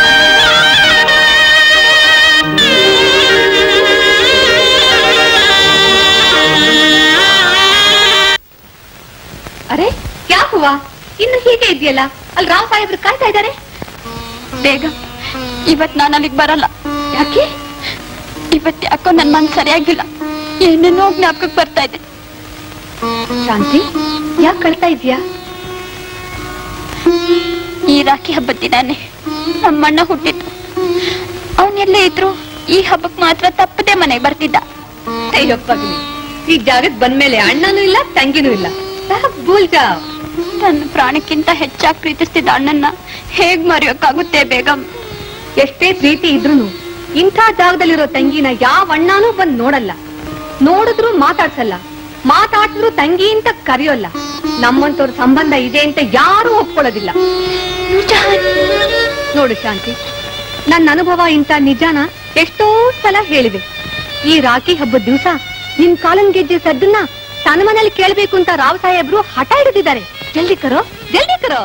ಅರೆ ಯಾ ಹೂವ ಇನ್ನು ಹೀಗೆ ಇದೆಯಲ್ಲ ಅಲ್ಲಿ ರಾವ್ ಸಾಹೇಬ್ರು ಕಾಯ್ತಾ ಇದ್ದಾರೆ ಬೇಗ ಇವತ್ ನಾನು ಅಲ್ಲಿಗೆ ಬರಲ್ಲ ಯಾಕೆ ಇವತ್ ಯಾಕೋ ನನ್ ಮನ್ ಸರಿಯಾಗಿಲ್ಲ ಏನೇನೋ ಜ್ಞಾಪಕಕ್ಕೆ ಬರ್ತಾ ಇದೆ ಶಾಂತಿ ಯಾಕೆ ಕಳ್ತಾ ಇದೀಯಾ ಈ ರಾಖಿ ಹಬ್ಬದ ದಿನಾನೇ ನಮ್ಮಣ್ಣ ಹುಟ್ಟಿದ್ದು ಅವನೆಲ್ಲೇ ಇದ್ರು ಈ ಹಬ್ಬಕ್ ಮಾತ್ರ ತಪ್ಪದೆ ಮನೆಗೆ ಬರ್ತಿದ್ದ ಅಯ್ಯಪ್ಪಗ್ಲಿ ಈ ಜಾಗಕ್ಕೆ ಬಂದ್ಮೇಲೆ ಅಣ್ಣನೂ ಇಲ್ಲ ತಂಗಿನೂ ಇಲ್ಲ ಸಾಹಬ್ ಭೂಲ್ ಜಾವ್ ನನ್ನ ಪ್ರಾಣಕ್ಕಿಂತ ಹೆಚ್ಚಾಗಿ ಪ್ರೀತಿಸ್ತಿದ್ದ ಅಣ್ಣನ್ನ ಹೇಗ್ ಮರೆಯೋಕ್ಕಾಗುತ್ತೆ ಬೇಗಂ ಎಷ್ಟೇ ಪ್ರೀತಿ ಇದ್ರೂನು ಇಂಥ ಜಾಗದಲ್ಲಿರೋ ತಂಗಿನ ಯಾವ ಅಣ್ಣನೂ ಬಂದ್ ನೋಡಲ್ಲ ನೋಡಿದ್ರು ಮಾತಾಡ್ಸಲ್ಲ ಮಾತಾಡ್ಸಿದ್ರು ತಂಗಿ ಅಂತ ಕರೆಯೋಲ್ಲ ನಮ್ಮಂತವ್ರ ಸಂಬಂಧ ಇದೆ ಅಂತ ಯಾರೂ ಒಪ್ಕೊಳ್ಳೋದಿಲ್ಲ ನೋಡು ಶಾಂತಿ ನನ್ನ ಅನುಭವ ಇಂಥ ನಿಜಾನ ಎಷ್ಟೋ ಸಲ ಹೇಳಿದೆ ಈ ರಾಖಿ ಹಬ್ಬದ ದಿವಸ ನಿಮ್ ಕಾಲನ್ ಗೆಜ್ಜೆ ಸದ್ದನ್ನ ತನ್ನ ಮನೇಲಿ ಕೇಳ್ಬೇಕು ಅಂತ ರಾವ್ ಸಾಹೇಬ್ರು ಹಠ ಹಿಡಿದಿದ್ದಾರೆ ಜಲ್ದಿ ಕರೋ ಜಲ್ದಿ ಕರೋ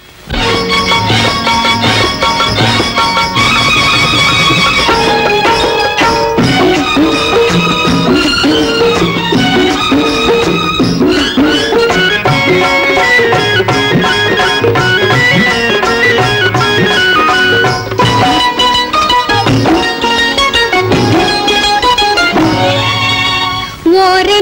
ಓರೆ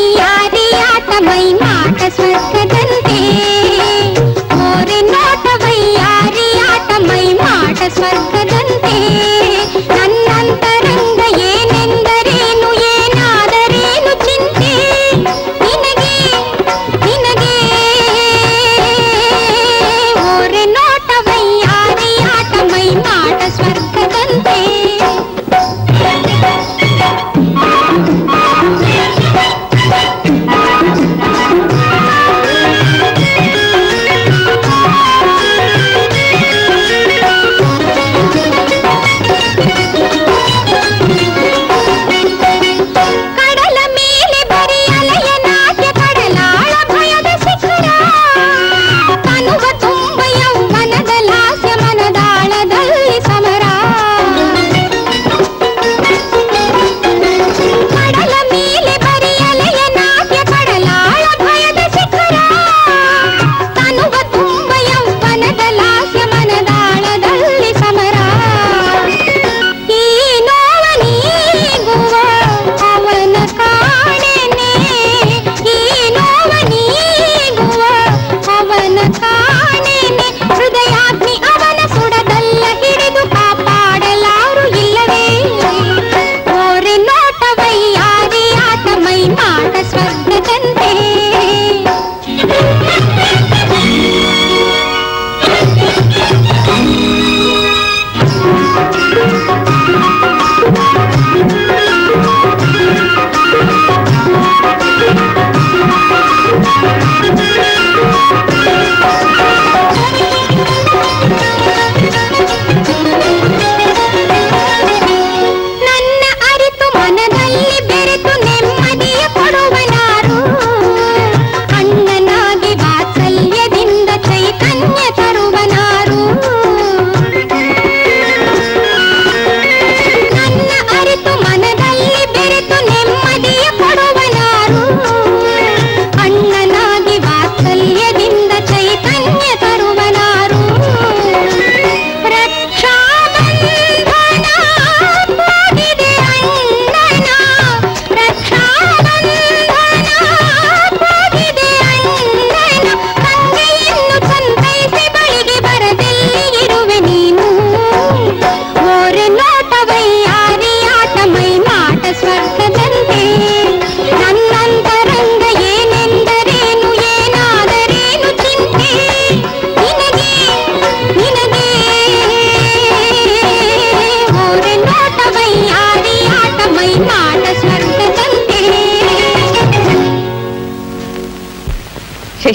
ನೋಟವಯ್ಯಾರಿ ಆಟ ಮೈ ಮಾಟ ಸ್ವರ್ಗದಂತೆ ಓರೆ ನೋಟವೈ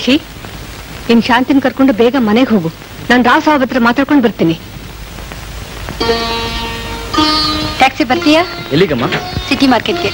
ಶಶಿ ಇನ್ ಶಾಂತಿನ ಕರ್ಕೊಂಡು ಬೇಗ ಮನೆಗೆ ಹೋಗು ನಾನು ರಾವ್ ಸಾಹೇಬ್ ಹತ್ರ ಮಾತಾಡ್ಕೊಂಡು ಬರ್ತೀನಿ ಟ್ಯಾಕ್ಸಿ ಬರ್ತೀಯಾ ಎಲ್ಲಿಗಮ್ಮ ಸಿಟಿ ಮಾರ್ಕೆಟ್ಗೆ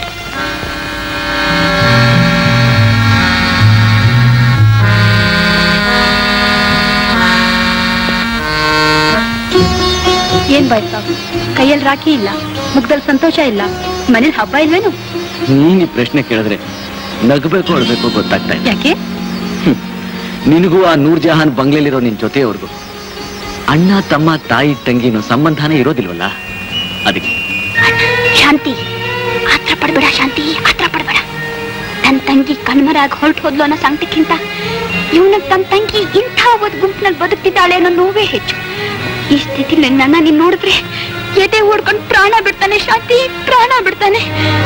ಏನ್ ಬಾಯ್ತಾ ಕೈಯಲ್ಲಿ ರಾಖಿ ಇಲ್ಲ ಮುಖದಲ್ಲಿ ಸಂತೋಷ ಇಲ್ಲ ಮನೇಲಿ ಹಬ್ಬ ಇಲ್ವೇನು ನೀನ್ ಈ ಪ್ರಶ್ನೆ ಕೇಳಿದ್ರೆ ನಗಬೇಕು ಅಳ್ಬೇಕು ಗೊತ್ತಾಗ್ತಾ ಇಲ್ಲ ಯಾಕೆ ನಿನಗೂ ಆ ನೂರ್ ಜಹಾನ್ ಬಂಗ್ಲೆಲಿರೋ ನಿನ್ ಜೊತೆಯವ್ರಿಗೂ ಅಣ್ಣ ತಮ್ಮ ತಾಯಿ ತಂಗಿನೋ ಸಂಬಂಧನೇ ಇರೋದಿಲ್ವಲ್ಲ ಅದಕ್ಕೆ ಶಾಂತಿ ಆತ್ರ ಪಡ್ಬೇಡ ಶಾಂತಿ ಆತ್ರ ಪಡ್ಬೇಡ ತನ್ ತಂಗಿ ಕಣ್ಮರಾಗಿ ಹೊರಟು ಹೋದ್ಲು ಅನ್ನೋ ಸಂಕಟಕ್ಕಿಂತ ಇವನ ತನ್ ತಂಗಿ ಇಂಥ ಒಂದು ಗುಂಪಿನಲ್ಲಿ ಬದುಕ್ತಿದ್ದಾಳೆ ಅನ್ನೋ ನೋವೇ ಹೆಚ್ಚು ಈ ಸ್ಥಿತಿಲಿ ನನ್ನ ನೀನ್ ನೋಡಿದ್ರೆ ಎದೆ ಓಡ್ಕೊಂಡು ಪ್ರಾಣ ಬಿಡ್ತಾನೆ ಶಾಂತಿ ಪ್ರಾಣ ಬಿಡ್ತಾನೆ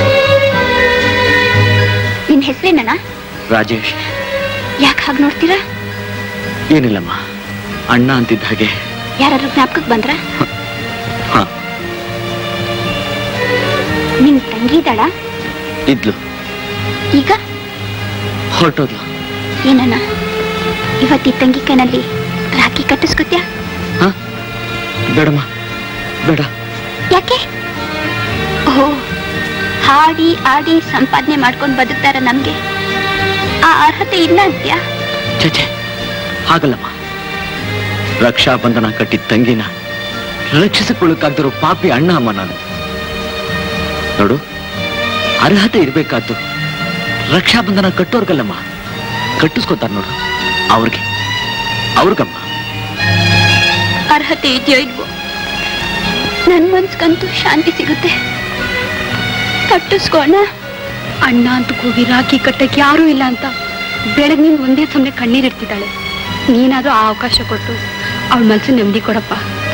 ನಿನ್ ಹೆಸರೇನ ರಾಜೇಶ್ ಯಾಕೆ ಹಾಗೆ ನೋಡ್ತೀರಾ ಏನಿಲ್ಲಮ್ಮ ಅಣ್ಣ ಅಂತಿದ್ದ ಹಾಗೆ ಯಾರಾದ್ರೂ ಜ್ಞಾಪಕಕ್ಕೆ ಬಂದ್ರ ಹ ನಿನ್ ತಂಗಿ ಇದ್ದಾಳ ಇದ್ಲು ಈಗ ಹೊರಟೋದ್ಲು ಏನಣ್ಣ ಇವತ್ತಿ ತಂಗಿ ಕೈನಲ್ಲಿ ರಾಖಿ ಕಟ್ಟಿಸ್ಕೊತ್ಯಾ ಬೇಡಮ್ಮ ಬೇಡ ಯಾಕೆ ಓ ಹಾಡಿ ಆಡಿ ಸಂಪಾದನೆ ಮಾಡ್ಕೊಂಡು ಬದುಕ್ತಾರ ನಮ್ಗೆ ಆ ಅರ್ಹತೆ ಇಲ್ಲ ಅಂತ್ಯಾ ಚಚೆ ಹಾಗಲ್ಲಮ್ಮ ರಕ್ಷಾ ಬಂಧನ ಕಟ್ಟಿದ ತಂಗಿನ ರಕ್ಷಿಸಿಕೊಳ್ಳಕ್ಕಾಗ್ದಿರೋ ಪಾಪಿ ಅಣ್ಣ ಅಮ್ಮ ನಾನು ನೋಡು ಅರ್ಹತೆ ಇರ್ಬೇಕಾದ್ದು ರಕ್ಷಾ ಬಂಧನ ಕಟ್ಟೋರ್ಗಲ್ಲಮ್ಮ ಕಟ್ಟಿಸ್ಕೊತಾರ ನೋಡು ಅವ್ರಿಗೆ ಅವ್ರಿಗಮ್ಮ ಅರ್ಹತೆ ಇದೆಯೋ ಇಲ್ವೋ ನನ್ ಮನ್ಸ್ಗಂತೂ ಶಾಂತಿ ಸಿಗುತ್ತೆ ಕಟ್ಟಿಸ್ಕೋಣ ಅಣ್ಣ ಅಂತ ಕೂಗಿ ರಾಖಿ ಕಟ್ಟಕ್ಕೆ ಯಾರೂ ಇಲ್ಲ ಅಂತ ಬೆಳಗ್ಗೆ ನೀನು ಒಂದೇ ಸಮನೆ ಕಣ್ಣೀರಿಡ್ತಿದ್ದಾಳೆ ನೀನಾದ್ರೂ ಆ ಅವಕಾಶ ಕೊಟ್ಟು ಅವಳ ಮನಸ್ಸು ನೆಮ್ಮದಿ ಕೊಡಪ್ಪ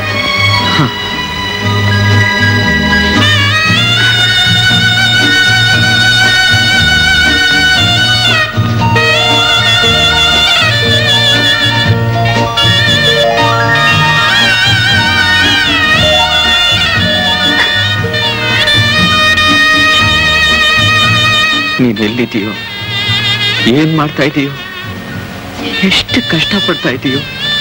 ನೀನ್ ಎಲ್ಲಿದೀಯೋ ಏನ್ ಮಾಡ್ತಾ ಇದೀಯೋ ಎಷ್ಟು ಕಷ್ಟ ಪಡ್ತಾ ಇದೀಯೋ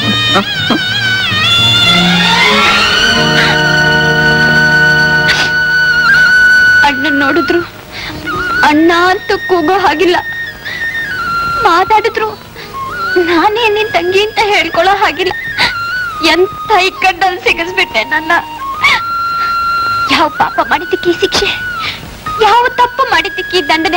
ಅಣ್ಣನ್ ನೋಡಿದ್ರು ಅಣ್ಣ ಅಂತ ಕೂಗೋ ಹಾಗಿಲ್ಲ ಮಾತಾಡಿದ್ರು ನಾನೇ ನಿನ್ ತಂಗಿ ಅಂತ ಹೇಳ್ಕೊಳ್ಳೋ ಹಾಗಿಲ್ಲ ಎಂತ ಇಕ್ಕಡ್ಡಲ್ಲಿ ಸಿಗಿಸ್ಬಿಟ್ಟೆ ನನ್ನ ಯಾವ ಪಾಪ ಮಾಡಿದ್ದಕ್ಕೆ ಈ ಶಿಕ್ಷೆ ಯಾವ ತಪ್ಪು ಮಾಡಿದ್ದಕ್ಕೆ ಈ ದಂಡನೆ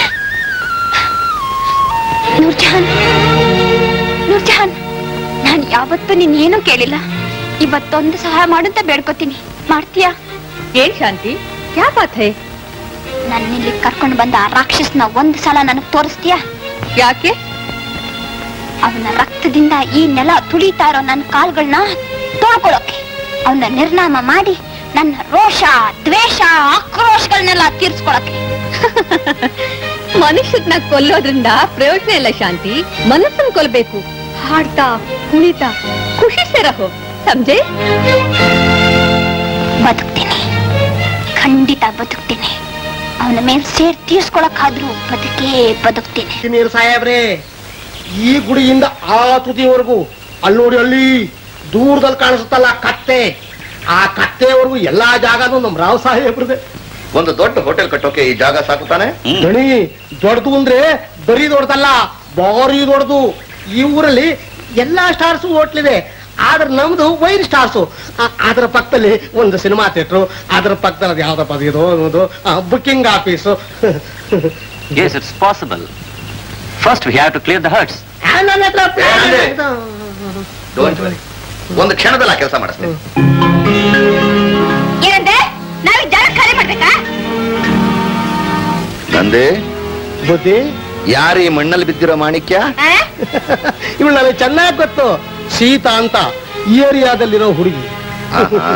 ನೂರ್ಜಹಾನ್ ನೂರ್ಜಹಾನ್ ನಾನು ಯಾವತ್ತೂ ನೀನ್ ಏನೂ ಕೇಳಿಲ್ಲ ಇವತ್ತೊಂದು ಸಹಾಯ ಮಾಡುಂತ ಬೇಡ್ಕೋತೀನಿ ಮಾಡ್ತೀಯಾ ಏನ್ ಶಾಂತಿ ಯಾ ಬಾತ್ ಹೈ ನನ್ನಿಲ್ಲಿ ಕರ್ಕೊಂಡು ಬಂದ ಆ ರಾಕ್ಷಸನ ಒಂದ್ ಸಲ ನನಗ್ ತೋರಿಸ್ತೀಯಾ ಯಾಕೆ ಅವನ ರಕ್ತದಿಂದ ಈ ನೆಲ ತುಳಿತಾ ಇರೋ ನನ್ನ ಕಾಲ್ಗಳನ್ನ ತೊಳ್ಕೊಳಕ್ಕೆ ಅವನ ನಿರ್ನಾಮ ಮಾಡಿ ನನ್ನ ರೋಷ ದ್ವೇಷ ಆಕ್ರೋಶಗಳನ್ನೆಲ್ಲ ತೀರ್ಸ್ಕೊಳಕ್ಕೆ ಮನುಷ್ಯರನ್ನ ಕೊಲ್ಲೋದ್ರಿಂದ ಪ್ರಯೋಜನ ಇಲ್ಲ ಶಾಂತಿ ಮನಸ್ಸನ್ನ ಕೊಲ್ಬೇಕು ಹಾಡ್ತಾ ಕುಣಿತಾ ಖುಷಿ ಸೇರಹೋ ಸಮಜೆ ಬದುಕ್ತೀನಿ ಖಂಡಿತ ಬದುಕ್ತೀನಿ ಅವನ ಮೇಲ್ ಸೇರ್ ತೀರ್ಸ್ಕೊಳಕ್ಕಾದ್ರೂ ಬದುಕೇ ಬದುಕ್ತೀನಿ ನೀರು ಸಾಹೇಬ್ರೆ ಈ ಗುಡಿಯಿಂದ ಆ ತುದಿವರೆಗೂ ಅಲ್ಲಿ ನೋಡಿ ಅಲ್ಲಿ ದೂರದಲ್ಲಿ ಕಾಣಿಸುತ್ತಲ್ಲ ಕತ್ತೆ ಆ ಕತ್ತೆವರೆಗೂ ಎಲ್ಲಾ ಜಾಗನೂ ನಮ್ ರಾವ್ ಸಾಹೇಬ್ರದೆ ಒಂದು ದೊಡ್ಡ ಹೋಟೆಲ್ ಕಟ್ಟೋಕೆ ಈ ಜಾಗ ಸಾಕು ತಾನೆ ದಣಿ ದೊಡ್ಡದು ಅಂದ್ರೆ ಬರೀ ದೊಡ್ಡದಲ್ಲ ಭಾರಿ ದೊಡ್ಡದು ಈ ಊರಲ್ಲಿ ಎಲ್ಲಾ ಸ್ಟಾರ್ಸ್ ಹೋಟ್ಲಿದೆ ಆದ್ರೆ ನಮ್ದು ವೈನ್ ಸ್ಟಾರ್ಸು ಅದರ ಪಕ್ಕದಲ್ಲಿ ಒಂದು ಸಿನಿಮಾ ಥಿಯೇಟ್ರು ಅದರ ಪಕ್ಕದಲ್ಲಿ ಅದು ಯಾವ್ದಪ್ಪ ಅದು ಇದು ಅನ್ನೋದು booking office Yes, it's possible. First, we have to clear the huts. ನನ್ನ ಹತ್ರ plan ಇದೆ. Don't worry. ಒಂದು ಕ್ಷಣದಲ್ಲಿ ಆ ಕೆಲಸ ಮಾಡಿಸ್ತೀನಿ ಏನಂದ್ರೆ ನಾವೀಗ ಜಾಗ ಖಾಲಿ ಮಾಡ್ಬೇಕಾ ನಂದೇ ಬುದ್ಧಿ ಯಾರು ಈ ಮಣ್ಣಲ್ಲಿ ಬಿದ್ದಿರೋ ಮಾಣಿಕ್ಯ ಆ? ಇವಳು ನನಗೆ ಚೆನ್ನಾಗಿ ಗೊತ್ತು ಸೀತಾ ಅಂತ ಈ ಏರಿಯಾದಲ್ಲಿರೋ ಹುಡುಗಿ ಆಹಾ.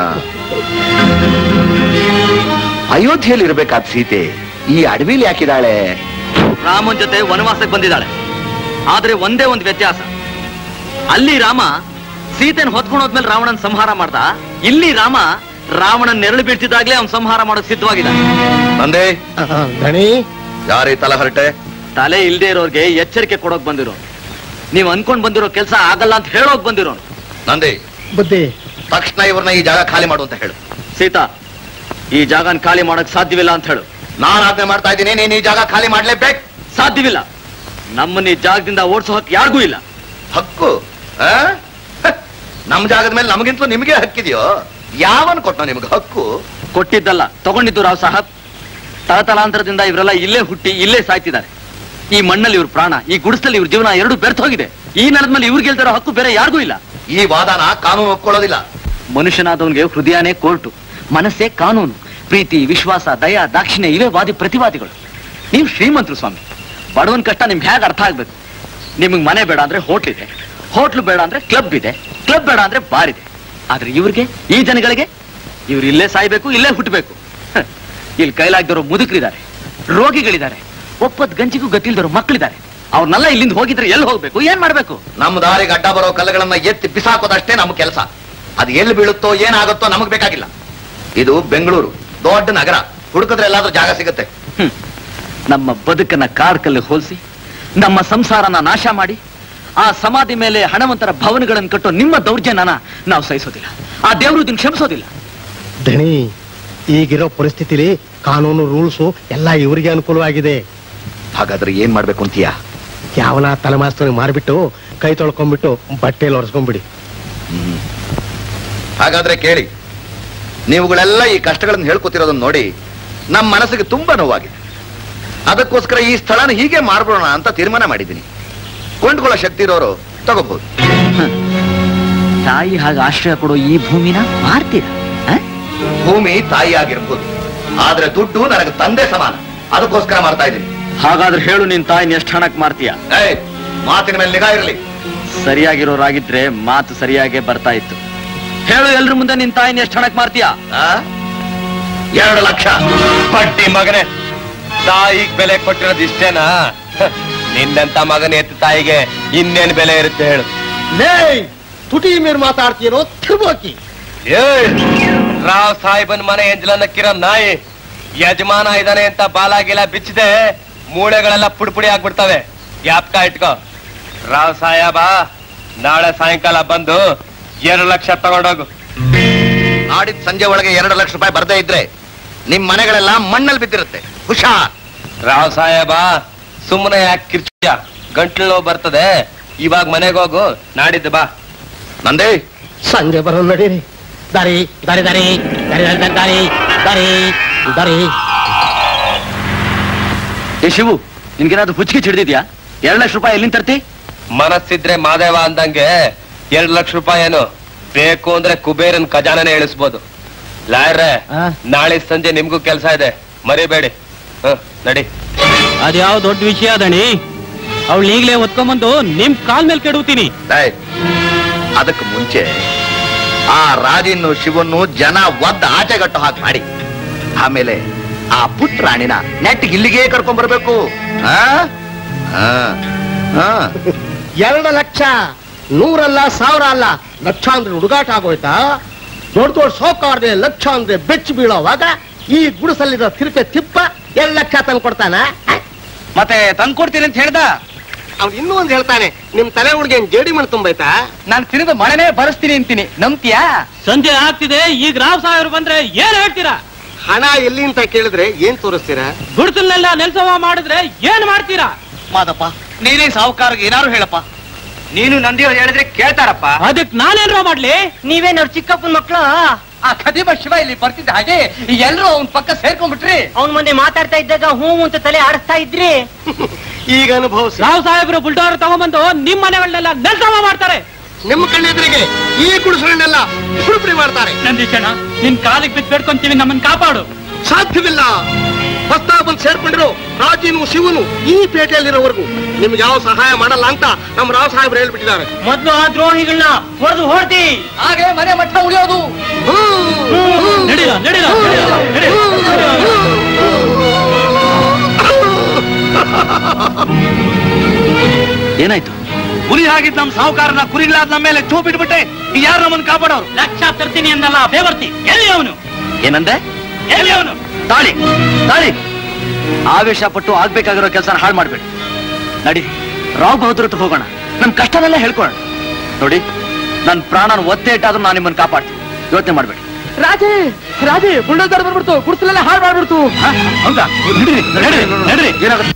ಅಯೋಧ್ಯೆಯಲ್ಲಿ ಇರ್ಬೇಕಾದ ಸೀತೆ ಈ ಅಡವಿಲಿ ಯಾಕಿದಾಳೆ ರಾಮನ್ ಜೊತೆ ವನವಾಸಕ್ಕೆ ಬಂದಿದ್ದಾಳೆ ಆದ್ರೆ ಒಂದೇ ಒಂದು ವ್ಯತ್ಯಾಸ ಅಲ್ಲಿ ರಾಮ ಸೀತೆನ ಹೊತ್ಕೊಂಡು ಹೋದ್ಮೇಲೆ ರಾವಣನ್ ಸಂಹಾರ ಮಾಡ್ದ ಇಲ್ಲಿ ರಾಮ ರಾವಣನ್ ನೆರಳು ಬೀಳ್ತಿದ್ದಾಗ್ಲೇ ಅವ್ನ್ ಸಂಹಾರ ಮಾಡೋಕ್ ಸಿದ್ಧವಾಗಿದ್ದಾನೆ ನಂದೇ ದಣಿ ಯಾರೀ ತಲಹರಟೆ ತಲೆ ಇಲ್ದೇ ಇರೋರ್ಗೆ ಎಚ್ಚರಿಕೆ ಕೊಡೋಕ್ ಬಂದಿರೋ ನೀವು ಅನ್ಕೊಂಡ್ ಬಂದಿರೋ ಕೆಲಸ ಆಗಲ್ಲ ಅಂತ ಹೇಳೋಕ್ ಬಂದಿರೋನು ನಂದಿ ಬುದ್ಧಿ ತಕ್ಷಣ ಇವ್ರನ್ನ ಈ ಜಾಗ ಖಾಲಿ ಮಾಡು ಅಂತ ಹೇಳು ಸೀತಾ ಈ ಜಾಗನ ಖಾಲಿ ಮಾಡಕ್ ಸಾಧ್ಯವಿಲ್ಲ ಅಂತ ಹೇಳು ನಾನು ಆಜ್ಞೆ ಮಾಡ್ತಾ ಇದ್ದೀನಿ ನೀನ್ ಈ ಜಾಗ ಖಾಲಿ ಮಾಡ್ಲೇಬೇಕು ಸಾಧ್ಯವಿಲ್ಲ ನಮ್ಮನ್ನ ಈ ಜಾಗದಿಂದ ಓಡಿಸೋ ಹಕ್ಕು ಯಾರಿಗೂ ಇಲ್ಲ ಹಕ್ಕು ಆ? ಹ, ನಮ್ ಜಾಗದ ಮೇಲೆ ನಮಗಿಂತಲೂ ನಿಮಗೆ ಹಕ್ಕಿದೆಯೋ ಯಾವನ್ ಕೊಟ್ಟ ನಿಮ್ಗೆ ಹಕ್ಕು ಕೊಟ್ಟಿದ್ದಲ್ಲ ತಗೊಂಡಿದ್ದು ರಾವ್ ಸಾಹಬ್ ತಲತಲಾಂತರದಿಂದ ಇವರೆಲ್ಲ ಇಲ್ಲೇ ಹುಟ್ಟಿ ಇಲ್ಲೇ ಸಾಯ್ತಿದ್ದಾರೆ ಈ ಮಣ್ಣಲ್ಲಿ ಇವ್ರ ಪ್ರಾಣ ಈ ಗುಡಿಸಲ್ಲಿ ಇವ್ರ ಜೀವನ ಎರಡು ಬೆರ್ತ್ ಹೋಗಿದೆ ಈ ನೆಲದ ಮೇಲೆ ಇವ್ರಿಗೆ ಗೆಲ್ದಿರೋ ಹಕ್ಕು ಬೇರೆ ಯಾರಿಗೂ ಇಲ್ಲ ಈ ವಾದನ ಕಾನೂನು ಒಪ್ಕೊಳ್ಳೋದಿಲ್ಲ ಮನುಷ್ಯನಾದವನಿಗೆ ಹೃದಯನೇ ಕೋರ್ಟು ಮನಸ್ಸೇ ಕಾನೂನು ಪ್ರೀತಿ ವಿಶ್ವಾಸ ದಯ ದಾಕ್ಷಿಣ್ಯ ಇವೇ ವಾದಿ ಪ್ರತಿವಾದಿಗಳು ನೀವು ಶ್ರೀಮಂತರು ಸ್ವಾಮಿ ಬಡವನ ಕಷ್ಟ ನಿಮ್ಗೆ ಹೇಗೆ ಅರ್ಥ ಆಗ್ಬೇಕು ನಿಮಗೆ ಮನೆ ಬೇಡ ಅಂದ್ರೆ ಹೋಟ್ಲ್ ಇದೆ ಹೋಟ್ಲು ಬೇಡ ಅಂದ್ರೆ ಕ್ಲಬ್ ಇದೆ ಕ್ಲಬ್ ಬೇಡ ಅಂದ್ರೆ ಬಾರ್ ಇದೆ ಆದ್ರೆ ಇವ್ರಿಗೆ ಈ ಜನಗಳಿಗೆ ಇವ್ರು ಇಲ್ಲೇ ಸಾಯ್ಬೇಕು ಇಲ್ಲೇ ಹುಟ್ಟಬೇಕು ಇಲ್ಲಿ ಕೈಲಾಗ್ದಿರೋ ಮುದುಕರಿದ್ದಾರೆ ರೋಗಿಗಳಿದ್ದಾರೆ ಒಪ್ಪದ್ ಗಂಜಿಗೂ ಗತಿಲ್ದಿರೋ ಮಕ್ಕಳಿದ್ದಾರೆ ಅವ್ರನ್ನೆಲ್ಲ ಇಲ್ಲಿಂದ ಹೋಗಿದ್ರೆ ಎಲ್ಲಿ ಹೋಗ್ಬೇಕು ಏನ್ ಮಾಡ್ಬೇಕು ನಮ್ಮ ದಾರಿಗೆ ಅಡ್ಡ ಬರೋ ಕಲ್ಲುಗಳನ್ನ ಎತ್ತಿ ಬಿಸಾಕೋದಷ್ಟೇ ನಮ್ಮ ಕೆಲಸ ಅದು ಎಲ್ಲಿ ಬೀಳುತ್ತೋ ಏನಾಗುತ್ತೋ ನಮಗ್ ಬೇಕಾಗಿಲ್ಲ ಇದು ಬೆಂಗಳೂರು ದೊಡ್ಡ ನಗರ ಹುಡುಕಿದ್ರೆ ಎಲ್ಲಾದ್ರೂ ಜಾಗ ಸಿಗುತ್ತೆ ಹ್ಮ್. ನಮ್ಮ ಬದುಕನ್ನ ಕಾರ್ಕಲ್ಲಿ ಹೋಲಿಸಿ ನಮ್ಮ ಸಂಸಾರನ ನಾಶ ಮಾಡಿ ಆ ಸಮಾಧಿ ಮೇಲೆ ಹಣವಂತರ ಭವನಗಳನ್ನು ಕಟ್ಟೋ ನಿಮ್ಮ ದೌರ್ಜನ್ಯನ ನಾವು ಸಹಿಸೋದಿಲ್ಲ ಆ ದೇವರು ಇದನ್ನ ಕ್ಷಮಿಸೋದಿಲ್ಲ ದಣಿ ಈಗಿರೋ ಪರಿಸ್ಥಿತಿಲಿ ಕಾನೂನು ರೂಲ್ಸು ಎಲ್ಲ ಇವರಿಗೆ ಅನುಕೂಲವಾಗಿದೆ ಹಾಗಾದ್ರೆ ಏನ್ ಮಾಡ್ಬೇಕು ಅಂತೀಯಾ ಯಾವನ ತಲೆಮಾಸ್ತನಿಗೆ ಮಾರ್ಬಿಟ್ಟು ಕೈ ತೊಳ್ಕೊಂಡ್ಬಿಟ್ಟು ಬಟ್ಟೆಯಲ್ಲಿ ಒರೆಸ್ಕೊಂಡ್ಬಿಡಿ ಹಾಗಾದ್ರೆ ಕೇಳಿ ನೀವುಗಳೆಲ್ಲ ಈ ಕಷ್ಟಗಳನ್ನು ಹೇಳ್ಕೊತಿರೋದನ್ನ ನೋಡಿ ನಮ್ಮ ಮನಸ್ಸಿಗೆ ತುಂಬಾ ನೋವಾಗಿದೆ ಅದಕ್ಕೋಸ್ಕರ ಈ ಸ್ಥಳನ ಹೀಗೆ ಮಾಡ್ಬಿಡೋಣ ಅಂತ ತೀರ್ಮಾನ ಮಾಡಿದ್ದೀನಿ ಕೊಂಡ್ಕೊಳ್ಳೋ ಶಕ್ತಿ ಇರೋರು ತಗೋಬಹುದು ತಾಯಿ ಹಾಗೆ ಆಶ್ರಯ ಕೊಡೋ ಈ ಭೂಮಿನ ಮಾರ್ತೀರ ಭೂಮಿ ತಾಯಿ ಆಗಿರ್ಬೋದು ಆದ್ರೆ ದುಡ್ಡು ನನಗೆ ತಂದೆ ಸಮಾನ ಅದಕ್ಕೋಸ್ಕರ ಮಾಡ್ತಾ ಇದ್ದೀನಿ ಹಾಗಾದ್ರೆ ಹೇಳು ನಿನ್ ತಾಯಿನ ಎಷ್ಟು ಹಣಕ್ ಮಾರ್ತೀಯ ಏಯ್ ಮಾತಿನ ಮೇಲೆ ನಿಗಾ ಇರಲಿ ಸರಿಯಾಗಿರೋರಾಗಿದ್ರೆ ಮಾತು ಸರಿಯಾಗೇ ಬರ್ತಾ ಇತ್ತು ಹೇಳು ಎಲ್ರ ಮುಂದೆ ನಿನ್ ತಾಯಿನ ಎಷ್ಟು ಹಣಕ್ ಮಾರ್ತೀಯ ಎರಡು ಲಕ್ಷ ಪಟ್ಟಿ ಮಗನೇ ತಾಯಿಗ್ ಬೆಲೆ ಕೊಟ್ಟಿರೋದು ಇಷ್ಟೇನಾ ಹ, ನಿನ್ನಂತ ಮಗನ ಎತ್ತ ತಾಯಿಗೆ ಇನ್ನೇನ್ ಬೆಲೆ ಇರುತ್ತೆ ಹೇಳು ಲೇ ತುಟಿ ಮೇಲೆ ಮಾತಾಡ್ತೀರೋ ತಿರ್ಬೋಕಿ ಏಯ್ ರಾವ್ ಸಾಹೇಬನ್ ಮನೆ ಎಂಜಲನ್ನಕ್ಕಿರೋ ನಾಯಿ ಯಜಮಾನ ಇದಾನೆ ಅಂತ ಬಾಲಾಗಿಲ ಬಿಚ್ಚಿದೆ ಮೂಳೆಗಳೆಲ್ಲ ಪುಡಿ ಪುಡಿ ಆಗ್ಬಿಡ್ತವೆ ಜ್ಞಾಪಕ ಇಟ್ಕೋ ರಾವ್ ಸಾಹೇಬ ನಾಳೆ ಸಾಯಂಕಾಲ ಬಂದು ಎರಡು ಲಕ್ಷ ತಗೊಂಡೋಗು ನಾಡಿದ್ ಸಂಜೆ ಒಳಗೆ ಎರಡು ಲಕ್ಷ ರೂಪಾಯಿ ಬರ್ದೇ ಇದ್ರೆ ನಿಮ್ ಮನೆಗಳೆಲ್ಲ ಮಣ್ಣಲ್ಲಿ ಬಿದ್ದಿರುತ್ತೆ ಹುಷಾರ್ ರಾವ್ ಸಾಹೇಬ ಸುಮ್ಮನೆ ಯಾಕೆ ಕಿರ್ಚಿಯ ಗಂಟ್ಲು ನೋವು ಬರ್ತದೆ ಇವಾಗ ಮನೆಗೆ ಹೋಗು ನಾಡಿದ್ದು ಬಾ ನಂದೇ ಸಂಜೆ ಬರೋ ನಡೀರಿ ದಾರಿ ದಾರಿ ದಾರಿ ದಾರಿ ದಾರಿ ದಾರಿ ದಾರಿ ದಾರಿ ಏ ಶಿವು ನಿನ್ಗೇನಾದ್ರು ಹುಚ್ಚಿಗೆ ಚಿಡ್ದಿದ್ಯಾ ಎರಡು ಲಕ್ಷ ರೂಪಾಯಿ ಎಲ್ಲಿಂದ ತರ್ತಿ ಮನಸ್ಸಿದ್ರೆ ಮಾದೇವ ಅಂದಂಗೆ ಎರಡ್ ಲಕ್ಷ ರೂಪಾಯಿ ಏನು ಬೇಕು ಅಂದ್ರೆ ಕುಬೇರನ್ ಖಜಾನೆ ಇಳಿಸ್ಬೋದು ಲಾಯ್ರೆ ನಾಳೆ ಸಂಜೆ ನಿಮ್ಗೂ ಕೆಲಸ ಇದೆ ಮರಿಬೇಡಿ ಹ ನಡಿ ಅದ್ಯಾವ ದೊಡ್ಡ ವಿಷಯ ದಣಿ ಅವಳು ಈಗಲೇ ಹೊತ್ಕೊಂಬಂದು ನಿಮ್ ಕಾಲ್ ಮೇಲೆ ಕೆಡುತ್ತೀನಿ ಏಯ್, ಅದಕ್ಕೆ ಮುಂಚೆ ಆ ರಾಜಿನ್ನು ಶಿವನ್ನು ಜನ ಒದ್ದ ಆಚೆಗಟ್ಟು ಹಾಕಿ ಮಾಡಿ ಆಮೇಲೆ ಆ ಪುಟ್ಟ ರಾಣಿನ ನೆಟ್ ಇಲ್ಲಿಗೆ ಕರ್ಕೊಂಡ್ ಬರ್ಬೇಕು ಆ? ಆ, ಆ. ಎರಡು ಲಕ್ಷ ನೂರಲ್ಲ ಸಾವಿರ ಅಲ್ಲ ಲಕ್ಷ ಅಂದ್ರೆ ಹುಡುಗಾಟ ಆಗೋಯ್ತಾ ದೊಡ್ಡ ದೊಡ್ಡ ಸೌಕಾರ್ದೆ ಲಕ್ಷ ಅಂದ್ರೆ ಬೆಚ್ಚಿ ಬೀಳೋವಾಗ ಈ ಗುಡಿಸಲ್ಲಿರೋ ತಿರುಪೆ ತಿಪ್ಪ ಎರಡು ಲಕ್ಷ ತಂದು ಕೊಡ್ತಾನ ಮತ್ತೆ ತಂದ್ಕೊಡ್ತೀನಿ ಅಂತ ಹೇಳ್ದ ಅವ್ನು ಇನ್ನೂ ಒಂದು ಹೇಳ್ತಾನೆ ನಿಮ್ ತಲೆ ಹುಡುಗಿ ಜೇಡಿ ಮಣ್ಣು ತುಂಬೈತಾ ನಾನು ತಿರುಗ ಮಳೆನೇ ಬರೆಸ್ತೀನಿ ಅಂತೀನಿ ನಂಬ್ತೀಯಾ ಸಂಜೆ ಆಗ್ತಿದೆ ಈಗ ರಾವ್ ಸಾಹೇಬ್ರು ಬಂದ್ರೆ ಏನ್ ಹೇಳ್ತೀರಾ ಹಣ ಎಲ್ಲಿ ಅಂತ ಕೇಳಿದ್ರೆ ಏನ್ ತೋರಿಸ್ತೀರಾ ಗುಡ್ತಲ್ನೆಲ್ಲ ನೆಲ್ಸವ ಮಾಡಿದ್ರೆ ಏನ್ ಮಾಡ್ತೀರಾ ಮಾದಪ್ಪ ನೀನೇ ಸಾಹುಕಾರಗೆ ಏನಾರು ಹೇಳಪ್ಪ ನೀನು ನಂದಿಯವ್ರು ಹೇಳಿದ್ರೆ ಕೇಳ್ತಾರಪ್ಪ ಅದಕ್ ನಾನೇನ್ರ ಮಾಡ್ಲಿ ನೀವೇನವ್ರು ಚಿಕ್ಕಪ್ಪನ ಮಕ್ಳು ಆ ಖದೀಬ ಶಿವ ಇಲ್ಲಿ ಬರ್ತಿದ್ದ ಹಾಗೆ ಎಲ್ರು ಅವನ್ ಪಕ್ಕ ಸೇರ್ಕೊಂಡ್ಬಿಟ್ರಿ ಅವನ್ ಮುಂದೆ ಮಾತಾಡ್ತಾ ಇದ್ದಾಗ ಹೂ ಅಂತ ತಲೆ ಆಡಿಸ್ತಾ ಇದ್ರಿ ಈಗ ಅನುಭವಿಸಿ ರಾವ್ ಸಾಹೇಬ್ರು ಬುಲ್ಡೋರ್ ತಗೊಂಬಂದು ನಿಮ್ ಮನೆಗಳನ್ನೆಲ್ಲ ನೆಲ್ಸವ ಮಾಡ್ತಾರೆ ನಿಮ್ಮ ಕಣ್ಣೆದುರಿಗೆ ಈ ಗುಡಿಸಲನ್ನೆಲ್ಲ ಪುಡಿಪುಡಿ ಮಾಡ್ತಾರೆ ನಂದೀಶಣ್ಣ ನಿನ್ ಕಾಲಿಗೆ ಬಿದ್ದು ಬೇಡ್ಕೊಂತೀವಿ ನಮ್ಮನ್ ಕಾಪಾಡು ಸಾಧ್ಯವಿಲ್ಲ ಹೊಸ್ತಾ ಬಂದು ಸೇರ್ಕೊಂಡಿರೋ ರಾಜೀನು ಶಿವನು ಈ ಪೇಟೆಯಲ್ಲಿರೋವರೆಗೂ ನಿಮ್ಗೆ ಯಾವ ಸಹಾಯ ಮಾಡಲ್ಲ ಅಂತ ನಮ್ಮ ರಾವ್ ಸಾಹೇಬ್ರು ಹೇಳ್ಬಿಟ್ಟಿದ್ದಾರೆ ಮೊದ್ಲು ಆ ದ್ರೋಹಿಗಳನ್ನ ಹೊಡೆದು ಹೊಡ್ದಿ ಹಾಗೆ ಮನೆ ಮಠ ಉಳಿಯೋದು ನಡೀಲ ನಡೀಲ ಏನಾಯ್ತು ಹುಲಿ ಆಗಿದ್ ನಮ್ ಸಾಹುಕಾರನ ಕುರಿಗಳಾದ ನಮ್ಮ ಮೇಲೆ ಚೂ ಬಿಟ್ಬಿಟ್ಟೆ ಯಾರು ನಮ್ಮನ್ನ ಕಾಪಾಡೋರು ಲಕ್ಷ ತರ್ತೀನಿ ಅಂದಲ್ಲ ಬೇವರ್ತಿ ಎಲ್ಲಿ ಅವನು ಏನಂದೆ ಎಲ್ಲಿ ಅವನು ತಾಳಿ ತಾಳಿ ಆವೇಶ ಪಟ್ಟು ಆಗ್ಬೇಕಾಗಿರೋ ಕೆಲಸ ಹಾಳು ಮಾಡ್ಬೇಡಿ ನಡಿ ರಾವ್ ಬಹದ್ದೂರ್ ಹತ್ರ ಹೋಗೋಣ ನನ್ ಕಷ್ಟನೆಲ್ಲ ಹೇಳ್ಕೊಳ್ಳೋಣ ನೋಡಿ ನನ್ನ ಪ್ರಾಣನ ಒತ್ತೆ ಇಟ್ಟಾದ್ರೂ ನಾನು ನಿಮ್ಮನ್ನ ಕಾಪಾಡ್ತೀನಿ ಯೋಚನೆ ಮಾಡ್ಬೇಡಿ ರಾಜೇ ರಾಜೇ ಬುಲ್ಡೋಸರ್ ಬಂದ್ಬಿಡ್ತು ಗುಡ್ಸಲೆಲ್ಲ ಹಾಳು ಮಾಡ್ಬಿಡ್ತು ಹೌದಾ ನಡೀರಿ ನಡೀರಿ ನಡೀರಿ ಏನಾಗುತ್ತೆ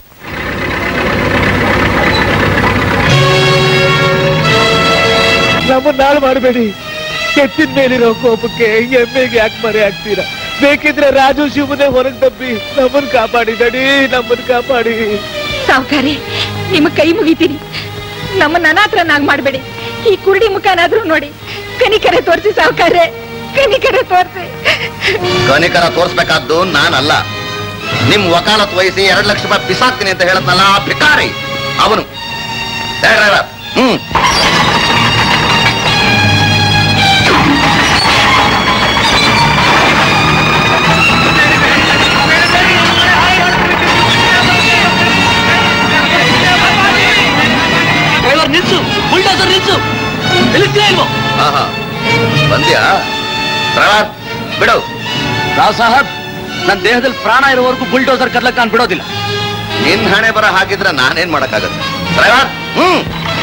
ನಮ್ಮನ್ನ ಹಾಳು ಮಾಡಬೇಡಿ ಕೆತ್ತಿನ ಮೇಲಿರೋ ಕೋಪಕ್ಕೆ ಎಮ್ಮೆಗೆ ಯಾಕೆ ಮರೆ ಆಗ್ತೀರಾ ಬೇಕಿದ್ರೆ ರಾಜು ಶಿವನೇ ಹೊರಗೆ ದಬ್ಬಿ ನಮ್ಮನ್ ಕಾಪಾಡಿ ನಡಿ ನಮ್ಮನ್ ಕಾಪಾಡಿ ಸಾವುಕಾರಿ ನಿಮ್ಮ ಕೈ ಮುಗಿತೀನಿ ನಮ್ಮನ್ನ ಅನಾಥರನ್ನಾಗ್ ಮಾಡ್ಬೇಡಿ ಈ ಕುರುಡಿ ಮುಖನಾದ್ರೂ ನೋಡಿ ಕನಿಕರೆ ತೋರಿಸಿ ಸಾವುಕಾರೆ ಕನಿಕರೆ ತೋರಿಸಿ ಕನಿಕರ ತೋರಿಸ್ಬೇಕಾದ್ದು ನಾನಲ್ಲ ನಿಮ್ ವಕಾಲತ್ ವಹಿಸಿ ಎರಡ್ ಲಕ್ಷ ರೂಪಾಯಿ ಬಿಸಾಕ್ತೀನಿ ಅಂತ ಹೇಳದ್ನಲ್ಲ ಆ ಭಿಕಾರಿ ಅವನು ಏ ಡ್ರೈವರ್ ಹ್ಮ್ ಡ್ರೈವರ್ ನಿಲ್ಸು ಬುಲ್ಡೋಸರ್ ನಿಲ್ಸು ನಿಲ್ಲಿಸ್ತೀರಾ ಇಲ್ವೋ ಆಹಾ ಬಂದ್ಯಾ ಡ್ರೈವರ್ ಬಿಡು ರಾವ್ ಸಾಹಬ್ ನನ್ನ ದೇಹದಲ್ಲಿ ಪ್ರಾಣ ಇರೋವರೆಗೂ ಬುಲ್ಡೋಸರ್ ಕರ್ಲಕ್ ನಾನು ಬಿಡೋದಿಲ್ಲ ನಿನ್ ಹಣೆ ಬರ ಹಾಕಿದ್ರೆ ನಾನೇನ್ ಮಾಡಕ್ಕಾಗತ್ತೆ ಡ್ರೈವರ್ ಹ್ಮ್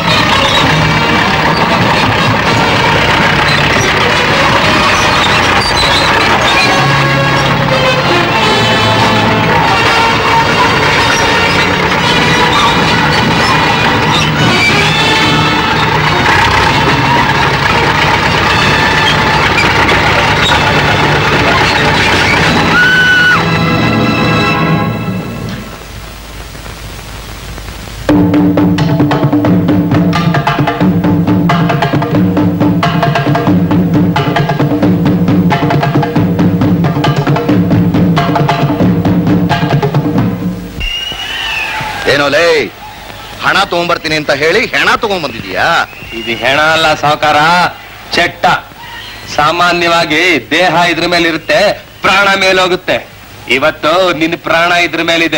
ಏನೋ ಲೇ ಹಣ ತಗೊಂಬರ್ತೀನಿ ಅಂತ ಹೇಳಿ ಹೆಣ ತಗೊಂಬಂದಿದೀಯಾ ಇದು ಹೆಣ ಅಲ್ಲ ಸಾವುಕಾರ ಚೆಟ್ಟ ಸಾಮಾನ್ಯವಾಗಿ ದೇಹ ಇದ್ರ ಮೇಲೆ ಇರುತ್ತೆ ಪ್ರಾಣ ಮೇಲೆ ಹೋಗುತ್ತೆ ಇವತ್ತು ನಿನ್ನ ಪ್ರಾಣ ಇದ್ರ ಮೇಲಿದೆ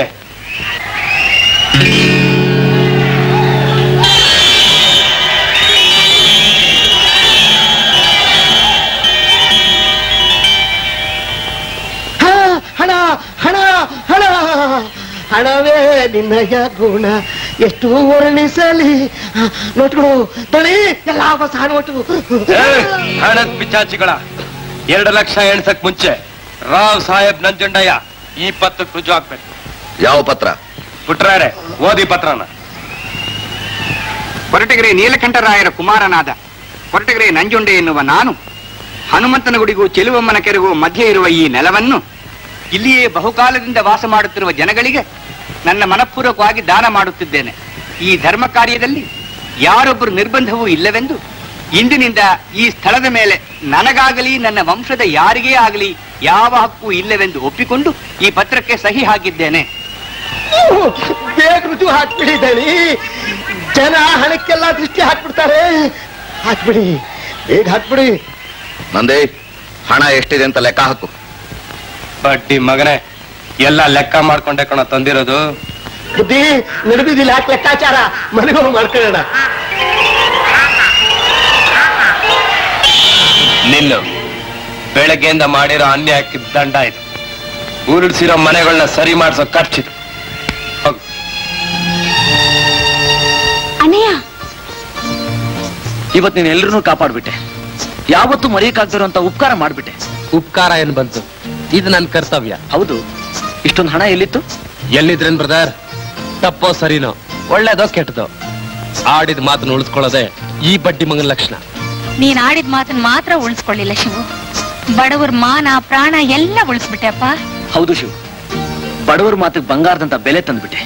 ಹ, ಹಣ ಹಣ ಹಣ ಹಣವೇ ನಿನ್ನಯ ಗುಣ ಎಷ್ಟು ವರ್ಣಿಸಲಿ ಹ, ನೋಟ್ಗಳು ತೊಳಿ ಎಲ್ಲ ಹೊಸ ನೋಟು ಹಣದ ಪಿಚಾಚಿಗಳ ಎರಡು ಲಕ್ಷ ಎಣ್ಸಕ್ ಮುಂಚೆ ರಾವ್ ಸಾಹೇಬ್ ನಂಜುಂಡಯ್ಯ ಈ ಪತ್ರಕ್ಕೆ ರುಜು ಹಾಕ್ಬೇಕು ಯಾವ ಪತ್ರ ಬಿಟ್ರಾರೆ ಓದಿ ಪತ್ರನ ಕೊರಟಗೆರೆ ನೀಲಕಂಠರಾಯರ ಕುಮಾರನಾದ ಕೊರಟಗೆರೆ ನಂಜುಂಡೆ ಎನ್ನುವ ನಾನು ಹನುಮಂತನ ಗುಡಿಗೂ ಚೆಲುವಮ್ಮನ ಕೆರೆಗೂ ಮಧ್ಯೆ ಇರುವ ಈ ನೆಲವನ್ನು ಇಲ್ಲಿಯೇ ಬಹುಕಾಲದಿಂದ ವಾಸ ಮಾಡುತ್ತಿರುವ ಜನಗಳಿಗೆ ನನ್ನ ಮನಪೂರ್ವಕವಾಗಿ ದಾನ ಮಾಡುತ್ತಿದ್ದೇನೆ ಈ ಧರ್ಮ ಕಾರ್ಯದಲ್ಲಿ ಯಾರೊಬ್ಬರು ನಿರ್ಬಂಧವೂ ಇಲ್ಲವೆಂದು ಇಂದಿನಿಂದ ಈ ಸ್ಥಳದ ಮೇಲೆ ನನಗಾಗಲಿ ನನ್ನ ವಂಶದ ಯಾರಿಗೇ ಆಗಲಿ ಯಾವ ಹಕ್ಕು ಇಲ್ಲವೆಂದು ಒಪ್ಪಿಕೊಂಡು ಈ ಪತ್ರಕ್ಕೆ ಸಹಿ ಹಾಕಿದ್ದೇನೆ ಬೇಗ ರುಜು ಹಾಕ್ಬಿಡಿ ದಣಿ ಜನ ಹಣಕ್ಕೆಲ್ಲ ದೃಷ್ಟಿ ಹಾಕ್ಬಿಡ್ತಾರೆ ಹಾಕ್ಬಿಡಿ ಬೇಗ ಹಾಕ್ಬಿಡಿ ನಂದೇ ಹಣ ಎಷ್ಟಿದೆ ಅಂತ ಲೆಕ್ಕ ಹಾಕು ಬಡ್ಡಿ ಮಗನೇ ಎಲ್ಲ ಲೆಕ್ಕ ಮಾಡ್ಕೊಂಡೆ ಕಣ ತಂದಿರೋದು ಬುದ್ಧಿ ನಡುಬಿದಿಲ್ಲ ಯಾಕೆ ಲೆಕ್ಕಾಚಾರ ಮನೆಗೋಗಿ ಮಾಡ್ಕೊಳ್ಳೋಣ ನಿಲ್ಲು ಬೆಳಗ್ಗೆಯಿಂದ ಮಾಡಿರೋ ಅನ್ಯಾಯಕ್ಕೆ ದಂಡ ಇದು ಉರುಳಿಸಿರೋ ಮನೆಗಳನ್ನ ಸರಿ ಮಾಡಿಸೋ ಖರ್ಚಿದು ಹೋಗು ಅಣ್ಣಯ್ಯ ಇವತ್ತು ನೀನು ಎಲ್ರನ್ನೂ ಕಾಪಾಡ್ಬಿಟ್ಟೆ ಯಾವತ್ತೂ ಮರೆಯಕ್ಕಾಗ್ದಿರೋಂತ ಉಪಕಾರ ಮಾಡ್ಬಿಟ್ಟೆ ಉಪಕಾರ ಏನ್ ಬಂತು ಇದು ನನ್ನ ಕರ್ತವ್ಯ ಹೌದು ಇಷ್ಟೊಂದು ಹಣ ಎಲ್ಲಿತ್ತು ಎಲ್ಲಿದ್ರೇನ್ ಬ್ರದರ್ ತಪ್ಪೋ ಸರಿನೋ ಒಳ್ಳೇದೋ ಕೆಟ್ಟದೋ ಆಡಿದ ಮಾತನ್ನ ಉಳಿಸ್ಕೊಳ್ಳೋದೆ ಈ ಬಡ್ಡಿ ಮಗನ ಲಕ್ಷಣ ನೀನ್ ಆಡಿದ ಮಾತನ್ನ ಮಾತ್ರ ಉಳಿಸ್ಕೊಳ್ಳಿಲ್ಲ ಶಿವು ಬಡವರ ಮಾನ ಪ್ರಾಣ ಎಲ್ಲ ಉಳಿಸ್ಬಿಟ್ಟೆ ಅಪ್ಪ ಹೌದು ಶಿವ್ ಬಡವರ ಮಾತಿಗೆ ಬಂಗಾರದಂತ ಬೆಲೆ ತಂದ್ಬಿಟ್ಟೆ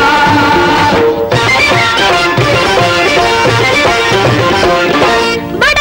ಬಡ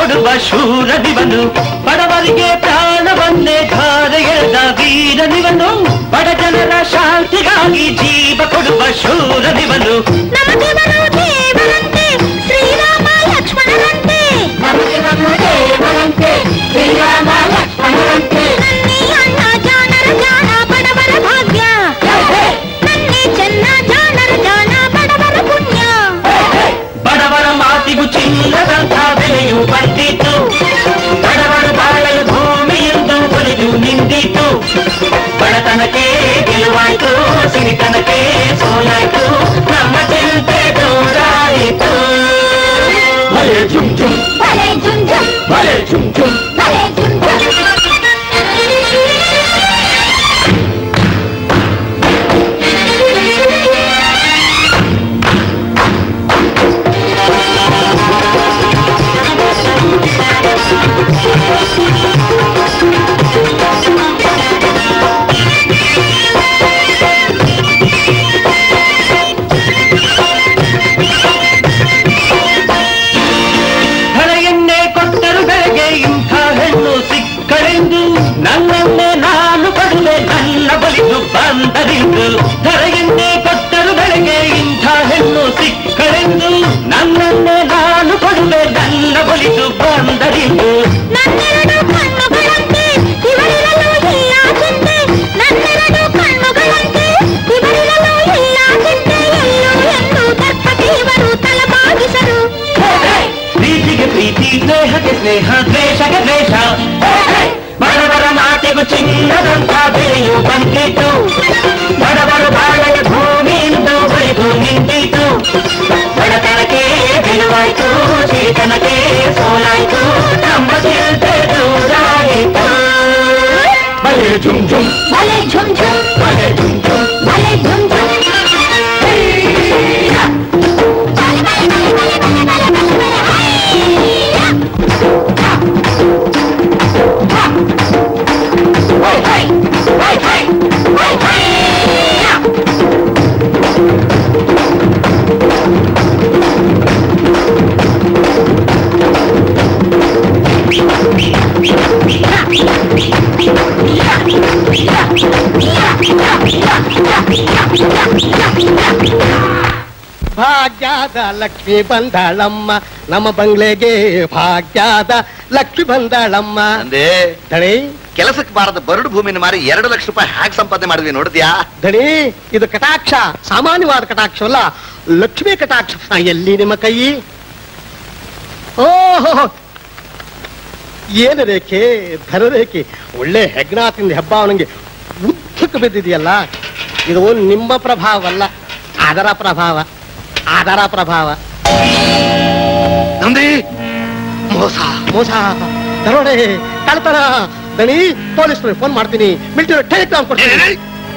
ಕೊಡುವ ಶೂರನಿವನು ಬಡವರಿಗೆ ಪ್ರಾಣವನ್ನೇ ಧಾರೆ ಎಳೆದ ವೀರನಿವನು ಬಡ ಜನರ ಶಾಂತಿಗಾಗಿ ಜೀವ ಕೊಡುವ ಶೂರನಿವನು ಶ್ರೀರಾಮ ಲಕ್ಷ್ಮಣರಂತೆ ಶ್ರೀರಾಮ ಲಕ್ಷ್ಮಣರಂತೆ ನನ್ನಿ ಅಣ್ಣ ಜಾಣರ ಜಾಣ ಬಡವರ ಭಾಗ್ಯ ನನ್ನಿ ಚೆನ್ನ ಜಾಣರ ಜಾಣ ಬಡವರ ಪುಣ್ಯ ಬಡವರ ಮಾತಿಗೂ ಚಿನ್ನದಂಥ ಬೆಲೆಯು ಬಂದಿತು ಬಡವರ ಬಾಳಲು ಭೂಮಿಯೆಂದು ಒಲಿದು ನಿಂದಿತು ಬಡತನಕ್ಕೆ ಗೆಲುವಾಯ್ತು ಸಿರಿತನಕ್ಕೆ ಸೋಲಾಯ್ತು ನಮ್ಮ ಚಿಂತೆ ದೂರಾಯಿತು ಭಲೆ ಜುಮ್ ಜುಮ್ ಭಲೆ ಜುಮ್ ಜುಮ್ ಭಲೆ ಜುಮ್ ಜುಮ್ ಭಲೆ ಜುಮ್ ಜುಮ್ ಹಳೆಯನ್ನೇ ಕೊಟ್ಟರು ಬೆಳಗ್ಗೆ ಇಂಥ ಹೆಣ್ಣು ಸಿಕ್ಕಳೆಂದು ನನ್ನನ್ನೇ ನಾನು ಪಡುವೆ ನನ್ನ ಬಲಿದು ಬಂದರಿಂದು ಧರೆಯನ್ನೇ ಕೊಟ್ಟರು ಬೆಳಗ್ಗೆ ಇಂಥ ಹೆಣ್ಣು ಸಿಕ್ಕಳೆಂದು ನನ್ನನ್ನೇ ನಾನು ಕೊಡುವೆ ನನ್ನ ಬಲಿದು ಬಂದರಿಂದು ನನ್ನೆರಡು ಕಣ್ಣುಗಳಂತೆ ಇವರಿರಲು ಇಲ್ಲ ಚಿಂತೆ ನನ್ನೆರಡು ಕಣ್ಣುಗಳಂತೆ ಇವರಿರಲು ಇಲ್ಲ ಚಿಂತೆ ಎಲ್ಲೂ ಎಂದು ದರ್ಪಕ್ಕೆ ಇವರು ತಲಬಾಗಿಸರು ಪ್ರೀತಿಗೆ ಪ್ರೀತಿ ಸ್ನೇಹಕ್ಕೆ ಸ್ನೇಹ ದ್ವೇಷಕ್ಕೆ ದ್ವೇಷ ಬಡವರ ಮಾತಿಗೂ ಚಿನ್ನದಂಥ ಬೆಲೆಯು ಬಂದಿತು ಬಡವರು ಬಾಳಲ ಭೂಮಿಯಿಂದ ಬಳಿದು ನಿಂತಿತು ಬಡತನಕ್ಕೆ ಗೆಲುವಾಯ್ತು ಸಿರಿತನಕ್ಕೆ ಸೋಲಾಯ್ತು ನಮ್ಮ ಚಿಂತೆ ದೂರಾಯಿತು ಬಲೆ ಜುಮ್ ಜುಮ್ ಭಲೆ ಝುಮ್ ಝುಮ್ ಬಲೆ ಜುಮ್ ಜುಮ್ ಭಲೆ ಝುಮ್ ಝುಮ್ ಭಾಗ್ಯದ ಲಕ್ಷ್ಮಿ ಬಂದಾಳಮ್ಮ ನಮ್ಮ ಬಂಗ್ಲೆಗೆ ಭಾಗ್ಯದ ಲಕ್ಷ್ಮಿ ಬಂದಾಳಮ್ಮ ಅಂದೇ ದಣಿ ಕೆಲಸಕ್ಕೆ ಬಾರದ ಬರಡು ಭೂಮಿನ ಮಾರಿ ಎರಡು ಲಕ್ಷ ರೂಪಾಯಿ ಹ್ಯಾಕ್ ಸಂಪಾದನೆ ಮಾಡಿದ್ವಿ ನೋಡಿದ್ಯಾ ದಣಿ ಇದು ಕಟಾಕ್ಷ ಸಾಮಾನ್ಯವಾದ ಕಟಾಕ್ಷ ಅಲ್ಲ ಲಕ್ಷ್ಮಿ ಕಟಾಕ್ಷ ಆ, ಎಲ್ಲಿ ನಿಮ್ಮ ಕೈ ಓಹೋ ಏನು ರೇಖೆ ಧನ ರೇಖೆ ಒಳ್ಳೆ ಹೆಗ್ನಾಥಿಂದ ಹೆಬ್ಬಾವನಿಗೆ ಉದ್ದಕ್ಕೆ ಬಿದ್ದಿದೆಯಲ್ಲ ಇದು ನಿಮ್ಮ ಪ್ರಭಾವಲ್ಲ ಅದರ ಪ್ರಭಾವ ಅದರ ಪ್ರಭಾವ ನಂದಿ ಮೋಸ ಮೋಸ ದರೋಡೆ ಕಳ್ತನ ದಣಿ ಪೊಲೀಸ್ರಿಗೆ ಫೋನ್ ಮಾಡ್ತೀನಿ ಮಿಲಿಟರಿ ಟೆಲಿಗ್ರಾಮ್ ಕೊಡ್ತೀನಿ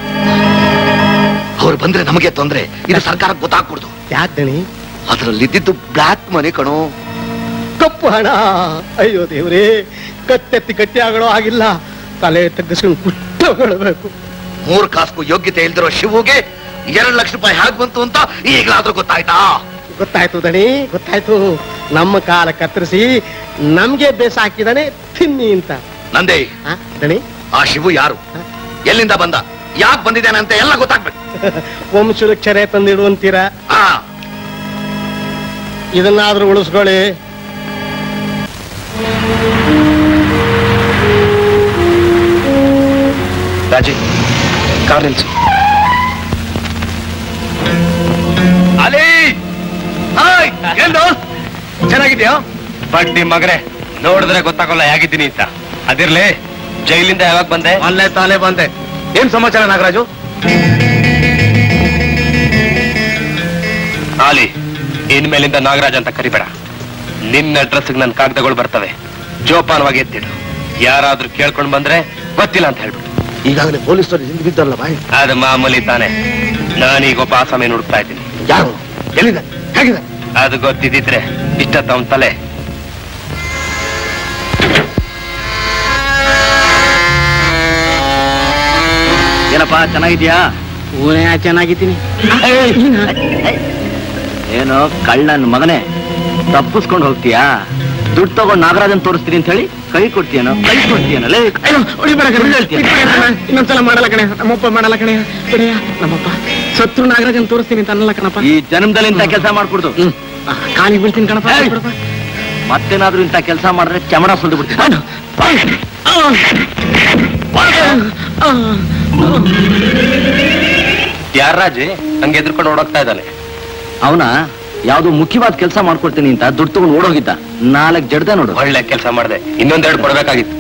ಅವ್ರು ಬಂದ್ರೆ ನಮಗೆ ತೊಂದ್ರೆ ಇದು ಸರ್ಕಾರಕ್ಕೆ ಗೊತ್ತಾಗ್ಬಿಡ್ದು ಯಾಕೆ ದಣಿ ಅದ್ರಲ್ಲಿ ಇದ್ದಿದ್ದು ಬ್ಲಾಕ್ ಮನಿ ಕಣೋ ಕಪ್ಪು ಹಣ ಅಯ್ಯೋ ದೇವ್ರೇ ಕತ್ತೆತ್ತಿ ಗಟ್ಟಿ ಆಗೋ ಆಗಿಲ್ಲ ತಲೆ ತಗ್ಗಿಸ್ಕೊಂಡು ಕುಟ್ಟಬೇಕು ಮೂರ್ ಕಾಸ್ಕು ಯೋಗ್ಯತೆ ಇಲ್ದಿರೋ ಶಿವುಗೆ ಎರಡ್ ಲಕ್ಷ ರೂಪಾಯಿ ಹೇಗ್ ಬಂತು ಅಂತ ಈಗಲಾದ್ರೂ ಗೊತ್ತಾಯ್ತಾ ಗೊತ್ತಾಯ್ತು ದಣಿ ಗೊತ್ತಾಯ್ತು ನಮ್ಮ ಕಾಲ ಕತ್ತರಿಸಿ ನಮ್ಗೆ ಬೇಸ ಹಾಕಿದಾನೆ ತಿನ್ನಿ ಅಂತ ನಂದೇ ಆ, ದಣಿ ಆ ಶಿವು ಯಾರು ಎಲ್ಲಿಂದ ಬಂದ ಯಾಕೆ ಬಂದಿದ್ದಾನೆ ಅಂತ ಎಲ್ಲ ಗೊತ್ತಾಗ್ಬೇಕು ವಂಶುರಕ್ಷರೆ ತಂದಿಡು ಅಂತೀರಾ ಆ ಇದನ್ನಾದ್ರೂ ಉಳಿಸ್ಕೊಳ್ಳಿ ರಾಜಿ ಕಾರ್ ನಿಲ್ಸು ಅಲಿ ಹಾಯ್ ಏನು ಚೆನ್ನಾಗಿದ್ಯಾ ಬಟ್ ನಿಮ್ ಮಗನೇ ನೋಡಿದ್ರೆ ಗೊತ್ತಾಗಲ್ಲ ಹೇಗಿದ್ದೀನಿ ಅಂತ ಅದಿರ್ಲಿ ಜೈಲಿಂದ ಯಾವಾಗ ಬಂದೆ ಅಲ್ಲೇ ತಾನೇ ಬಂದೆ ಏನ್ ಸಮಾಚಾರ ನಾಗರಾಜು ಆಲಿ ಇನ್ಮೇಲಿಂದ ನಾಗರಾಜ್ ಅಂತ ಕರಿಬೇಡ ನಿನ್ನ ಅಡ್ರೆಸ್ಗೆ ನನ್ನ ಕಾಗದಗಳು ಬರ್ತವೆ ಜೋಪಾನವಾಗಿ ಎತ್ತಿಡು ಯಾರಾದ್ರೂ ಕೇಳ್ಕೊಂಡ್ ಬಂದ್ರೆ ಗೊತ್ತಿಲ್ಲ ಅಂತ ಹೇಳ್ಬಿಡು ಈಗಾಗಲೇ ಪೊಲೀಸರು ಹಿಂದೆ ಬಿದ್ದಲ್ಲ ಬಾಯ್ ಅದು ಮಾಮೂಲಿ ತಾನೆ ನಾನೀಗ ಒಬ್ಬ ಆಸಾಮಿ ಹುಡುಕ್ತಾ ಇದ್ದೀನಿ ಯಾರು ಎಲ್ಲಿದೆ ಹೇಗಿದೆ ಅದು ಗೊತ್ತಿದ್ದಿದ್ರೆ ಇಷ್ಟ ತಮ್ಮ ತಲೆ ಏನಪ್ಪಾ ಚೆನ್ನಾಗಿದ್ಯಾ ಊನೇ ಚೆನ್ನಾಗಿದ್ದೀನಿ ಏನು ಕಳ್ಳನ್ ಮಗನೇ ತಪ್ಪಿಸ್ಕೊಂಡು ಹೋಗ್ತೀಯಾ ದುಡ್ಡು ತಗೊಂಡು ನಾಗರಾಜನ್ ತೋರಿಸ್ತೀನಿ ಅಂತ ಹೇಳಿ ಕೈ ಕೊಡ್ತೀಯನೋ ಕೈ ಕೊಡ್ತೀಯನೋ ಲೇ ಹೊಡಿಬೇಡ ಕಣೆ. ಸುಳ್ಳು ಹೇಳ್ತೀಯ? ಬಿಟ್ಬಿಡ ಕಣೆ. ಇನ್ನೊಂದ್ಸಲ ಮಾಡಲ್ಲ ಕಣೆ ನಮ್ಮಪ್ಪ ಮಾಡಲ್ಲ ಕಣೆ ಬಿಡೆಯ ನಮ್ಮಪ್ಪ ಸತ್ರು ನಾಗರಾಜನ್ ತೋರಿಸ್ತೀನಿ ಅಂತ ಅನ್ನಲ್ಲ ಕಣಪ್ಪ ಈ ಜನ್ಮದಲ್ಲಿ ಇಂಥ ಕೆಲಸ ಮಾಡ್ಕೊಡ್ದು ಕಾಲಿಗೆ ಬೀಳ್ತೀನಿ ಕಣಪ್ಪ ಏಯ್! ಬಿಡಪ್ಪ. ಮತ್ತೇನಾದ್ರೂ ಇಂಥ ಕೆಲಸ ಮಾಡಿದ್ರೆ ಚಮಡ ಸುಲ್ದು ಬಿಡ್ತೀನಿ ಯಾರಾಜಿ ಹಂಗೆ ಎದ್ರುಕೊಂಡು ಓಡೋಗ್ತಾ ಇದ್ದಾನೆ ಅವನ ಯಾವ್ದೋ ಮುಖ್ಯವಾದ ಕೆಲಸ ಮಾಡ್ಕೊಡ್ತೀನಿ ಅಂತ ದುಡ್ಡು ತಗೊಂಡು ಓಡೋಗಿದ್ದ ನಾಲ್ಕು ಜಡ್ದ ನೋಡು ಒಳ್ಳೆ ಕೆಲಸ ಮಾಡಿದೆ ಇನ್ನೊಂದೆರಡು ಕೊಡ್ಬೇಕಾಗಿತ್ತು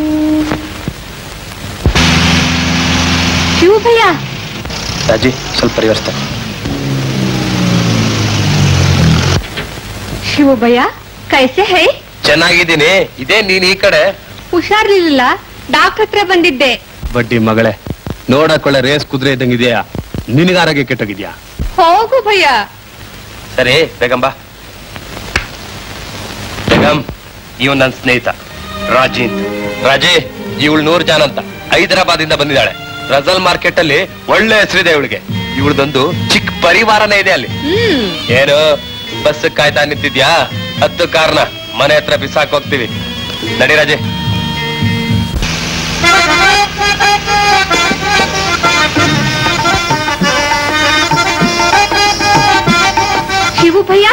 ಶಿವಭಯ್ಯ ರಾಜಿ ಸ್ವಲ್ಪ ರಿವರ್ಸ್ ತಗೋ. ಶಿವಭಯ್ಯ ಕೈಸೆ ಹೈ ಚೆನ್ನಾಗಿದ್ದೀನಿ ಇದೇ ನೀನ್ ಈ ಕಡೆ ಹುಷಾರ್ಲಿಲ್ಲ ಡಾಕ್ಟರ್ ಹತ್ರ ಬಂದಿದ್ದೆ ಬಡ್ಡಿ ಮಗಳೇ ನೋಡಕೊಳ್ಳೆ ರೇಸ್ ಕುದುರೆ ಇದ್ದಂಗಿದ್ಯಾ ನಿನಗ ಆರೋಗ್ಯ ಕೆಟ್ಟೋಗಿದ್ಯಾ ಹೋಗು ಭಯ್ಯ ಸರಿ ಬೇಗಂ ಬಾ ಬೇಗಂ ಇವ್ ನನ್ನ ಸ್ನೇಹಿತ ರಾಜಿ ಅಂತ ರಾಜಿ ಇವಳು ನೂರ್ ಜಾನ್ ಅಂತ ಹೈದರಾಬಾದ್ ಇಂದ ಬಂದಿದ್ದಾಳೆ ರಜಲ್ ಮಾರ್ಕೆಟ್ ಅಲ್ಲಿ ಒಳ್ಳೆ ಹೆಸರಿದೆ ಇವಳಿಗೆ ಇವಳದೊಂದು ಚಿಕ್ಕ ಪರಿವಾರನೇ ಇದೆ ಅಲ್ಲಿ ಹ್ಮ್ ಏನು ಬಸ್ ಕಾಯ್ತಾ ನಿಂತಿದ್ಯಾ ಹತ್ತು ಕಾರ್ನ ಮನೆ ಹತ್ರ ಬಿಸಾಕ್ ಹೋಗ್ತೀವಿ ನಡಿ ರಾಜೆ ಶಿವು ಭಯ್ಯ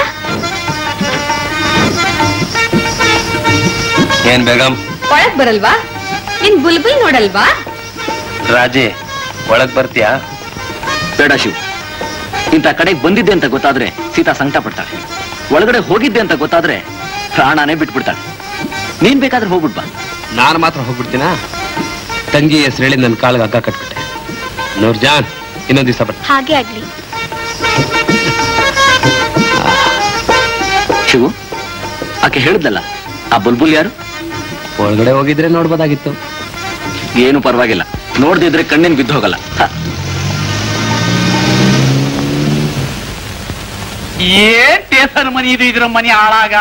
ಏನ್ ಬೇಗಂ ಒಳಗ್ ಬರಲ್ವಾ ನಿನ್ ಬುಲ್ಬುಲ್ ನೋಡಲ್ವಾ ರಾಜೆ ಒಳಗ್ ಬರ್ತೀಯಾ ಬೇಡ ಶಿವ್ ಇಂಥ ಕಡೆಗೆ ಬಂದಿದ್ದೆ ಅಂತ ಗೊತ್ತಾದ್ರೆ ಸೀತಾ ಸಂಕಟ ಪಡ್ತಾಳೆ ಒಳಗಡೆ ಹೋಗಿದ್ದೆ ಅಂತ ಗೊತ್ತಾದ್ರೆ ಪ್ರಾಣನೇ ಬಿಟ್ಬಿಡ್ತಾಳೆ ನೀನ್ ಬೇಕಾದ್ರೆ ಹೋಗ್ಬಿಟ್ ಬಾ ನಾನು ಮಾತ್ರ ಹೋಗ್ಬಿಡ್ತೀನ ತಂಗಿ ಹೆಸರು ಹೇಳಿ ನನ್ನ ಕಾಲಿಗೆ ಹಗ್ಗ ಕಟ್ಬಿಟ್ಟೆ ನೂರ್ಜಾನ್ ಇನ್ನೊಂದ್ ದಿವಸ ಬರ್ತೀನಿ ಹಾಗೆ ಆಗ್ಲಿ ಶಿವು ಆಕೆ ಹೇಳಿದ್ಲಲ್ಲ ಆ ಬುಲ್ಬುಲ್ ಯಾರು ಒಳಗಡೆ ಹೋಗಿದ್ರೆ ನೋಡ್ಬೋದಾಗಿತ್ತು ಏನು ಪರವಾಗಿಲ್ಲ ನೋಡ್ದಿದ್ರೆ ಕಣ್ಣಿನ ಬಿದ್ದು ಹೋಗಲ್ಲ ಹ. ಏನ್ ಟೇಸರ್ ಮನಿ ಇದು ಇದ್ರ ಮನಿ ಹಾಳಾಗ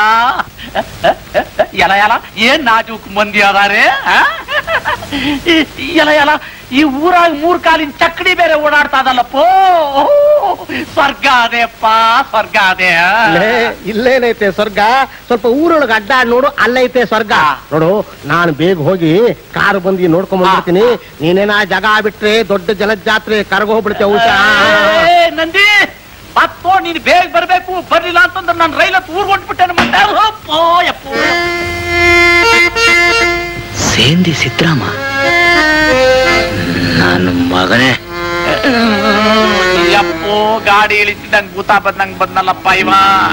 ಎಲ ಎಲ ಏನ್ ನಾಜೂಕ್ ಮಂದಿ ಅದಾರೆ ಆ? ಎಲ ಎಲ ಈ ಊರಾಗ ಮೂರ್ ಕಾಲಿನ ಚಕ್ಕಡಿ ಬೇರೆ ಓಡಾಡ್ತಾ ಅದಲ್ಲಪ್ಪೋ ಸ್ವರ್ಗ ಅದೇಪ್ಪ ಸ್ವರ್ಗ ಅದೇ ಆ? ಇಲ್ಲೇ ಇಲ್ಲೇನೈತೆ ಸ್ವರ್ಗ ಸ್ವಲ್ಪ ಊರೊಳಗೆ ಅಡ್ಡ ನೋಡು ಅಲ್ಲೈತೆ ಸ್ವರ್ಗ ನೋಡು ನಾನು ಬೇಗ ಹೋಗಿ ಕಾರು ಬಂದು ನೋಡ್ಕೊಂಡ್ ಬಂದ್ಬಿಡ್ತೀನಿ ನೀನೇನ ಜಾಗ ಬಿಟ್ರೆ ದೊಡ್ಡ ಜನಜಾತ್ರೆ ಕರ್ಗ ಹೋಗ್ಬಿಡ್ತೇವೆ ಊಟ ಏ, ನಂದಿ ಮತ್ತೋ ನೀನ್ ಬೇಗ ಬರ್ಬೇಕು ಬರ್ಲಿಲ್ಲ ಅಂತಂದ್ರೆ ನಾನು ರೈಲತ್ ಊರ್ ಹೊಂಟ್ಬಿಟ್ಟೆ ಮತ್ತೆ ಅಪ್ಪೋ ಯಪ್ಪೋ ಸೇಂದಿ ಸಿದ್ರಾಮ ನಾನು ಮಗನೇ ಯಪ್ಪೋ ಗಾಡಿ ಇಳಿಸಿದಂಗ್ ಭೂತ ಬಂದಂಗ್ ಬಂದಲ್ಲಪ್ಪ ಇವ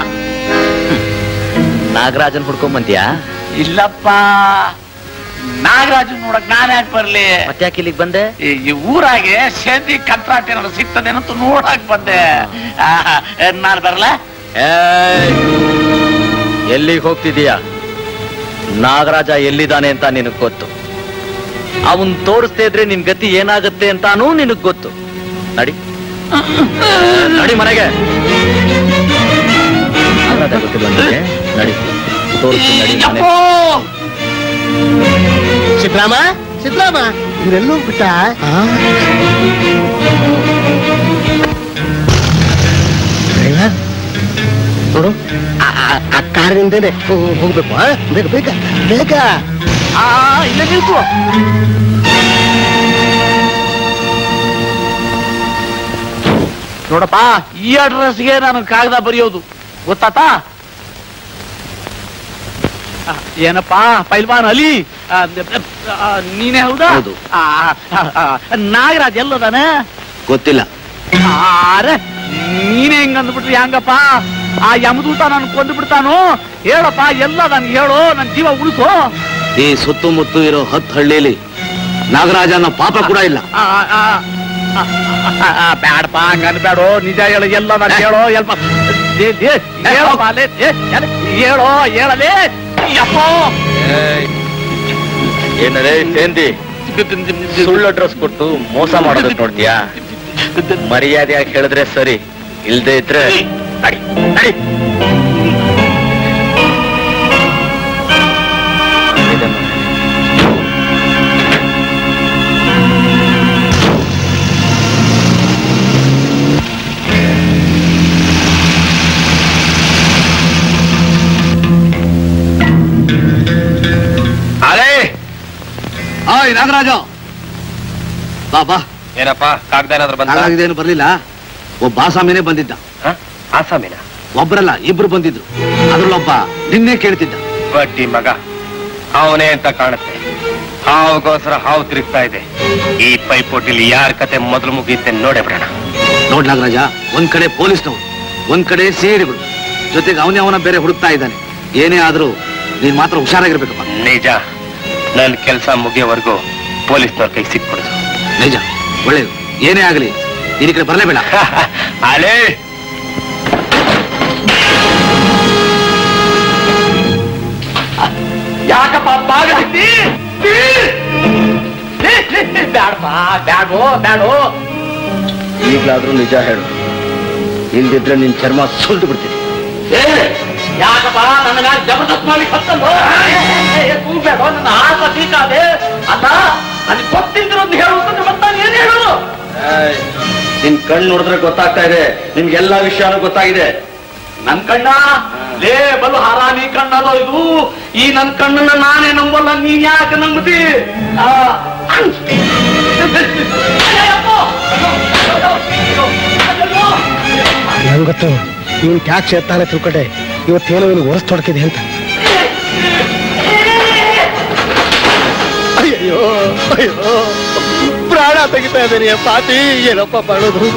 ನಾಗರಾಜನ್ ಹುಡ್ಕೊಂಡ್ ಬಂದ್ಯಾ ಇಲ್ಲಪ್ಪ ನಾಗರಾಜು ನೋಡಕ್ ನಾನ್ ಯಾಕೆ ಬರ್ಲಿ ಮತ್ತ್ಯಾಕೆ ಇಲ್ಲಿಗೆ ಬಂದೆ ಈ ಈ ಊರಾಗೆ ಸೇಂದಿ ಕಂತ್ರಾಟ ಏನಾದ್ರು ಸಿಗ್ತದೇನಂತ ನೋಡಕ್ ಬಂದೆ ನಾನು ಬರಲ್ಲ ಎಲ್ಲಿಗೆ ಹೋಗ್ತಿದೀಯ ನಾಗರಾಜ ಎಲ್ಲಿದ್ದಾನೆ ಅಂತ ನಿನಗ್ ಗೊತ್ತು ಅವನ್ ತೋರಿಸ್ತಾ ಇದ್ರೆ ನಿನ್ ಗತಿ ಏನಾಗುತ್ತೆ ಅಂತಾನೂ ನಿನಗ್ ಗೊತ್ತು ನಡಿ ನಡಿ ಮನೆಗೆ ನಾಗರಾಜ ಗೊತ್ತಿಲ್ವಾ ನಿನಗೆ? ನಡಿ ತೋರಿಸ್ತೀನಿ ನಡಿ ಮನೆ ಯಪ್ಪೋ ಸಿದ್ರಾಮ ಸಿದ್ರಾಮ ಇವರೆಲ್ಲೂ ಬಿಟ್ಟ ನೋಡು ಆ- ಆ- ಆ ಕಾರಿನಿಂದನೇ ಹೋ- ಹೋಗ್ಬೇಕು ಆ? ಬೇಗ ಬೇಗ ಬೇಗ ಆ ಇಲ್ಲ ನಿಲ್ಕು ನೋಡಪ್ಪ ಈ ಅಡ್ರೆಸ್ಗೆ ನಾನು ಕಾಗದ ಬರೆಯೋದು ಗೊತ್ತಾತಾ ಆ, ಏನಪ್ಪಾ ಪೈಲ್ವಾನ್ ಅಲಿ ಆ, ಆ, ನೀನೇ ಹೌದಾ ಹೌದು. ಆ, ಆ, ಆ, ನಾಗರಾಜ್ ಎಲ್ಲದಾನೆ ಗೊತ್ತಿಲ್ಲ ಅರೆ ನೀನೇ ಹಿಂಗ್ ಅಂದ್ಬಿಟ್ರಿ ಹೆಂಗಪ್ಪ ಆ ಯಮದೂತ ನಾನು ಕೊಂದು ಬಿಡ್ತಾನು ಹೇಳಪ್ಪ ಎಲ್ಲ ನನ್ಗೆ ಹೇಳು ನನ್ ಜೀವ ಉಳಿಸು ಈ ಸುತ್ತಮುತ್ತ ಇರೋ ಹತ್ತು ಹಳ್ಳಿಲಿ ನಾಗರಾಜ ಅನ್ನೋ ಪಾಪ ಕೂಡ ಇಲ್ಲ ಆ, ಆ, ಆ, ಆ, ಆ, ಬ್ಯಾಡಪ್ಪ ಹಂಗ ಅನ್ಬೇಡು ನಿಜ ಹೇಳು ಎಲ್ಲ ನಾನು ಹೇಳೋ ಎಲ್ಪ ಏ, ಏ, ಹೇಳಪ್ಪ ಅಲ್ಲೇ, ಏ, ಎಲೆ, ಹೇಳೋ ಹೇಳಲೇ ಯಪ್ಪೋ ಏನರೇ ಸೇಂದಿ ಸುಳ್ಳು ಅಡ್ರೆಸ್ ಕೊಟ್ಟು ಮೋಸ ಮಾಡೋದಕ್ಕೆ ನೋಡ್ತೀಯಾ ಮರ್ಯಾದೆಯಾಗಿ ಹೇಳಿದ್ರೆ ಸರಿ ಇಲ್ದೇ ಇದ್ರೆ ನಡಿ ನಡಿ ಇದೆ ಮನೆ. ಏಯ್ ನಾಗರಾಜ ಬಾ ಬಾ ಏನಪ್ಪ ಕಾಗದ ಏನಾದ್ರು ಬಂದ ಹಾಗಾಗಿದೇನು ಬರ್ಲಿಲ್ಲ ಒಬ್ಬ ಆಸಾಮಿನೇ ಬಂದಿದ್ದ ಆಸಾಮಿನ ಒಬ್ರಲ್ಲ ಇಬ್ರು ಬಂದಿದ್ರು ಅದ್ರಲ್ಲೊಬ್ಬ ನಿನ್ನೆ ಕೇಳ್ತಿದ್ದ ಬಡ್ಡಿ ಮಗ ಅವನೇ ಅಂತ ಕಾಣುತ್ತೆ ಹಾವುಗೋಸ್ಕರ ಹಾವು ತಿರುಗ್ತಾ ಇದೆ ಈ ಪೈಪೋಟಿಲಿ ಯಾರ ಕತೆ ಮೊದಲು ಮುಗಿಯುತ್ತೆ ನೋಡೇ ಬಿಡೋಣ ನೋಡ್ ನಾಗರಾಜ ಒಂದ್ ಕಡೆ ಪೊಲೀಸ್ನವ್ರು ಒಂದ್ ಕಡೆ ಸಿಐಡಿಗಳು ಜೊತೆಗೆ ಅವನೇ ಅವನ ಬೇರೆ ಹುಡುಕ್ತಾ ಇದ್ದಾನೆ ಏನೇ ಆದ್ರೂ ನೀನ್ ಮಾತ್ರ ಹುಷಾರಾಗಿರ್ಬೇಕಪ್ಪ ನಿಜ ನನ್ ಕೆಲಸ ಮುಗಿಯೋವರೆಗೂ ಪೊಲೀಸ್ನವ್ರ ಕೈ ಸಿಕ್ಕೊಡುದು ನಿಜ ಒಳ್ಳೇದು ಏನೇ ಆಗಲಿ ನೀನ್ ಈ ಕಡೆ ಬರಲೇಬೇಡ ಅಲೇ ಯಾಕಪ್ಪ ಬಾಗ ಹಾಕ್ತಿ ಬ್ಯಾಡಪ್ಪ ಬ್ಯಾಡೋ ಬ್ಯಾಡೋ ಈಗ್ಲಾದ್ರೂ ನಿಜ ಹೇಳು ಇಲ್ದಿದ್ರೆ ನಿನ್ ಚರ್ಮ ಸುಲ್ದು ಬಿಡ್ತೀನಿ ಏ, ಯಾಕಪ್ಪ ನನ್ನ ಜಬರ್ದಸ್ತ್ ಮಾಡಿ ಕತ್ತಲ್ವ ಬೇಡ ನನ್ನ ಆಸ ಬೇಕಾದೆ ಅಲ್ಲ ನನಗೆ ಗೊತ್ತಿದ್ರು ಅಂತ ಹೇಳುವಂತ ಮತ್ತೆ ಏನ್ ಹೇಳೋದು ಏಯ್, ನಿನ್ ಕಣ್ಣು ನೋಡಿದ್ರೆ ಗೊತ್ತಾಗ್ತಾ ಇದೆ ನಿಮ್ಗೆಲ್ಲಾ ವಿಷಯನೂ ಗೊತ್ತಾಗಿದೆ ನನ್ ಕಣ್ಣ ಲೇ ಬಲು ಹಾರಾಮಿ ಕಣ್ಣಲ್ಲ ಇದು ಈ ನನ್ ಕಣ್ಣನ್ನ ನಾನೇ ನಂಬಲ್ಲ ನೀನ್ ಯಾಕೆ ನಂಬುದಿ ಆ, ಅಯ್ಯಪ್ಪೋ! ನಂಗೆ ಗೊತ್ತು ಇವನ್ ಟ್ಯಾಕ್ಸ್ ಎತ್ತಾನೆ ತಿಳ್ಕೊಂಡೆ ಇವತ್ತೇನೋ ಇವನು ಓಡಿಸ್ ತೊಡಕಿದೆ ಅಂತ ಅಯ್ಯೋ ಅಯ್ಯೋ ಪ್ರಾಣ ತೆಗಿತಾ ಇದ್ದೀನಿ ಪಾತಿ ಏನಪ್ಪ ಮಾಡೋದು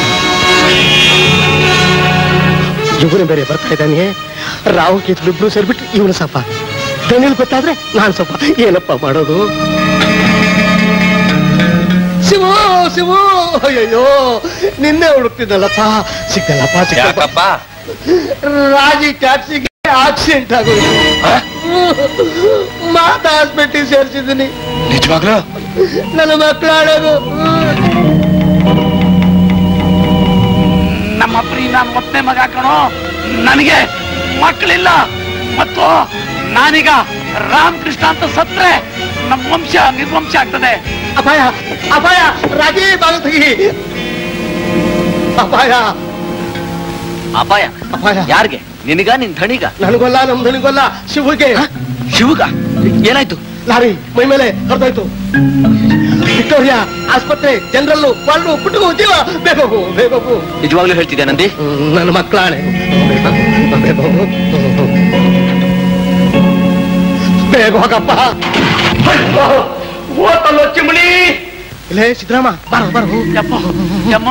ಇವನು ಬೇರೆ ಬರ್ತಾ ಇದ್ದಾನೆ ರಾವು ಕೇತು ಇಬ್ರು ಸೇರ್ಬಿಟ್ಟು ಇವನು ಸಪ ದಣಿಲ್ ಗೊತ್ತಾದ್ರೆ ನಾನ್ ಸ್ವಲ್ಪ ಏನಪ್ಪ ಮಾಡೋದು ಶಿವು ಶಿವು ಅಯ್ಯಯ್ಯೋ ನಿನ್ನೆ ಹುಡುಕ್ತಿದ್ದಲ್ಲಪ್ಪ ಸಿಕ್ಕಲ್ಲಪ್ಪ ಸಿಕ್ಕಲ್ಲಪ್ಪ ಯಾಕಪ್ಪ ರಾಜಿ ಟ್ಯಾಕ್ಸಿಗೆ ಆಕ್ಸಿಡೆಂಟ್ ಆಗೋಯ್ತು ಮಾತಾ ಹಾಸ್ಪಿಟಲ್ ಸೇರಿಸಿದ್ದೀನಿ ನಿಜವಾಗ್ಲೂ ನನ್ನ ಮಕ್ಕಳು ಆಡೋದು ನಮ್ಮ ಪ್ರೀ ನಾನು ಮೊತ್ತನೇ ಮಗ ಕಣೋ ನನಗೆ ಮಕ್ಕಳಿಲ್ಲ ಮತ್ತು ನಾನೀಗ ರಾಮಕೃಷ್ಣ ಅಂತ ಸತ್ರೆ ನಮ್ಮ ವಂಶ ನಿರ್ವಂಶ ಆಗ್ತದೆ ಅಪಾಯ ಅಪಾಯ ರಾಜಿ ಬಾಗಿಲು ತೆಗಿ ಅಪಾಯ ಅಪಾಯ ಅಪಾಯ ಯಾರಿಗೆ ನಿನಗ ನಿನ್ ಧಣಿಗ ನನಗೊಲ್ಲ ನಮ್ ಧನಿಗೊಲ್ಲ ಶಿವಗೆ ಶಿವಗ ಏನಾಯ್ತು ಲಾರಿ ಮೈ ಮೇಲೆ ಹೊರದಾಯ್ತು ವಿಕ್ಟೋರಿಯಾ ಆಸ್ಪತ್ರೆ ಜನರಲ್ಲು ವಾರ್ಡು ಪುಟ್ಟಗು ಜೀವ ಬೇಗ ಹೋಗು ಬೇಗ ಹೋಗು ನಿಜವಾಗ್ಲೂ ಹೇಳ್ತಿದ್ದೆ ನಂದಿ ನನ್ನ ಮಕ್ಕಳಾಣೆ ಬೇಗ ಹೋಗು ಬೇಗ ಹೋಗಪ್ಪ ಓತಲ್ಲೋ ಚಿಮಣಿ ಇಲ್ಲೇ ಸಿದ್ದರಾಮ ಬರ ಬರ ಯಪ್ಪ ಯಮ್ಮ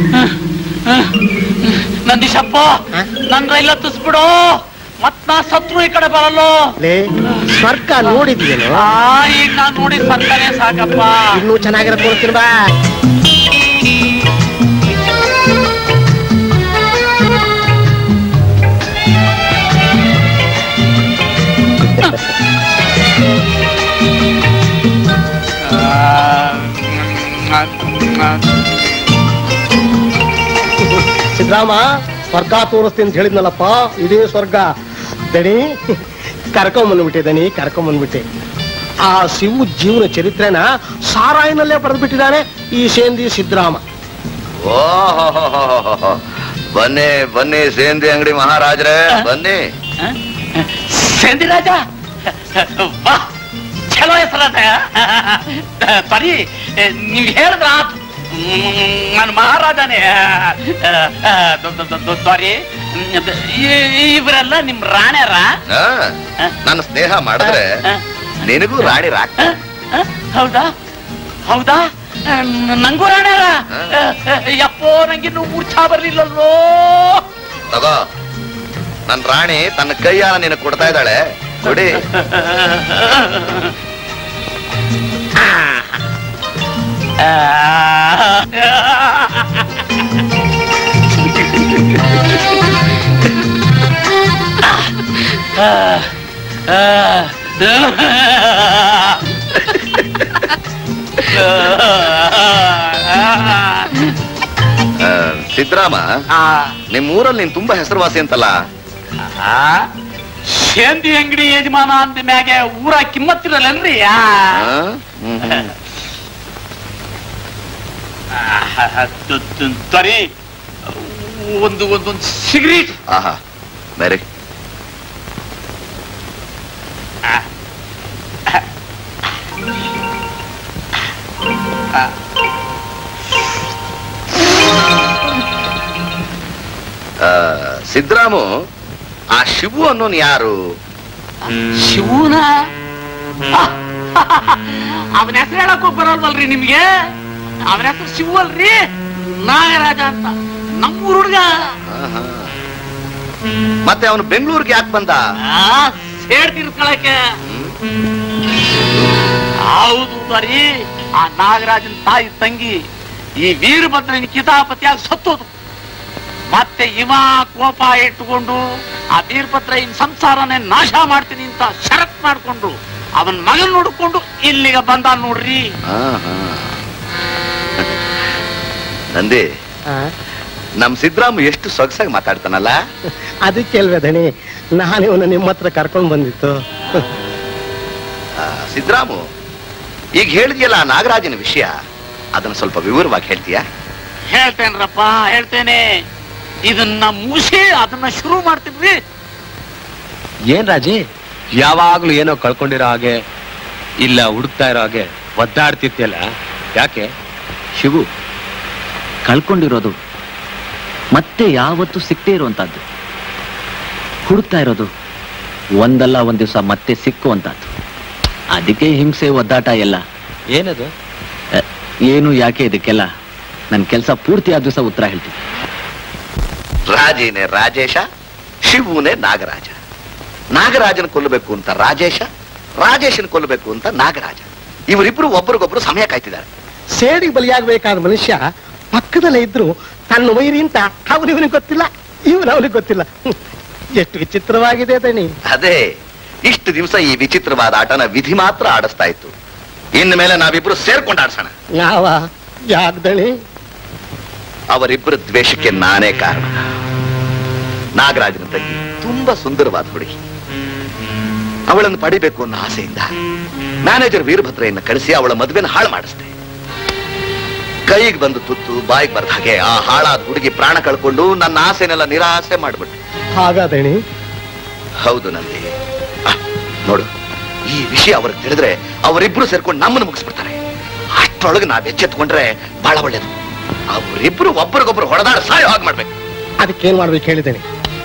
ನಂದೀಶಪ್ಪ ನನ್ ರೈಲ್ ಹತ್ತಿಸ್ಬಿಡು ಮತ್ ನಾ ಸತ್ರು ಈ ಕಡೆ ಬರಲ್ಲೋ ಲೇ ಸ್ವರ್ಗ ನೋಡಿದ್ಯೇನು ಆ ಈಗ ನಾನ್ ನೋಡಿ ಸತ್ತನೆ ಸಾಕಪ್ಪ ಇನ್ನೂ ಚೆನ್ನಾಗಿರೋದು ನೋಡ್ತೀನಿ ಬಾ ಸಿದ್ದರಾಮ ಸ್ವರ್ಗ ತೋರಿಸ್ತೀನಿ ಅಂತ ಹೇಳಿದ್ನಲ್ಲಪ್ಪ ಇದೇ ಸ್ವರ್ಗ ದಣಿ ಕರ್ಕೊಂಬಂದ್ಬಿಟ್ಟೆ ದಣಿ ಕರ್ಕೊಂಬಂದ್ಬಿಟ್ಟೆ ಆ ಶಿವು ಜೀವನ ಚರಿತ್ರೆನ ಸಾರಾಯಿನಲ್ಲೇ ಬರೆದ್ಬಿಟ್ಟಿದ್ದಾನೆ ಈ ಸೇಂದಿ ಸಿದ್ದರಾಮ ಓಹೋ ಬನ್ನಿ ಬನ್ನಿ ಸೇಂದಿ ಅಂಗಡಿ ಮಹಾರಾಜ್ರೆ ಬನ್ನಿ ಸೇಂದಿ ರಾಜ ಬಾ ಚಲೋ ಹೆಸರಾದ ಸರಿ ನೀವ್ ಹೇಳಿದ್ರ ನನ್ನ ಮಹಾರಾಜನೇ ಸಾರಿ ಇವರೆಲ್ಲ ನಿಮ್ ರಾಣ್ಯರ ಆ, ನನ್ನ ಸ್ನೇಹ ಮಾಡಿದ್ರೆ ನಿನಗೂ ರಾಣಿ ರಾಕ್ ಹೌದಾ ಹೌದಾ ನ- ನಂಗೂ ರಾಣ್ಯರ ಯಪ್ಪೋ ನಂಗಿನ್ನು ಮೂರ್ಛಾ ಬರ್ಲಿಲ್ಲಲ್ಲೋ ತಗೋ ನನ್ ರಾಣಿ ತನ್ನ ಕೈಯಾಲ ನಿನಗೆ ಕೊಡ್ತಾ ಇದ್ದಾಳೆ ಕೊಡಿ ಆ, ಸಿದ್ರಾಮ ನಿಮ್ ಊರಲ್ಲಿ ನೀನ್ ತುಂಬಾ ಹೆಸರುವಾಸಿ ಅಂತಲ್ಲ ಶೇಂದಿ ಅಂಗಡಿ ಯಜಮಾನ ಅಂದ ಮ್ಯಾಗೆ ಊರ ಕಿಮ್ಮತ್ತಿರಲ್ಲನ್ರಿ ಆ? ಹ್ಮ್, ಹ್ಮ್. ಸರಿ ಒಂದು ಒಂದೊಂದು ಸಿಗರೇಟ್ ಆಹಾ ಬೇರೆ ಆ, ಸಿದ್ರಾಮು ಆ ಶಿವು ಅನ್ನೋನ್ ಯಾರು ಶಿವನ ಅವನ ಹೆಸರು ಹೇಳಕ್ಕೂ ಬರೋಲ್ವಲ್ರಿ ನಿಮ್ಗೆ ಅವನ ಹೆಸರು ಶಿವು ಅಲ್ರಿ ನಾಗರಾಜ ಅಂತ ನಮ್ಮೂರ್ ಹುಡ್ಗ ಆಹಾ. ಮತ್ತೆ ಅವನು ಬೆಂಗಳೂರಿಗೆ ಯಾಕೆ ಬಂದ ಆ, ಸೇಡ್ ತಿರ್ಕೊಳಕ್ಕೆ ಹೌದು ಬರೀ ಆ ನಾಗರಾಜನ್ ತಾಯಿ ತಂಗಿ ಈ ವೀರಭದ್ರನ ಕಿತಾಪತಿಯಾಗಿ ಸತ್ತೋದು ಮತ್ತೆ ಇವ ಕೋಪ ಇಟ್ಟುಕೊಂಡು ಆ ವೀರಭದ್ರ ಇನ್ ಸಂಸಾರನೇ ನಾಶ ಮಾಡ್ತೀನಿ ಅಂತ ಷರತ್ ಮಾಡ್ಕೊಂಡು ಅವನ್ ಮಗನ್ ನೋಡ್ಕೊಂಡು ಇಲ್ಲಿಗೆ ಬಂದ ನೋಡ್ರಿ ಆಹಾ. ನಂದಿ ನಮ್ ಸಿದ್ರಾಮು ಎಷ್ಟು ಸೊಗಸಾಗಿ ಮಾತಾಡ್ತಾನಲ್ಲ ಅದಕ್ಕೆ ಅಲ್ವೇ ದಣಿ ನಾನು ಇವನು ನಿಮ್ಮ ಹತ್ರ ಕರ್ಕೊಂಡು ಬಂದಿತ್ತು ಆ, ಸಿದ್ರಾಮು ಈಗ ಹೇಳಿದ್ಯಲ್ಲ ಆ ನಾಗರಾಜನ ವಿಷಯ ಅದನ್ನ ಸ್ವಲ್ಪ ವಿವರವಾಗಿ ಹೇಳ್ತೀಯಾ ಹೇಳ್ತೇನ್ರಪ್ಪ ಹೇಳ್ತೇನೆ ಇದನ್ನ ಮುಗಿಸಿ ಅದನ್ನ ಶುರು ಮಾಡ್ತೀನಿ ಏನ್ ರಾಜಿ ಯಾವಾಗ್ಲೂ ಏನೋ ಕಳ್ಕೊಂಡಿರೋ ಹಾಗೆ ಇಲ್ಲ ಹುಡುಕ್ತಾ ಇರೋ ಹಾಗೆ ಒದ್ದಾಡ್ತಿರ್ತಿಯಲ್ಲ ಯಾಕೆ ಶಿವು ಕಳ್ಕೊಂಡಿರೋದು ಮತ್ತೆ ಯಾವತ್ತೂ ಸಿಕ್ಕದೇ ಇರುವಂತಹದ್ದು ಹುಡುಕ್ತಾ ಇರೋದು ಒಂದಲ್ಲ ಒಂದ್ ದಿವಸ ಮತ್ತೆ ಸಿಕ್ಕುವಂತಹದ್ದು ಅದಕ್ಕೆ ಹಿಂಸೆ ಒದ್ದಾಟ ಎಲ್ಲ ಏನದು ಅ, ಏನು ಯಾಕೆ ಇದಕ್ಕೆಲ್ಲ ನನ್ನ ಕೆಲಸ ಪೂರ್ತಿ ಆದ ದಿವಸ ಉತ್ತರ ಹೇಳ್ತೀನಿ ರಾಜೇನೆ ರಾಜೇಶ ಶಿವುನೇ ನಾಗರಾಜ ನಾಗರಾಜನ ಕೊಲ್ಲಬೇಕು ಅಂತ ರಾಜೇಶ ರಾಜೇಶನ್ ಕೊಲ್ಲಬೇಕು ಅಂತ ನಾಗರಾಜ ಇವರಿಬ್ರು ಒಬ್ರಿಗೊಬ್ರು ಸಮಯ ಕಾಯ್ತಿದ್ದಾರೆ ಸೇಡಿಗೆ ಬಲಿಯಾಗಬೇಕಾದ ಮನುಷ್ಯ ಪಕ್ಕದಲ್ಲೇ ಇದ್ರು ತನ್ನ ವೈರಿ ಅಂತ ಅವನಿವನಿಗೆ ಗೊತ್ತಿಲ್ಲ ಇವನು ಅವನಿಗೆ ಗೊತ್ತಿಲ್ಲ ಹ್ಮ್. ಎಷ್ಟು ವಿಚಿತ್ರವಾಗಿದೆ ದಣಿ ಅದೇ ಇಷ್ಟು ದಿವಸ ಈ ವಿಚಿತ್ರವಾದ ಆಟನ ವಿಧಿ ಮಾತ್ರ ಆಡಿಸ್ತಾ ಇತ್ತು ಇನ್ನು ಮೇಲೆ ನಾವಿಬ್ರು ಸೇರ್ಕೊಂಡು ಆಡ್ಸೋಣ ಯಾವ ಯಾಕ್ ದಣಿ ಅವರಿಬ್ಬರ ದ್ವೇಷಕ್ಕೆ ನಾನೇ ಕಾರಣ ನಾಗರಾಜನ ತಂಗಿ ತುಂಬಾ ಸುಂದರವಾದ ಹುಡುಗಿ ಅವಳನ್ನು ಪಡಿಬೇಕು ಅನ್ನೋ ಆಸೆಯಿಂದ ಮ್ಯಾನೇಜರ್ ವೀರಭದ್ರೆಯನ್ನ ಕಳಿಸಿ ಅವಳ ಮದುವೆನ ಹಾಳು ಮಾಡಿಸ್ದೆ ಕೈಗೆ ಬಂದು ತುತ್ತು ಬಾಯಿಗೆ ಬರ್ದ ಹಾಗೆ ಆ ಹಾಳಾದ ಹುಡುಗಿ ಪ್ರಾಣ ಕಳ್ಕೊಂಡು ನನ್ನ ಆಸೆನೆಲ್ಲ ನಿರಾಸೆ ಮಾಡ್ಬಿಟ್ಟೆ ಹಾಗಾದಣಿ ಹೌದು ನಂದಿ ಆ, ನೋಡು ಈ ವಿಷಯ ಅವ್ರಿಗೆ ತಿಳಿದ್ರೆ ಅವರಿಬ್ರು ಸೇರ್ಕೊಂಡು ನಮ್ಮನ್ನು ಮುಗಿಸ್ಬಿಡ್ತಾರೆ ಅಷ್ಟರೊಳಗೆ ನಾವ್ ಎಚ್ಚೆತ್ಕೊಂಡ್ರೆ ಬಹಳ ಒಳ್ಳೇದು ಅವರಿಬ್ರು ಒಬ್ರಿಗೊಬ್ರು ಹೊಡೆದಾಡ ಸಾಯೋ ಹಾಗೆ ಮಾಡ್ಬೇಕು ಅದಕ್ಕೇನ್ ಮಾಡ್ಬೇಕು ಹೇಳಿದ್ದೇನೆ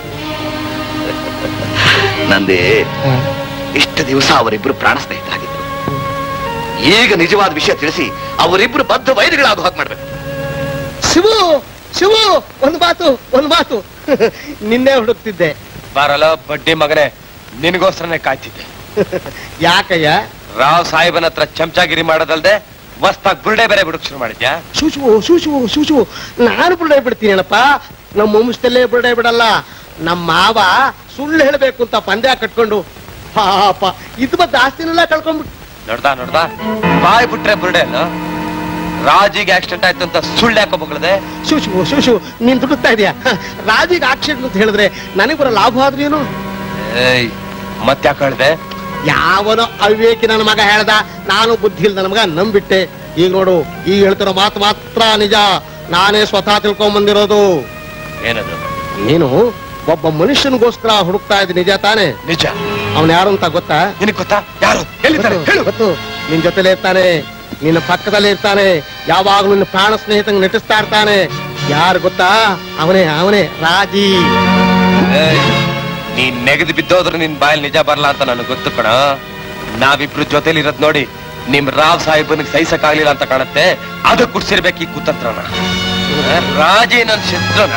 ನಂದಿ ಇಷ್ಟು ದಿವಸ ಅವರಿಬ್ರು ಪ್ರಾಣ ಸ್ನೇಹಿತರಾಗಿದ್ರು ಈಗ ನಿಜವಾದ ವಿಷಯ ತಿಳಿಸಿ ಅವರಿಬ್ರು ಬದ್ಧ ವೈರಿಗಳಾಗೋ ಹಾಗೆ ಮಾಡ್ಬೇಕು ಶಿವು ಶಿವು ಒಂದು ಮಾತು ಒಂದು ಮಾತು ನಿನ್ನೆ ಹುಡುಕ್ತಿದ್ದೆ ಬಾರಲ್ಲ ಬಡ್ಡಿ ಮಗನೇ ನಿನಗೋಸ್ಕರನೇ ಕಾಯ್ತಿದ್ದೆ ಯಾಕಯ್ಯ ರಾವ್ ಸಾಹೇಬನ ಹತ್ರ ಚಮಚಾಗಿರಿ ಮಾಡೋದಲ್ದೆ ಮಸ್ತಾಗ್ ಬುರುಡೆ ಬೇರೆ ಬಿಡಕ್ ಶುರು ಮಾಡಿದ್ಯಾ ಶೂಶು ಶೂಶು ಶೂಶು ನಾನು ಬುರುಡೆ ಬಿಡ್ತೀನಪ್ಪ ನಮ್ಮ ವಂಶದಲ್ಲೇ ಬುರುಡೆ ಬಿಡಲ್ಲ ನಮ್ಮ ಮಾವ ಸುಳ್ಳು ಹೇಳ್ಬೇಕು ಅಂತ ಪಂದ್ಯ ಕಟ್ಕೊಂಡು ಪಾಪ ಇದು ಬದ್ ಆಸ್ತಿನೆಲ್ಲ ಕಳ್ಕೊಂಡ್ಬಿಟ್ಟು ನೋಡ್ದಾ ನೋಡ್ದಾ ಬಾಯ್ ಬಿಟ್ರೆ ಬುರುಡೆ ಅಲ್ಲ ರಾಜಿಗೆ ಆಕ್ಸಿಡೆಂಟ್ ಆಯ್ತು ಅಂತ ಸುಳ್ಳು ಯಾಕೋ ಬಗಳದೆ ಶೂಶು ಶೂಶು ನೀನ್ ದುಡುಕ್ತಾ ಇದೀಯಾ ರಾಜಿಗೆ ಆಕ್ಷೇಪ ಅಂತ ಹೇಳಿದ್ರೆ ನನಗೆ ಬರೋ ಲಾಭ ಆದ್ರೇನು ಏಯ್ ಮತ್ತ್ಯಾಕೆ ಹೇಳ್ದೆ ಯಾವನೋ ಅವಿವೇಕಿ ನನ್ನ ಮಗ ಹೇಳ್ದ ನಾನು ಬುದ್ಧಿ ಇಲ್ದ ನನ್ನ ಮಗ ನಂಬಿಟ್ಟೆ ಈಗ ನೋಡು ಈಗ ಹೇಳ್ತಿರೋ ಮಾತು ಮಾತ್ರ ನಿಜ ನಾನೇ ಸ್ವತಃ ತಿಳ್ಕೊಂಡ್ ಬಂದಿರೋದು ಏನದು ನೀನು ಒಬ್ಬ ಮನುಷ್ಯನಿಗೋಸ್ಕರ ಹುಡುಕ್ತಾ ಇದ್ದ ನಿಜ ತಾನೆ ನಿಜ ಅವನ್ ಯಾರು ಅಂತ ಗೊತ್ತಾ ನಿನಗ್ ಗೊತ್ತಾ ಯಾರು ಎಲ್ಲಿದ್ದಾರೆ ಗೊತ್ತು, ಗೊತ್ತು ನಿನ್ ಜೊತೆಲೇ ಇರ್ತಾನೆ ನಿನ್ನ ಪಕ್ಕದಲ್ಲೇ ಇರ್ತಾನೆ ಯಾವಾಗ್ಲೂ ನಿನ್ನ ಪ್ರಾಣ ಸ್ನೇಹಿತಂಗ್ ನಟಿಸ್ತಾ ಇರ್ತಾನೆ ಯಾರು ಗೊತ್ತಾ ಅವನೇ ಅವನೇ ರಾಜಿ ಏಯ್, ನೀನ್ ನೆಗೆದು ಬಿದ್ದೋದ್ರು ನಿನ್ ಬಾಯಲ್ಲಿ ನಿಜ ಬರಲ್ಲ ಅಂತ ನನಗೆ ಗೊತ್ತು ಕಣ ನಾವಿಬ್ರು ಜೊತೆಲಿ ಇರೋದ್ ನೋಡಿ ನಿಮ್ ರಾವ್ ಸಾಹೇಬನಿಗೆ ಸಹಿಸಕ್ಕಾಗ್ಲಿಲ್ಲ ಅಂತ ಕಾಣುತ್ತೆ ಅದು ಕುಡ್ಸಿರ್ಬೇಕು ಈ ಕುತಂತ್ರನ ಆ, ರಾಜಿ ನನ್ ಶತ್ರುನ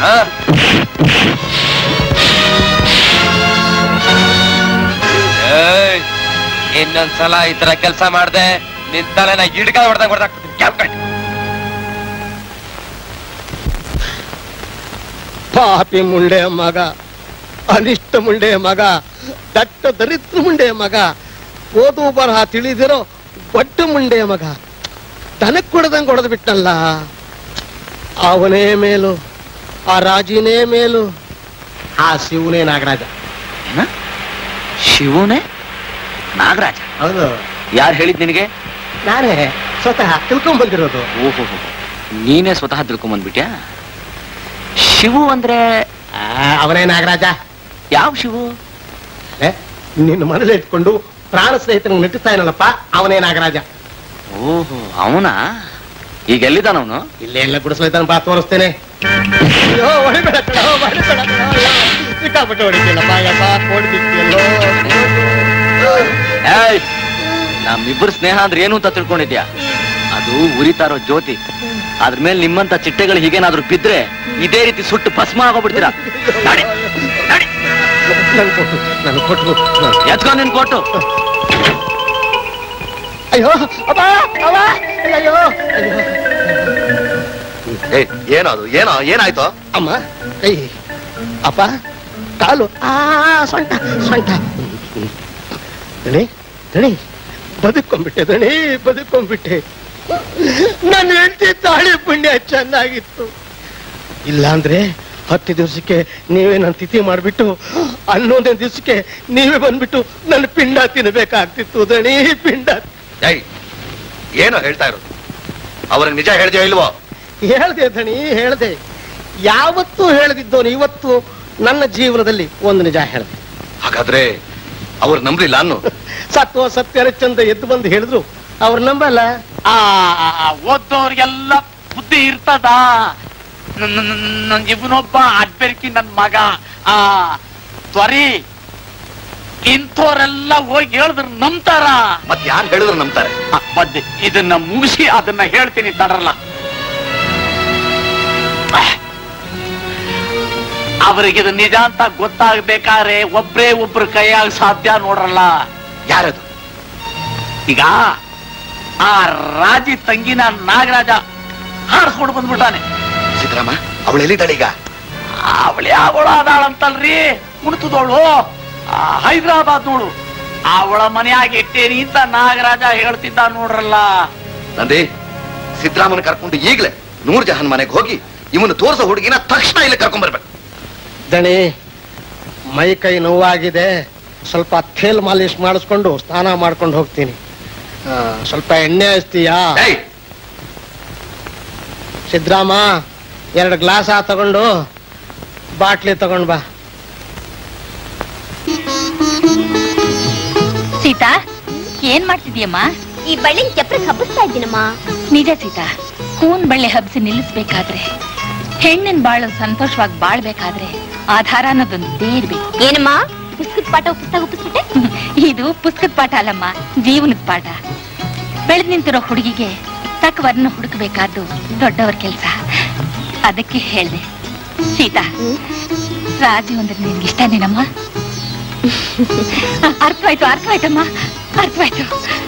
ಏಯ್, ಇನ್ನೊಂದ್ಸಲ ಈ ತರ ಕೆಲಸ ಮಾಡ್ದೆ ನಿನ್ ತಲೆನ ಹಿಡ್ಕ ಹೊಡೆದಾಗ ಹೊಡೆದಾಕ್ಬಿಡ್ತೀನಿ ಕ್ಯಾಪ್ ಕಟ್ ಪಾಪಿ ಮುಂಡೆ ಮಗ ಅನಿಷ್ಟ ಮುಂಡೆ ಮಗ ದಟ್ಟ ದರಿದ್ರ ಮುಂಡೆ ಮಗ ಓದು ಬರಹ ತಿಳಿದಿರೋ ಒಟ್ಟ ಮುಂಡೆ ಮಗ ದನಕ್ ಕೊಡದಂಗ್ ಹೊಡೆದು ಬಿಟ್ಟಲ್ಲ ಅವನೇ ಮೇಲು ಆ ರಾಜಿನೇ ಮೇಲು ಆ ಶಿವನೇ ನಾಗರಾಜ ಶಿವನೇ ನಾಗರಾಜ ಹೌದು ಯಾರು ಹೇಳಿದ್ ನಿನಗೆ ನಾನೇ ಸ್ವತಃ ತಿಳ್ಕೊಂಡ್ ಬಂದಿರೋದು ಓಹೋ ನೀನೇ ಸ್ವತಃ ತಿಳ್ಕೊಂಬಂದ್ಬಿಟ್ಯಾ ಶಿವು ಅಂದ್ರೆ ಆ, ಅವನೇ ನಾಗರಾಜ ಯಾವ ಶಿವು ಏ, ನಿನ್ನ ಮನೇಲಿ ಇಟ್ಕೊಂಡು ಪ್ರಾಣ ಸ್ನೇಹಿತನಿಗೆ ನಟಿಸ್ತಾ ಇನಲ್ಲಪ್ಪ ಅವನೇ ನಾಗರಾಜ ಓಹೋ ಅವನಾ ಈಗ ಎಲ್ಲಿದ್ದಾನವನು ಇಲ್ಲೇ ಎಲ್ಲ ಗುಡಿಸ್ಲೈತಾನ ಬಾ ತೋರಿಸ್ತೇನೆ ಅಯ್ಯೋ ಹೊಡಿಬೇಡ ಕಣ ಹೊಡಿಬೇಡ ಕಣ ಅಯ್ಯೋ, ಸಿಕ್ಕಾಪಟ್ಟೆ ಹೊಡಿತೀನಪ್ಪ ಯಪ್ಪ ಕೊಡ್ಬಿಟ್ಟಿಯಲ್ಲೋ ಏಯ್ ನಮ್ಮಿಬ್ಬರ ಸ್ನೇಹ ಅಂದ್ರೆ ಏನು ಅಂತ ತಿಳ್ಕೊಂಡಿದ್ಯಾ ಅದು ಉರಿತಾರೋ ಜ್ಯೋತಿ ಅದ್ರ ಮೇಲೆ ನಿಮ್ಮಂತ ಚಿಟ್ಟೆಗಳು ಹೀಗೇನಾದ್ರೂ ಬಿದ್ರೆ ಇದೇ ರೀತಿ ಸುಟ್ಟು ಭಸ್ಮ ಆಗೋಗ್ಬಿಡ್ತೀರಾ ನಡಿ ನನ್ ಕೊಟ್ಟು ನನ್ ಕೊಟ್ಟು ಎತ್ಕೊಂಡ್ ನಿನ್ ಕೊಟ್ಟು ಅಯ್ಯೋ ಅಬ್ಬ ಅವ ಅಯ್ಯೋ ಅಯ್ಯೋ ಏಯ್ ಏನೋ ಅದು ಏನೋ ಏನಾಯ್ತು ಅಮ್ಮ ಕೈ ಅಪ್ಪ ಕಾಲು ಆ ಸೊಂಟ ಸೊಂಟ ದಣಿ ದಣಿ ಬದುಕೊಂಡ್ಬಿಟ್ಟೆ ದಣಿ ಬದುಕೊಂಡ್ಬಿಟ್ಟೆ ನನ್ನ ಹೆಂಡತಿ ತಾಳಿ ಪುಣ್ಯ ಚೆನ್ನಾಗಿತ್ತು ಇಲ್ಲಾಂದ್ರೆ ಹತ್ತು ದಿವಸಕ್ಕೆ ನೀವೇ ನನ್ನ ತಿಥಿ ಮಾಡಿಬಿಟ್ಟು ಹನ್ನೊಂದನೇ ದಿವಸಕ್ಕೆ ನೀವೇ ಬಂದ್ಬಿಟ್ಟು ನನ್ನ ಪಿಂಡ ತಿನ್ಬೇಕಾಗ್ತಿತ್ತು ದಣಿ ಪಿಂಡ ಏಯ್ ಏನೋ ಹೇಳ್ತಾ ಇರೋದು ಅವ್ರಿಗೆ ನಿಜ ಹೇಳ್ದೆಯೋ ಇಲ್ವೋ ಹೇಳ್ದೆ ಧಣಿ ಹೇಳ್ದೆ ಯಾವತ್ತೂ ಹೇಳ್ದಿದ್ದವನು ಇವತ್ತು ನನ್ನ ಜೀವನದಲ್ಲಿ ಒಂದು ನಿಜ ಹೇಳ್ದೆ ಹಾಗಾದ್ರೆ ಅವ್ರು ನಂಬ್ಲಿಲ್ಲ ಅನ್ನು ಸತ್ವ ಸತ್ಯ ಚಂದ ಎದ್ದು ಬಂದು ಹೇಳಿದ್ರು ಅವ್ರು ನಂಬಲ್ಲ ಆ ಓದ್ದವ್ರಿಗೆಲ್ಲ ಬುದ್ಧಿ ಇರ್ತದ ನ- ನ- ನ- ಇವನೊಬ್ಬ ಅಡ್ಬೆರ್ಕಿ ನನ್ ಮಗ ಆ ತ್ವರಿ ಇಂಥವ್ರೆಲ್ಲ ಹೋಗಿ ಹೇಳಿದ್ರು ನಂಬ್ತಾರ ಮತ್ ಯಾರು ಹೇಳಿದ್ರು ನಂಬ್ತಾರೆ ಆ, ಬದ್ದೆ ಇದನ್ನ ಮುಗಿಸಿ ಅದನ್ನ ಹೇಳ್ತೀನಿ ತಡರಲ್ಲ ಅವರಿಗೆ ಇದು ನಿಜ ಅಂತ ಗೊತ್ತಾಗ್ಬೇಕಾದ್ರೆ ಒಬ್ರೇ ಒಬ್ರು ಕೈಯಾಗ ಸಾಧ್ಯ ನೋಡ್ರಲ್ಲ ಯಾರದು ಈಗ ಆ ರಾಜಿ ತಂಗಿನ ನಾಗರಾಜ ಹಾರಿಸ್ಕೊಂಡು ಬಂದ್ಬಿಟ್ಟಾನೆ ಸಿದ್ದರಾಮ ಅವಳು ಎಲ್ಲಿದ್ದಾಳೆ ಈಗ ಅವಳು ಯಾವಳು ಅದಾಳಂತಲ್ರಿ ಕುಣಿತದವಳು ಹೈದರಾಬಾದ್ ನೋಡು ಅವಳ ಮನೆಯಾಗ ಇಟ್ಟೇನಿ ಅಂತ ನಾಗರಾಜ ಹೇಳ್ತಿದ್ದ ನೋಡ್ರಲ್ಲ ನಂದಿ ಸಿದ್ದರಾಮನ ಕರ್ಕೊಂಡು ಈಗ್ಲೇ ನೂರ್ ಜಹಾನ್ ಮನೆಗೆ ಹೋಗಿ ಇವನು ತೋರ್ಸೋ ಹುಡುಗಿನ ತಕ್ಷಣ ಇಲ್ಲಿ ಕರ್ಕೊಂಡ್ ಬರ್ಬೇಕು ದಣಿ ಮೈ ಕೈ ನೋವಾಗಿದೆ ಸ್ವಲ್ಪ ಥೇಲ್ ಮಾಲಿಶ್ ಮಾಡಿಸ್ಕೊಂಡು ಸ್ನಾನ ಮಾಡ್ಕೊಂಡು ಹೋಗ್ತೀನಿ ಆ, ಸ್ವಲ್ಪ ಎಣ್ಣೆ ಹಚ್ತೀಯಾ ಸಿದ್ರಾಮ ಎರಡು ಗ್ಲಾಸ್ ಆ ತಗೊಂಡು ಬಾಟ್ಲಿ ತಗೊಂಡ್ ಬಾ ಸೀತಾ ಏನ್ ಮಾಡ್ತಿದ್ಯಮ್ಮ ಈ ಬಳ್ಳಿ ಚಪ್ರಕ್ಕೆ ಹಬ್ಬಿಸ್ತಾ ಇದ್ದೀನಮ್ಮ ನಿಜ ಸೀತಾ ಕೂನ್ ಬಳ್ಳಿ ಹಬ್ಸಿ ನಿಲ್ಲಿಸ್ಬೇಕಾದ್ರೆ ಹೆಣ್ಣಿನ ಬಾಳು ಸಂತೋಷವಾಗಿ ಬಾಳ್ಬೇಕಾದ್ರೆ ಆಧಾರ ಅನ್ನೋದೊಂದು ಇರ್ಬೇಕು ಏನಮ್ಮ ಪುಸ್ತಕದ ಪಾಠ ಪುಸ್ತಕ ಒಪ್ಪಿಸ್ಬಿಟ್ಟೆ ಇದು ಪುಸ್ತಕದ ಪಾಠ ಅಲ್ಲಮ್ಮ ಜೀವನದ ಪಾಠ ಬೆಳೆದ್ ನಿಂತಿರೋ ಹುಡುಗಿಗೆ ತಕ್ಕ ವರ್ಣ ಹುಡುಕಬೇಕಾದ್ದು ದೊಡ್ಡವರ ಕೆಲಸ ಅದಕ್ಕೆ ಹೇಳ್ದೆ ಸೀತಾ ರಾಜು ಅಂದ್ರೆ ನಿನ್ಗೆ ಇಷ್ಟನೇನಮ್ಮ ಅರ್ಥವಾಯ್ತು ಅರ್ಥವಾಯ್ತಮ್ಮ ಅರ್ಥವಾಯ್ತು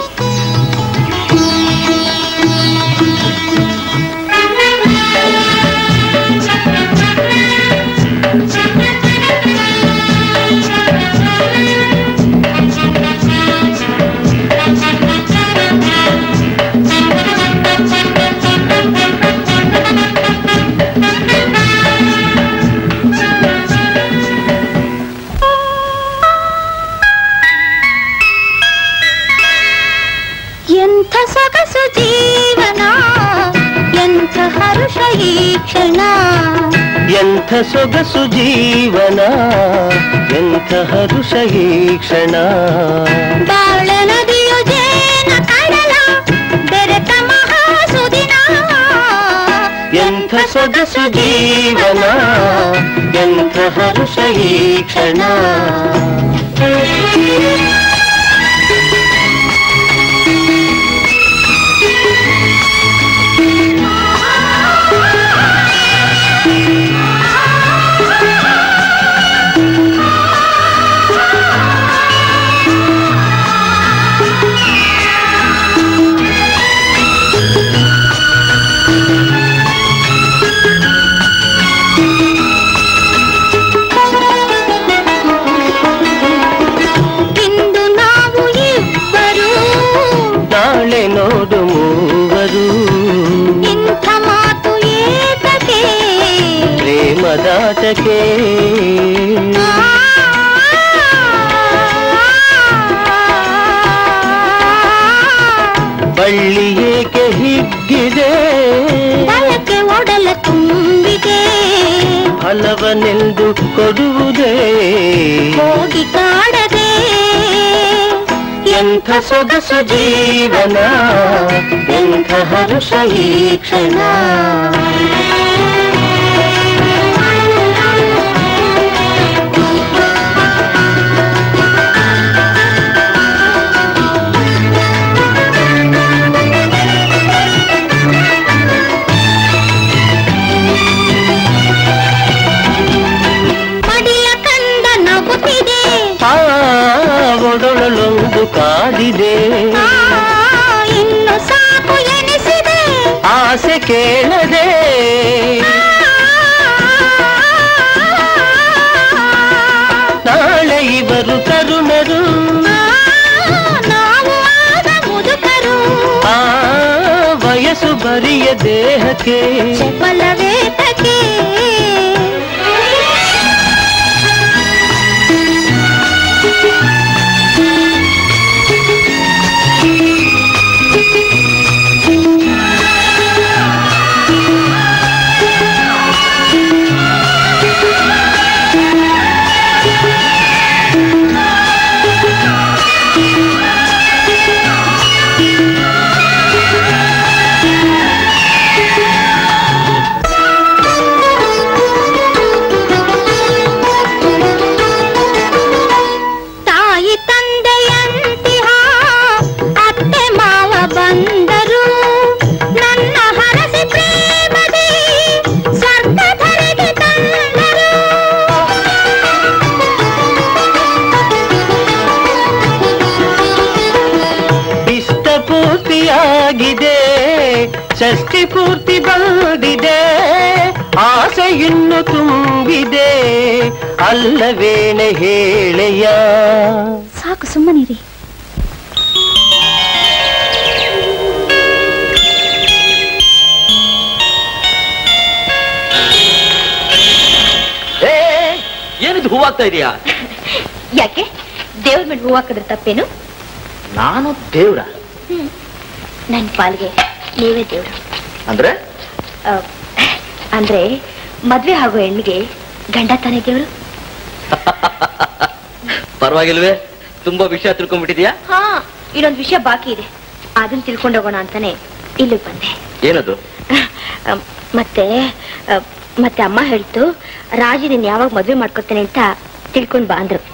ಎಂಥ ಸೊಗಸು ಜೀವನ ಎಂಥ ಹರುಷ ಈ ಕ್ಷಣ ಎಂಥ ಸೊಗಸು ಜೀವನ ಎಂಥ ಹರುಷ ಈ ಕ್ಷಣ ಬಾಳ ನದಿಯು ಜೇನ ಕಡಲ ಬೆರೆತ ಮಹಾಸುದಿನ ಎಂಥ ಸೊಗಸು ಜೀವನ ಎಂಥ ಹರುಷ ಈ ಕ್ಷಣ ಇಂದು ನಾವು ಇಬ್ಬರು ನಾಳೆ ನೋಡು ಮೂವರು ಇಂಥ ಮಾತು ಏತಕ್ಕೆ ಪ್ರೇಮದಾಟಕ್ಕೆ ಬಳ್ಳಿ ಏಕೆ ಹಿಗ್ಗಿದೆ ಬಲಕ್ಕೆ ಒಡಲ ತುಂಬಿದೆ ಫಲವನೆಂದು ಕೊಡುವುದೇ ಹೋಗಿ ಕಾಡದೆ ಎಂಥ ಸೊಗಸು ಜೀವನ ಎಂಥ ಹರುಷ ಈ ಕ್ಷಣ ಮಡಿಲ ಕಂದ ನಗುತ್ತಿದೆ ಆ ಒಡೊಳಲೊಂದು ಕಾದಿದೆ ಆ, ಇನ್ನು ಸಾಕು ಎನಿಸಿದೆ ಆಸೆ ಕೇಳದೆ ನಾಳೆ ಇವರು ತರುಣರು ನಾವು ಆಗ ಮುದುಕರು ಆ ವಯಸ್ಸು ಬರಿಯ ದೇಹಕ್ಕೆ ಚಪಲವೇತಕ್ಕೆ ತಾಯಿ ತಂದೆಯಂತಿಹ ಅತ್ತೆ ಮಾವ ಬಂದರು ನನ್ನ ಹರಸಿ ಪ್ರೇಮದಿ ಸ್ವರ್ಗಧರೆಗೆ ತಂದರು ಇಷ್ಟ ಪೂರ್ತಿಯಾಗಿದೆ ಷಷ್ಠಿ ಪೂರ್ತಿ ಬಂದಿದೆ ಆಸೆ ಇನ್ನು ತುಂಬಿದೆ ಅಲ್ಲವೇನೆ ಹೇಳೆಯ ಸಾಕು ಸುಮ್ಮನಿರಿ ಏ ಏನಿದು ಹೂವಾಗ್ತಾ ಇದೆಯಾ ಯಾಕೆ ದೇವ್ರ ಮೇಲೆ ಹೂ ಹಾಕಿದ್ರೆ ತಪ್ಪೇನು ನಾನು ದೇವ್ರ ನನ್ನ ಪಾಲ್ಗೆ ನೀವೇ ದೇವ್ರು ಅಂದ್ರೆ ಆ, ಅಂದ್ರೆ ಮದ್ವೆ ಆಗೋ ಹೆಣ್ಣಿಗೆ ಗಂಡ ತಾನೇ ದೇವ್ರು ಪರವಾಗಿಲ್ವೇ ತುಂಬಾ ವಿಷಯ ತಿಳ್ಕೊಂಡ್ಬಿಟ್ಟಿದ್ಯಾ ಹಾ ಇನ್ನೊಂದು ವಿಷಯ ಬಾಕಿ ಇದೆ ಅದನ್ನ ತಿಳ್ಕೊಂಡು ಹೋಗೋಣ ಅಂತಾನೆ ಇಲ್ಲಿಗೆ ಬಂದೆ ಏನದು ಆ, ಮತ್ತೆ ಆ, ಮತ್ತೆ ಅಮ್ಮ ಹೇಳ್ತು ರಾಜಿ ನೀನ್ ಯಾವಾಗ ಮದ್ವೆ ಮಾಡ್ಕೊತೇನೆ ಅಂತ ತಿಳ್ಕೊಂಡ್ ಬಾ ಅಂದ್ರು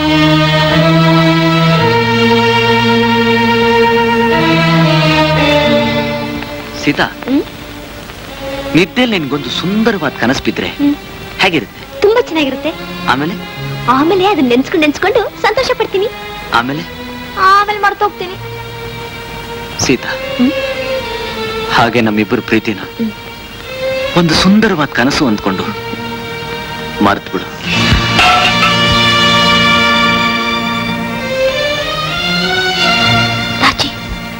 ಸೀತಾ ಹ್ಮ್? ನಿದ್ದೆಯಲ್ಲಿ ನಿನ್ಗೊಂದು ಸುಂದರವಾದ ಕನಸು ಬಿದ್ರೆ ಹ್ಮ್. ಹೇಗಿರುತ್ತೆ ತುಂಬಾ ಚೆನ್ನಾಗಿರುತ್ತೆ ಆಮೇಲೆ ಆಮೇಲೆ ಅದನ್ನ ನೆನ್ಸ್ಕೊಂಡು ನೆನ್ಸ್ಕೊಂಡು ಸಂತೋಷ ಪಡ್ತೀನಿ ಆಮೇಲೆ ಆಮೇಲೆ ಮರ್ತೋಗ್ತೀನಿ ಸೀತಾ ಹ್ಮ್? ಹಾಗೆ ನಮ್ಮಿಬ್ಬರು ಪ್ರೀತಿನ ಹ್ಮ್. ಒಂದು ಸುಂದರವಾದ ಕನಸು ಅಂದ್ಕೊಂಡು ಮರ್ತು ಬಿಡು ರಾಜಿ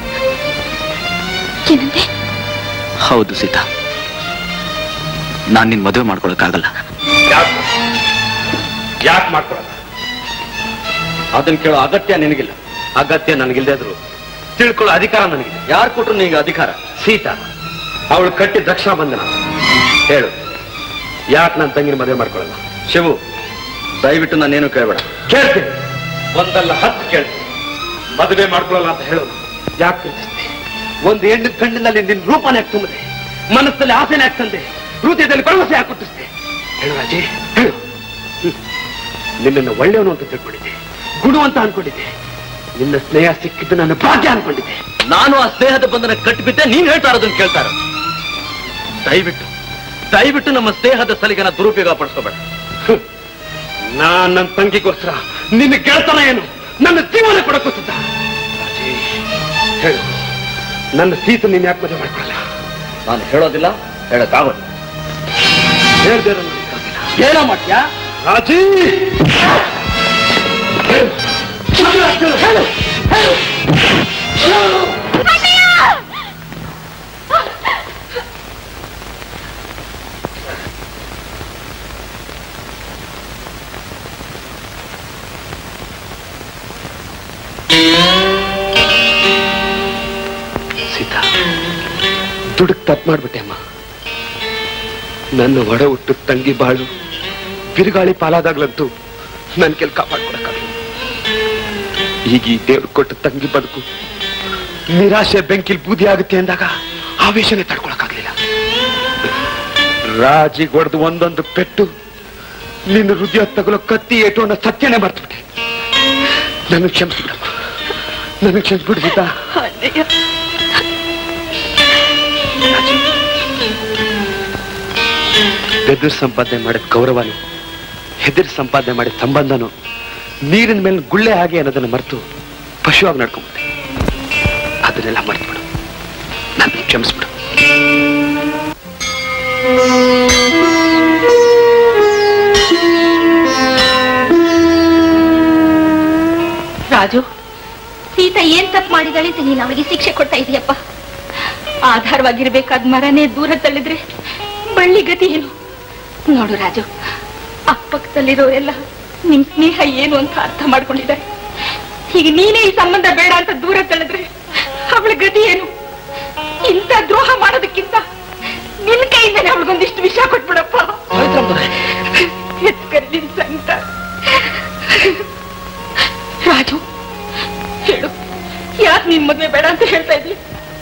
ಏನಂದೆ ಹೌದು ಸೀತಾ ನಾನ್ ನಿನ್ ಮದುವೆ ಮಾಡ್ಕೊಳಕ್ಕಾಗಲ್ಲ ಯಾಕೆ ಯಾಕೆ ಮಾಡ್ಕೊಡಲ್ಲ ಅದನ್ನ ಕೇಳೋ ಅಗತ್ಯ ನಿನಗಿಲ್ಲ ಅಗತ್ಯ ನನಗಿಲ್ದೇ ಇದ್ರು ತಿಳ್ಕೊಳ್ಳೋ ಅಧಿಕಾರ ನನಗಿದೆ ಯಾರು ಕೊಟ್ರು ನಿನಗೆ ಅಧಿಕಾರ ಸೀತಾ ಅವಳು ಕಟ್ಟಿದ ರಕ್ಷಣಾ ಬಂಧನ ಹೇಳು ಯಾಕೆ ನನ್ನ ತಂಗಿನ ಮದುವೆ ಮಾಡ್ಕೊಳ್ಳಲ್ಲ ಶಿವು ದಯವಿಟ್ಟು ನಾನೇನು ಕೇಳಬೇಡ ಕೇಳ್ತೀನಿ ಒಂದಲ್ಲ ಹತ್ತು ಕೇಳ್ತೀನಿ ಮದುವೆ ಮಾಡ್ಕೊಳ್ಳಲ್ಲ ಅಂತ ಹೇಳೋದು ಯಾಕೆ ಪ್ರೀತಿಸ್ತೆ ಒಂದು ಹೆಣ್ಣು ಕಣ್ಣಿನಲ್ಲಿ ನಿನ್ನ ರೂಪನೇ ಯಾಕೆ ತುಂಬಿದೆ ಮನಸ್ಸಲ್ಲಿ ಆಸೆನೇ ಯಾಕೆ ತಂದೆ ಹೃದಯದಲ್ಲಿ ಭರವಸೆ ಯಾಕೆ ಹುಟ್ಟಿಸ್ತೆ ಹೇಳು ರಾಜಿ ಹೇಳು ಹ್ಮ್. ನಿನ್ನನ್ನು ಒಳ್ಳೆಯವನು ಅಂತ ತಿಳ್ಕೊಂಡಿದ್ದೆ ಗುಣವಂತ ಅನ್ಕೊಂಡಿದ್ದೆ ನಿನ್ನ ಸ್ನೇಹ ಸಿಕ್ಕಿದ್ದು ನನ್ನ ಭಾಗ್ಯ ಅನ್ಕೊಂಡಿದ್ದೆ ನಾನು ಆ ಸ್ನೇಹದ ಬಂಧನ ಕಟ್ಟಿಬಿಟ್ಟೆ ನೀನ್ ಹೇಳ್ತಾ ಇರೋದನ್ನ ಕೇಳ್ತಾರ ದಯವಿಟ್ಟು ದಯವಿಟ್ಟು ನಮ್ಮ ಸ್ನೇಹದ ಸಲಿಗನ ದುರುಪಯೋಗ ಪಡಿಸ್ಕೋಬೇಡ ಹ್ಮ್. ನಾನ್ ನನ್ನ ತಂಗಿಗೋಸ್ಕರ ನಿನ್ನ ಗೆಳತನ ಏನು ನನ್ನ ಜೀವನ ಕೊಡಕ್ಕೂ ಸಿದ್ಧ ರಾಜಿ, ಹೇಳು ನನ್ನ ಸೀತು ನೀನ್ ಯಾಕೆ ಮದುವೆ ಮಾಡ್ಕೊಳ್ಳಲ್ಲ ನಾನು ಹೇಳೋದಿಲ್ಲ ಹೇಳಕ್ಕಾಗೋದಿಲ್ಲ ಹೇಳ್ದೇ ಇರೋ ನನಗೆ ಗೊತ್ತಿಲ್ಲ. ಏನೋ ಮಾಡ್ತೀಯಾ ರಾಜಿ ಹೇಳು. ಮದುವೆ ಆಗ್ತಿಲ್ಲ, ಹೇಳು ಹೇಳು ಸೀತಾ ದುಡುಕ್ ತಪ್ಪು ಮಾಡ್ಬಿಟ್ಟೆ ಅಮ್ಮ ನನ್ನ ಒಡ ಹುಟ್ಟು ತಂಗಿ ಬಾಳು ಬಿರುಗಾಳಿ ಪಾಲಾದಾಗ್ಲಂತೂ ನನ್ ಕೆಲ್ ಕಾಪಾಡ್ಕೊಡಕ್ಕಾಗಲ್ಲ ಈಗ ಈ ದೇವ್ರು ಕೊಟ್ಟ ತಂಗಿ ಬದುಕು ನಿರಾಶೆ ಬೆಂಕಿಲ್ ಬೂದಿ ಆಗುತ್ತೆ ಅಂದಾಗ ಆವೇಶನೇ ತಡ್ಕೊಳಕ್ಕಾಗ್ಲಿಲ್ಲ ರಾಜಿಗೆ ಹೊಡೆದು ಒಂದೊಂದು ಪೆಟ್ಟು ನಿನ್ನ ಹೃದಯ ತಗುಲೋ ಕತ್ತಿ ಏಟು ಅನ್ನೋ ಸತ್ಯನೇ ಮರ್ತ್ಬಿಟ್ಟೆ ನನಗೆ ಕ್ಷಮಿಸ್ಬಿಡಮ್ಮ ನನಗೆ ಕ್ಷಮಿಸ್ಬಿಡು ಸೀತಾ ಬೆದರ್ ಸಂಪಾದನೆ ಮಾಡಿದ ಗೌರವನು ಹೆದರ್ ಸಂಪಾದನೆ ಮಾಡಿದ ಸಂಬಂಧನು ನೀರಿನ ಮೇಲೆ ಗುಳ್ಳೆ ಹಾಗೆ ಅನ್ನೋದನ್ನ ಮರೆತು ಪಶುವಾಗಿ ನಡ್ಕೊಂಬಿಟ್ಟೆ ಅದನ್ನೆಲ್ಲ ಮರ್ತ್ಬಿಡು ನನ್ನ ಕ್ಷಮಿಸ್ಬಿಡು ರಾಜು ಸೀತಾ ಏನ್ ತಪ್ಪು ಮಾಡಿದಾಳೆ ಅಂತ ನೀನು ಅವಳಿಗೆ ಶಿಕ್ಷೆ ಕೊಡ್ತಾ ಇದೀಯಪ್ಪ ಆಧಾರವಾಗಿರ್ಬೇಕಾದ ಮರನೇ ದೂರ ತಳ್ಳಿದ್ರೆ ಬಳ್ಳಿ ಗತಿ ಏನು ನೋಡು ರಾಜು ಅಕ್ಕಪಕ್ಕದಲ್ಲಿರೋರೆಲ್ಲ ನಿಮ್ ಸ್ನೇಹ ಏನು ಅಂತ ಅರ್ಥ ಮಾಡ್ಕೊಂಡಿದ್ದಾರೆ ಈಗ ನೀನೇ ಈ ಸಂಬಂಧ ಬೇಡ ಅಂತ ದೂರ ತಳ್ಳಿದ್ರೆ ಅವಳ ಗತಿ ಏನು ಇಂಥ ದ್ರೋಹ ಮಾಡೋದಕ್ಕಿಂತ ನಿನ್ ಕೈಯಿಂದನೇ ಅವಳಿಗೊಂದಿಷ್ಟು ವಿಷ ಕೊಟ್ಬಿಡಪ್ಪ ಎತ್ಕರ್ಲಿ ಸಂತ ರಾಜು ಹೇಳು ಯಾಕೆ ನಿನ್ ಮದ್ವೆ ಬೇಡ ಅಂತ ಹೇಳ್ತಾ ಇದ್ವಿ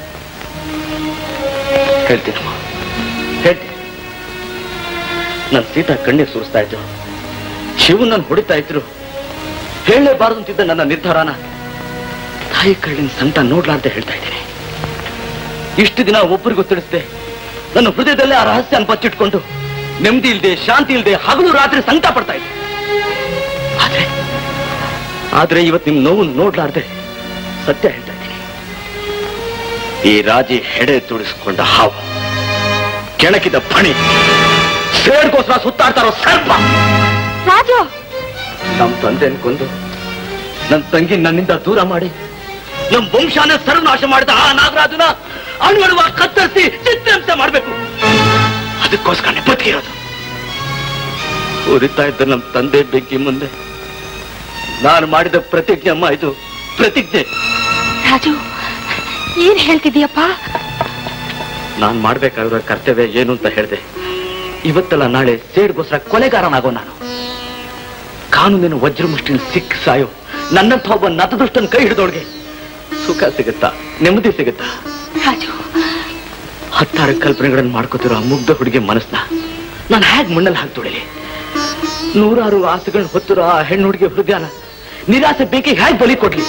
ಹೇಳ್ತೀನಮ್ಮ ಹೇಳ್ತೀನಿ ನನ್ನ ಸೀತಾ ಕಣ್ಣೀರ್ ಸುರಿಸ್ತಾ ಇದ್ರು ಶಿವನ್ ನಾನು ಹೊಡಿತಾ ಇದ್ರು ಹೇಳಲೇಬಾರದು ಅಂತಿದ್ದ ನನ್ನ ನಿರ್ಧಾರನ ತಾಯಿ ಕಳ್ಳಿನ ಸಂತ ನೋಡ್ಲಾರ್ದೆ ಹೇಳ್ತಾ ಇದ್ದೀನಿ ಇಷ್ಟು ದಿನ ಒಬ್ಬರಿಗೂ ತಿಳಿಸ್ದೆ ನನ್ನ ಹೃದಯದಲ್ಲೇ ಆ ರಹಸ್ಯ ಬಚ್ಚಿಟ್ಕೊಂಡು ನೆಮ್ಮದಿ ಇಲ್ದೆ ಶಾಂತಿ ಇಲ್ದೆ ಹಗಲು ರಾತ್ರಿ ಸಂಕಟ ಪಡ್ತಾ ಇದ್ದೆ ಆದ್ರೆ ಆದ್ರೆ ಇವತ್ತು ನಿಮ್ ನೋವು ನೋಡ್ಲಾರ್ದೆ ಸತ್ಯ ಹೇಳ್ತಾ ಇದ್ದೀನಿ ಈ ರಾಜಿ ಹೆಡೆ ತುಡಿಸ್ಕೊಂಡ ಹಾವು ಕೆಣಕಿದ ಫಣಿ ಸೇಡ್ಗೋಸ್ಕರ ಸುತ್ತಾಡ್ತಾರೋ ಸರ್ಪ ರಾಜು ನಮ್ ತಂದೆನ್ ಕೊಂದು ನನ್ ತಂಗಿ ನನ್ನಿಂದ ದೂರ ಮಾಡಿ ನಮ್ ವಂಶಾನ ಸರ್ವನಾಶ ಮಾಡಿದ ಆ ನಾಗರಾಜನ ಅಣುವಣುವ ಕತ್ತರಿಸಿ ಚಿತ್ರಹಿಂಸೆ ಮಾಡ್ಬೇಕು ಅದಕ್ಕೋಸ್ಕರ ಬದುಕಿರೋದು ಉರಿತಾ ಇದ್ದ ನಮ್ ತಂದೆ ಬೆಂಕಿ ಮುಂದೆ ನಾನು ಮಾಡಿದ ಪ್ರತಿಜ್ಞೆ ಅಮ್ಮ ಇದು ಪ್ರತಿಜ್ಞೆ ರಾಜು ಏನ್ ಹೇಳ್ತಿದೀಯಪ್ಪ ನಾನ್ ಮಾಡ್ಬೇಕಾಗಿರೋ ಕರ್ತವ್ಯ ಏನು ಅಂತ ಹೇಳಿದೆ ಇವತ್ತಲ್ಲ ನಾಳೆ ಸೇಡ್ಗೋಸ್ಕರ ಕೊಲೆಗಾರನಾಗೋ ನಾನು ಕಾನೂನಿನ ವಜ್ರಮುಷ್ಟಿನ ಸಿಕ್ ಸಾಯೋ ನನ್ನಂಥ ಒಬ್ಬ ನತದೃಷ್ಟನ ಕೈ ಹಿಡಿದೋಳ್ಗೆ ಸುಖ ಸಿಗುತ್ತಾ ನೆಮ್ಮದಿ ಸಿಗುತ್ತಾ ರಾಜು ಹತ್ತಾರು ಕಲ್ಪನೆಗಳನ್ನು ಮಾಡ್ಕೋತಿರೋ ಆ ಮುಗ್ಧ ಹುಡುಗಿ ಮನಸ್ಸನ್ನ ನಾನು ಹೇಗ್ ಮಣ್ಣಲ್ಲಿ ಹಾಕಿ ತೊಳಿಲಿ ನೂರಾರು ಆಸೆಗಳನ್ನ ಹೊತ್ತಿರೋ ಆ ಹೆಣ್ಣು ಹುಡುಗಿ ಹೃದಯನ ನಿರಾಸೆ ಬೇಕಿ ಹೇಗ್ ಬಲಿ ಕೊಡ್ಲಿ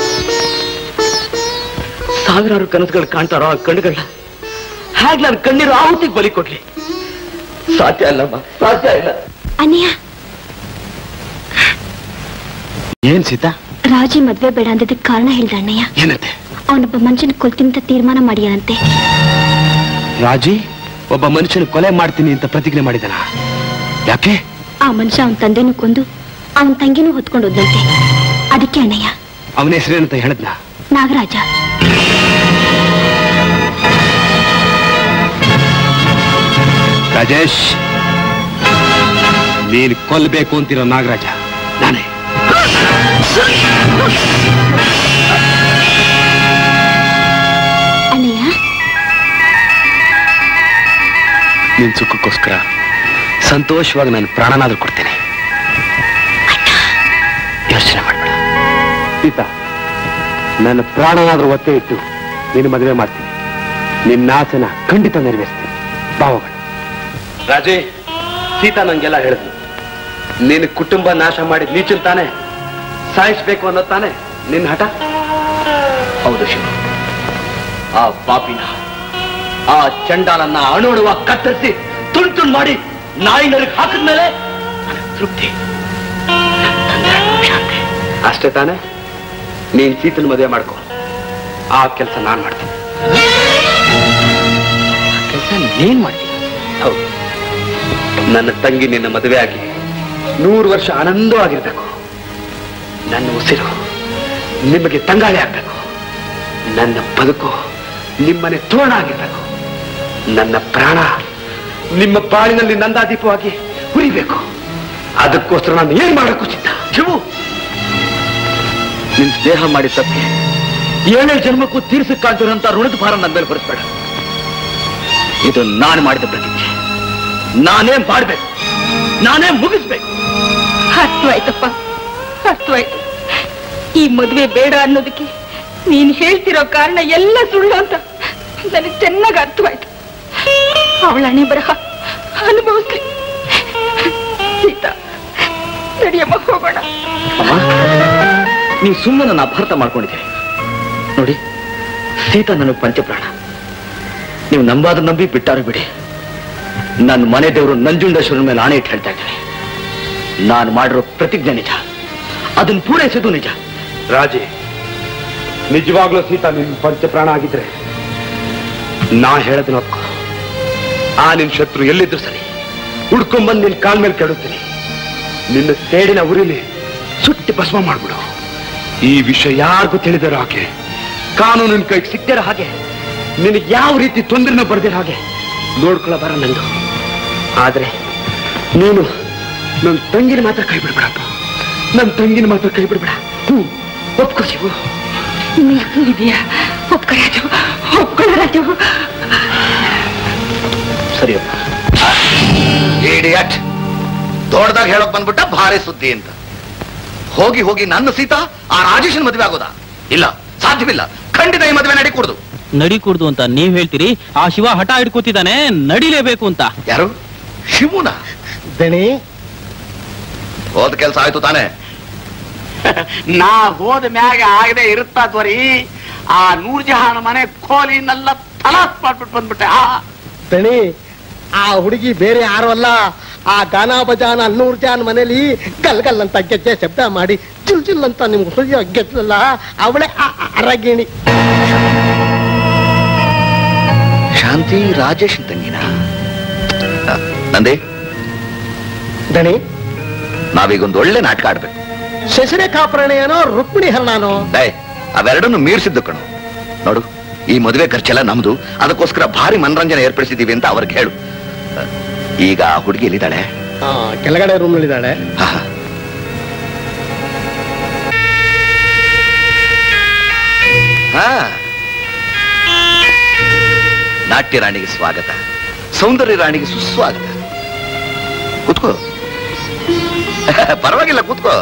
ಸಾವಿರಾರು ಕನಸುಗಳು ಕಾಣ್ತಾರೋ ಆ ಕಣ್ಣುಗಳನ್ನ ಹೇಗ್ ನಾನು ಕಣ್ಣೀರು ಆಹುತಿಗೆ ಬಲಿ ಕೊಡ್ಲಿ ಸಾಧ್ಯ ಅಲ್ಲಮ್ಮ ಸಾಧ್ಯ ಇಲ್ಲ ಅನಿಯ ಏನ್ ಸೀತಾ ರಾಜಿ ಮದ್ವೆ ಬೇಡ ಅಂದದಕ್ಕೆ ಕಾರಣ ಹೇಳ್ದ ಅಣ್ಣಯ್ಯ ಏನಂತೆ ಅವನೊಬ್ಬ ಮನುಷ್ಯನ ಕೊಲ್ತೀನಿ ಅಂತ ತೀರ್ಮಾನ ಮಾಡಿಯಾನಂತೆ ರಾಜಿ ಒಬ್ಬ ಮನುಷ್ಯನ ಕೊಲೆ ಮಾಡ್ತೀನಿ ಅಂತ ಪ್ರತಿಜ್ಞೆ ಮಾಡಿದನ ಯಾಕೆ ಆ ಮನುಷ್ಯ ಅವನ ತಂದೆನೂ ಕೊಂದು ಅವನ ತಂಗಿನೂ ಹೊತ್ಕೊಂಡು ಹೋದಂತೆ ಅದಕ್ಕೆ ಅಣ್ಣಯ್ಯ ಅವನ ಹೆಸರೇನಂತ ಹೇಳದ್ನ ನಾಗರಾಜ ರಾಜೇಶ್ ನೀನ್ ಕೊಲ್ಬೇಕು ಅಂತಿರೋ ನಾಗರಾಜ ನಾನೇ ಅಣ್ಣಯ್ಯ ನಿನ್ ಸುಖಕ್ಕೋಸ್ಕರ ಸಂತೋಷವಾಗಿ ನಾನು ಪ್ರಾಣನಾದ್ರೂ ಕೊಡ್ತೇನೆ ಯೋಚನೆ ಮಾಡ್ಬೇಡ ಸೀತಾ ನನ್ನ ಪ್ರಾಣನಾದ್ರೂ ಒತ್ತೆ ಇಟ್ಟು ನಿನ್ನ ಮದುವೆ ಮಾಡ್ತೀನಿ ನಿನ್ನ ಆಸೆನ ಖಂಡಿತ ನೆರವೇರಿಸ್ತೀನಿ ಬಾವಗಳು ರಾಜೇ ಸೀತಾ ನಂಗೆಲ್ಲ ಹೇಳಿದ್ಲು ನಿನ್ನ ಕುಟುಂಬ ನಾಶ ಮಾಡಿ ನೀಚನ್ ತಾನೆ ಸಾಯಿಸ್ಬೇಕು ಅನ್ನೋ ತಾನೆ ನಿನ್ನ ಹಠ ಹೌದು ಶಿವ ಆ ಪಾಪಿನ ಆ ಚಂಡಾಲನ್ನ ಅಣುಡುವ ಕತ್ತರಿಸಿ ತುಂಡು ತುಂಡು ಮಾಡಿ ನಾಯಿ ನರಗ್ ಹಾಕಿದ್ಮೇಲೆ ನನಗ್ ತೃಪ್ತಿ ತಂದೆ ಆತ್ಮ ಶಾಂತಿ ಅಷ್ಟೇ ತಾನೆ ನೀನ್ ಸೀತನ ಮದುವೆ ಮಾಡ್ಕೊ ಆ ಕೆಲಸ ನಾನ್ ಮಾಡ್ತೀನಿ ಕೆಲಸ ನೀನ್ ಮಾಡ್ತೀನಿ ಹೌದು ನನ್ನ ತಂಗಿ ನಿನ್ನ ಮದುವೆ ಆಗಿ ನೂರು ವರ್ಷ ಆನಂದವಾಗಿರ್ಬೇಕು ನನ್ನ ಉಸಿರು ನಿಮಗೆ ತಂಗಾಳಿ ಆಗ್ಬೇಕು ನನ್ನ ಬದುಕು ನಿಮ್ಮನೆ ತೋರಣ ಆಗಿರ್ಬೇಕು ನನ್ನ ಪ್ರಾಣ ನಿಮ್ಮ ಬಾಳಿನಲ್ಲಿ ನಂದಾದೀಪವಾಗಿ ಉರಿಬೇಕು ಅದಕ್ಕೋಸ್ಕರ ನಾನು ಏನ್ ಮಾಡಕ್ಕೂ ಸಿದ್ಧ ಶಿವು ನಿನ್ ಸ್ನೇಹ ಮಾಡಿ ತಪ್ಪಿ ಏಳೇ ಜನ್ಮಕ್ಕೂ ತೀರ್ಸಕ್ಕಾಗ್ದಿರೋಂತ ಋಣದ ಭಾರ ನನ್ನ ಮೇಲೆ ಹೊರಿಸ್ಬೇಡ ಇದು ನಾನು ಮಾಡಿದ ಪ್ರತಿಜ್ಞೆ ನಾನೇ ಮಾಡ್ಬೇಕು ನಾನೇ ಮುಗಿಸ್ಬೇಕು ಅರ್ಥವಾಯ್ತಪ್ಪ ಅರ್ಥವಾಯ್ತು ಈ ಮದುವೆ ಬೇಡ ಅನ್ನೋದಕ್ಕೆ ನೀನ್ ಹೇಳ್ತಿರೋ ಕಾರಣ ಎಲ್ಲ ಸುಳ್ಳು ಅಂತ ನನಗೆ ಚೆನ್ನಾಗಿ ಅರ್ಥವಾಯ್ತು ಅವಳ ಹಣೆ ಬರಹ ಅನುಭವಿಸ್ಲಿ ಸೀತಾ ನಡಿಯಮ್ಮ ಹೋಗೋಣ ಅಮ್ಮ ನೀವು ಸುಮ್ಮನೆ ನನ್ನ ಅಪಾರ್ಥ ಮಾಡ್ಕೊಂಡಿದ್ದೀರಿ ನೋಡಿ ಸೀತಾ ನನಗೆ ಪಂಚಪ್ರಾಣ ನೀವು ನಂಬಾದ್ರೂ ನಂಬಿ ಬಿಟ್ಟಾರು ಬಿಡಿ ನನ್ನ ಮನೆ ದೇವರು ನಂಜುಂಡೇಶ್ವರನ ಮೇಲೆ ಆಣೆ ಇಟ್ಟು ಹೇಳ್ತಾ ಇದ್ದೇನೆ ನಾನು ಮಾಡಿರೋ ಪ್ರತಿಜ್ಞೆ ನಿಜ ಅದನ್ನು ಪೂರೈಸೋದು ನಿಜ ರಾಜಿ ನಿಜವಾಗ್ಲೂ ಸೀತಾ ನಿನ್ ಪಂಚಪ್ರಾಣ ಆಗಿದ್ರೆ ನಾ ಹೇಳದನ್ನ ಒಪ್ಕೊ ಆ ನಿನ್ ಶತ್ರು ಎಲ್ಲಿದ್ರು ಸರಿ ಹುಡ್ಕೊಂಬಂದ್ ನಿನ್ ಕಾಲ್ ಮೇಲೆ ಕೆಡುತ್ತೀನಿ ನಿನ್ನ ಸೇಡಿನ ಉರಿಲಿ ಸುಟ್ಟಿ ಭಸ್ಮ ಮಾಡ್ಬಿಡು ಈ ವಿಷಯ ಯಾರಿಗೂ ತಿಳಿದಿರೋ ಹಾಗೆ ಕಾನೂನಿನ ಕೈಗೆ ಸಿಕ್ತಿರೋ ಹಾಗೆ ನಿನಗೆ ಯಾವ ರೀತಿ ತೊಂದರೆನೂ ಬರ್ದಿರೋ ಹಾಗೆ ನೋಡ್ಕೊಳ್ಳೋ ಬರ ನಂದು ಆದ್ರೆ ನೀನು ನನ್ನ ತಂಗಿನ ಮಾತ್ರ ಕೈ ಬಿಡ್ಬೇಡಪ್ಪ ನನ್ನ ತಂಗಿನ ಮಾತ್ರ ಕೈ ಬಿಡ್ಬೇಡ ಹ್ಞೂ ಒಪ್ಕೋ ಶಿವು ಇದೆಯಾ ಒಪ್ಕೊ ರಾಜು ಒಪ್ಕೊಳ್ಳೋ ರಾಜು ಸರಿಯಪ್ಪ ಇಡಿಯಟ್ ದೊಡ್ಡದಾಗ ಹೇಳಕ್ ಬಂದ್ಬಿಟ್ಟ ಭಾರಿ ಸುದ್ದಿ ಅಂತ ಹೋಗಿ ಹೋಗಿ ನನ್ನ ಸೀತಾ ಆ ರಾಜೇಶನ್ ಮದುವೆ ಆಗೋದಾ ಇಲ್ಲ ಸಾಧ್ಯವಿಲ್ಲ ಖಂಡಿತ ಈ ಮದುವೆ ನಡಿ ಕೊಡುದು ನಡಿಕೂಡ್ದು ಅಂತ ನೀವ್ ಹೇಳ್ತೀರಿ ಆ ಶಿವ ಹಠ ಹಿಡ್ಕೋತಿದ್ದಾನೆ ನಡಿಲೇಬೇಕು ಅಂತ ಯಾರು ಶಿವನ ದಣಿ ಹೋದ ಕೆಲಸ ಆಯ್ತು ತಾನೇ ನಾ ಹೋದ ಮ್ಯಾಗ ಆಗದೆ ಇರುತ್ತಾ ತ್ವರಿ ಆ ನೂರ್ ಜಹಾನ್ ಮನೆ ಕೋಲಿನೆಲ್ಲ ತಲಾಸ್ ಮಾಡ್ಬಿಟ್ಟು ಬಂದ್ಬಿಟ್ಟೆ ಆ ದಣಿ ಆ ಹುಡುಗಿ ಬೇರೆ ಯಾರು ಅಲ್ಲ ಆ ಗಾನ ಬಜಾನ ನೂರ್ ಜಾನ್ ಮನೇಲಿ ಗಲ್ ಗಲ್ ಅಂತ ಗೆಜ್ಜೆ ಶಬ್ದ ಮಾಡಿ ಚಿಲ್ ಚಿಲ್ ಅಂತ ನಿಮ್ಗೆ ಹೃದಯ ಗೆದ್ದಲ್ಲ ಅವಳೇ ಆ ಅರಗಿಣಿ ಶಾಂತಿ ರಾಜೇಶ್ ತಂಗಿನ ಆ, ನಂದಿ ದಣಿ ನಾವೀಗೊಂದು ಒಳ್ಳೆ ನಾಟಕ ಆಡ್ಬೇಕು ಶಶಿರೇಖಾ ಪ್ರಣಯನೋ ರುಕ್ಮಿಣಿ ಹರಣನೋ ಡೇ ಅವೆರಡನ್ನು ಮೀರಿಸಿದ್ದು ಕಣು ನೋಡು ಈ ಮದುವೆ ಖರ್ಚೆಲ್ಲ ನಮ್ದು ಅದಕ್ಕೋಸ್ಕರ ಭಾರಿ ಮನರಂಜನೆ ಏರ್ಪಡಿಸಿದೀವಿ ಅಂತ ಅವ್ರಿಗೆ ಹೇಳು ಆ, ಈಗ ಆ ಹುಡುಗಿ ಎಲ್ಲಿದ್ದಾಳೆ ಆ, ಕೆಳಗಡೆ ರೂಮ್ ನಲ್ಲಿದ್ದಾಳೆ ಆಹಾ. ಹಾ ನಾಟ್ಯ ರಾಣಿಗೆ ಸ್ವಾಗತ ಸೌಂದರ್ಯ ರಾಣಿಗೆ ಸುಸ್ವಾಗತ ಕೂತ್ಕೋ ಪರವಾಗಿಲ್ಲ ಕೂತ್ಕೋ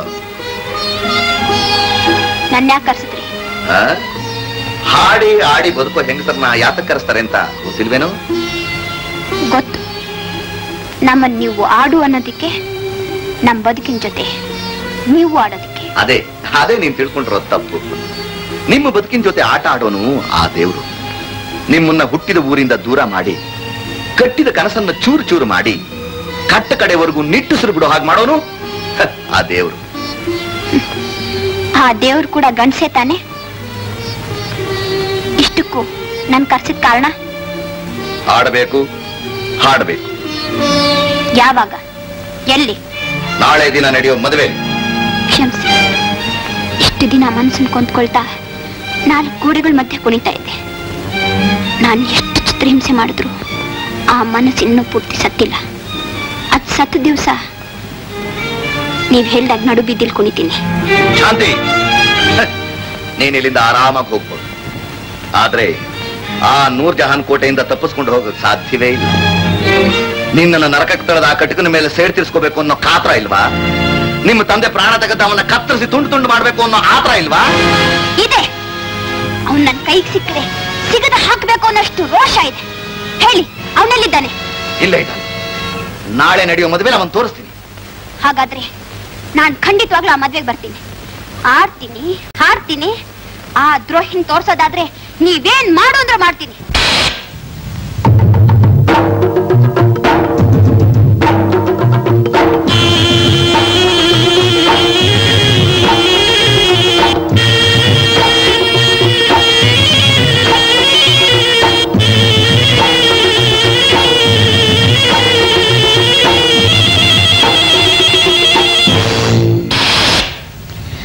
ನನ್ನ ಯಾಕೆ ಕರ್ಸಿದ್ರಿ ಆ? ಹಾಡಿ ಆಡಿ ಬದುಕೋ ಹೆಂಗಸರ್ನ ಯಾತಕ್ ಕರೆಸ್ತಾರೆ ಅಂತ ಗೊತ್ತಿಲ್ವೇನೋ ಗೊತ್ತು ನಮ್ಮನ್ನ ನೀವು ಆಡು ಅನ್ನೋದಕ್ಕೆ ನಮ್ಮ ಬದುಕಿನ ಜೊತೆ ನೀವು ಆಡೋದಕ್ಕೆ ಅದೇ ಅದೇ ನೀನ್ ತಿಳ್ಕೊಂಡಿರೋ ತಪ್ಪು ನಿಮ್ಮ ಬದುಕಿನ ಜೊತೆ ಆಟ ಆಡೋನು ಆ ದೇವ್ರು ನಿಮ್ಮನ್ನ ಹುಟ್ಟಿದ ಊರಿಂದ ದೂರ ಮಾಡಿ ಕಟ್ಟಿದ ಕನಸನ್ನ ಚೂರು ಚೂರು ಮಾಡಿ ಕಟ್ಟ ಕಡೆವರೆಗೂ ನಿಟ್ಟುಸಿರು ಬಿಡೋ ಹಾಗೆ ಮಾಡೋನು ಹ, ಆ ದೇವ್ರು ಆ ದೇವ್ರು ಕೂಡ ಗಂಡ್ಸೆ ತಾನೆ ಇಷ್ಟಕ್ಕೂ ನನ್ ಕರ್ಸಿದ ಕಾರಣ ಹಾಡಬೇಕು ಹಾಡಬೇಕು ಯಾವಾಗ ಎಲ್ಲಿ ನಾಳೆ ದಿನ ನಡೆಯೋ ಮದುವೆ ಕ್ಷಮಿಸಿ ಇಷ್ಟು ದಿನ ಮನಸ್ಸನ್ನು ಕೊಂದ್ಕೊಳ್ತಾ ನಾಲ್ಕು ಗೋಡೆಗಳ ಮಧ್ಯೆ ಕುಣಿತಾ ಇದ್ದೆ ನಾನು ಎಷ್ಟು ಚಿತ್ರಹಿಂಸೆ ಮಾಡಿದ್ರು ಆ ಮನಸ್ಸು ಇನ್ನೂ ಪೂರ್ತಿ ಸತ್ತಿಲ್ಲ ಅದ್ ಸತ್ತ ದಿವಸ ನೀವ್ ಹೇಳ್ದಾಗ ನಡು ಬಿದ್ದಿಲ್ ಕುಣಿತೀನಿ ಶಾಂತಿ ಹ, ನೀನ್ ಇಲ್ಲಿಂದ ಆರಾಮಾಗಿ ಹೋಗ್ಬೋದು ಆದ್ರೆ ಆ ನೂರ್ ಜಹಾನ್ ಕೋಟೆಯಿಂದ ತಪ್ಪಿಸ್ಕೊಂಡು ಹೋಗಕ್ ಸಾಧ್ಯವೇ ಇಲ್ಲ ನಿನ್ನನ್ನ ನರಕಕ್ಕೆ ತಳೆದ ಆ ಕಟಕನ ಮೇಲೆ ಸೇಡ್ ತೀರ್ಸ್ಕೋಬೇಕು ಅನ್ನೋ ಕಾತ್ರ ಇಲ್ವಾ ನಿಮ್ಮ ತಂದೆ ಪ್ರಾಣ ತೆಗೆದ ಅವನ್ನ ಕತ್ತರಿಸಿ ತುಂಡು ತುಂಡು ಮಾಡ್ಬೇಕು ಅನ್ನೋ ಆತ್ರ ಇಲ್ವಾ ಇದೆ ಅವನ್ ನನ್ ಕೈಗೆ ಸಿಕ್ಕರೆ ಸಿಗದ ಹಾಕ್ಬೇಕು ಅನ್ನೋಷ್ಟು ರೋಷ ಇದೆ ಹೇಳಿ ಅವನಲ್ಲಿದ್ದಾನೆ ಇಲ್ಲ ಇದ್ದಾನೆ ನಾಳೆ ನಡೆಯೋ ಮದುವೆ ಅವನ್ ತೋರಿಸ್ತೀನಿ ಹಾಗಾದ್ರೆ ನಾನ್ ಖಂಡಿತವಾಗ್ಲೂ ಆ ಮದ್ವೆಗೆ ಬರ್ತೀನಿ ಆಡ್ತೀನಿ ಹಾಡ್ತೀನಿ ಆ ದ್ರೋಹಿನ್ ತೋರ್ಸೋದಾದ್ರೆ ನೀವೇನ್ ಮಾಡು ಅಂದ್ರೆ ಮಾಡ್ತೀನಿ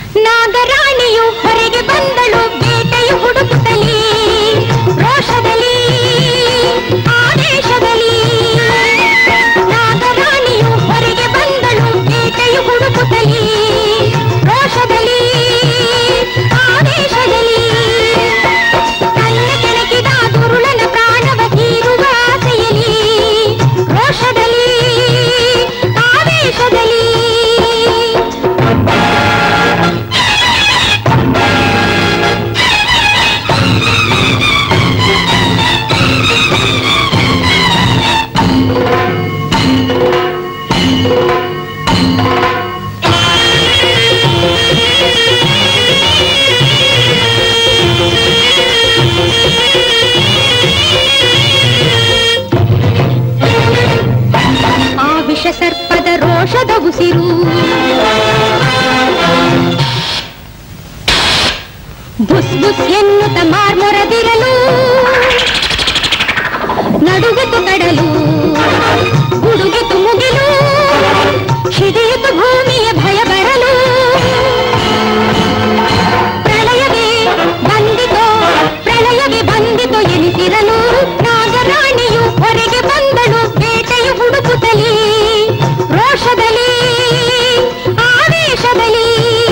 ನಾಗರಾಣಿಯು ಹೊರಗೆ ಬಂದಳು ಬೇಟೆಯು ಹುಡುಕುತ್ತಲೇ ರೋಷದಲ್ಲಿ ಬಂದಿತು ಎನಿಸಿರಲು ನಾಗರಾಣಿಯು ಹೊರಗೆ ಬಂದಳು ಬೇಟೆಯು ಹುಡುಕುತ್ತಲೇ ರೋಷದಲ್ಲಿ ಆವೇಶದಲ್ಲಿ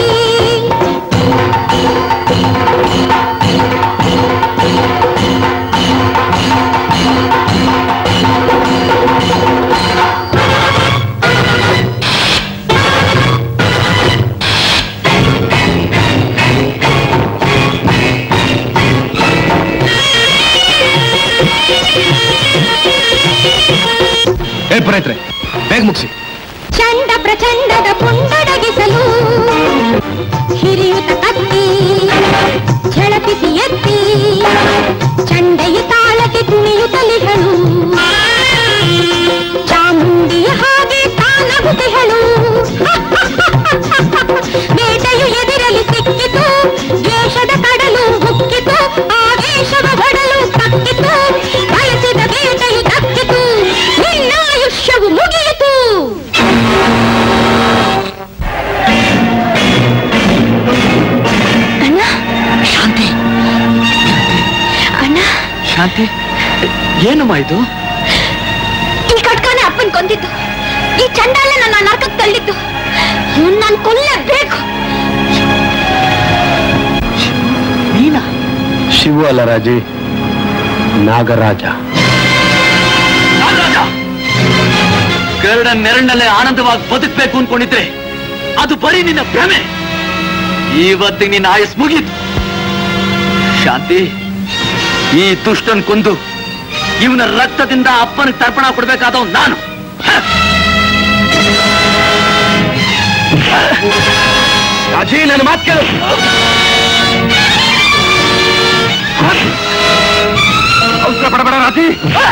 ಏ ಪುರೈತ್ರೆ ಬೇಗ ಮುಗಿಸಿ ಚಂಡ ಪ್ರಚಂಡದ ಪುಂಡಡಗಿಸಲು ಹಿರಿಯುತ ಕತ್ತಿ ಝಳಪಿಸಿ ಎತ್ತಿ ಚಂಡೆಯ ತಾಳಕ್ಕೆ ಕುಣಿಯುತ್ತಲಿಹಳು ಚಾಮುಂಡಿಯ ಹಾಗೆ ತಾನಗುತ್ತಿಹಳು ಬೇಟೆಯು ಎದಿರಲಿ ಸಿಕ್ಕಿತು ದ್ವೇಷದ ಕಡಲು ಮುಕ್ಕಿತು ಆವೇಶವ ಒಡಲು ಕಕ್ಕಿತು ಬಯಸಿದ ಬೇಟೆಯು ದಕ್ಕಿತು ನಿನ್ನ ಆಯುಷ್ಯವು ಮುಗಿಯಿತು ಅಣ್ಣ ಶಾಂತಿ ಅಣ್ಣ ಶಾಂತಿ ಏನಮ್ಮ ಇದು ಈ ಕಟ್ಕಾನೆ ಅಪ್ಪನ್ ಕೊಂದಿದ್ದು ಈ ಚಂಡಾಲ ನನ್ನ ನರಕಕ್ಕೆ ತಳ್ಳಿದ್ದು ಇವ್ನ್ ನಾನ್ ಕೊಲ್ಲೇಬೇಕು ನೀನಾ ಶಿವು ಅಲ್ಲ ರಾಜಿ ನಾಗರಾಜ ನಾಗರಾಜ ಗರುಡ ನೆರಳಲ್ಲೇ ಆನಂದವಾಗಿ ಬದುಕಬೇಕು ಅನ್ಕೊಂಡಿದ್ರೆ ಅದು ಬರೀ ನಿನ್ನ ಭ್ರಮೆ ಇವತ್ತಿಗೆ ನಿನ್ನ ಆಯಸ್ ಮುಗೀತು ಶಾಂತಿ ಈ ದುಷ್ಟನ್ ಕೊಂದು ಇವನ ರಕ್ತದಿಂದ ಅಪ್ಪನಿಗೆ ತರ್ಪಣ ಕೊಡ್ಬೇಕಾದವ್ ನಾನು ರಾಜಿ ನನ್ನ ಮಾತು ಕೇಳು ಅವಸರ ಪಡಬೇಡ ರಾಜಿ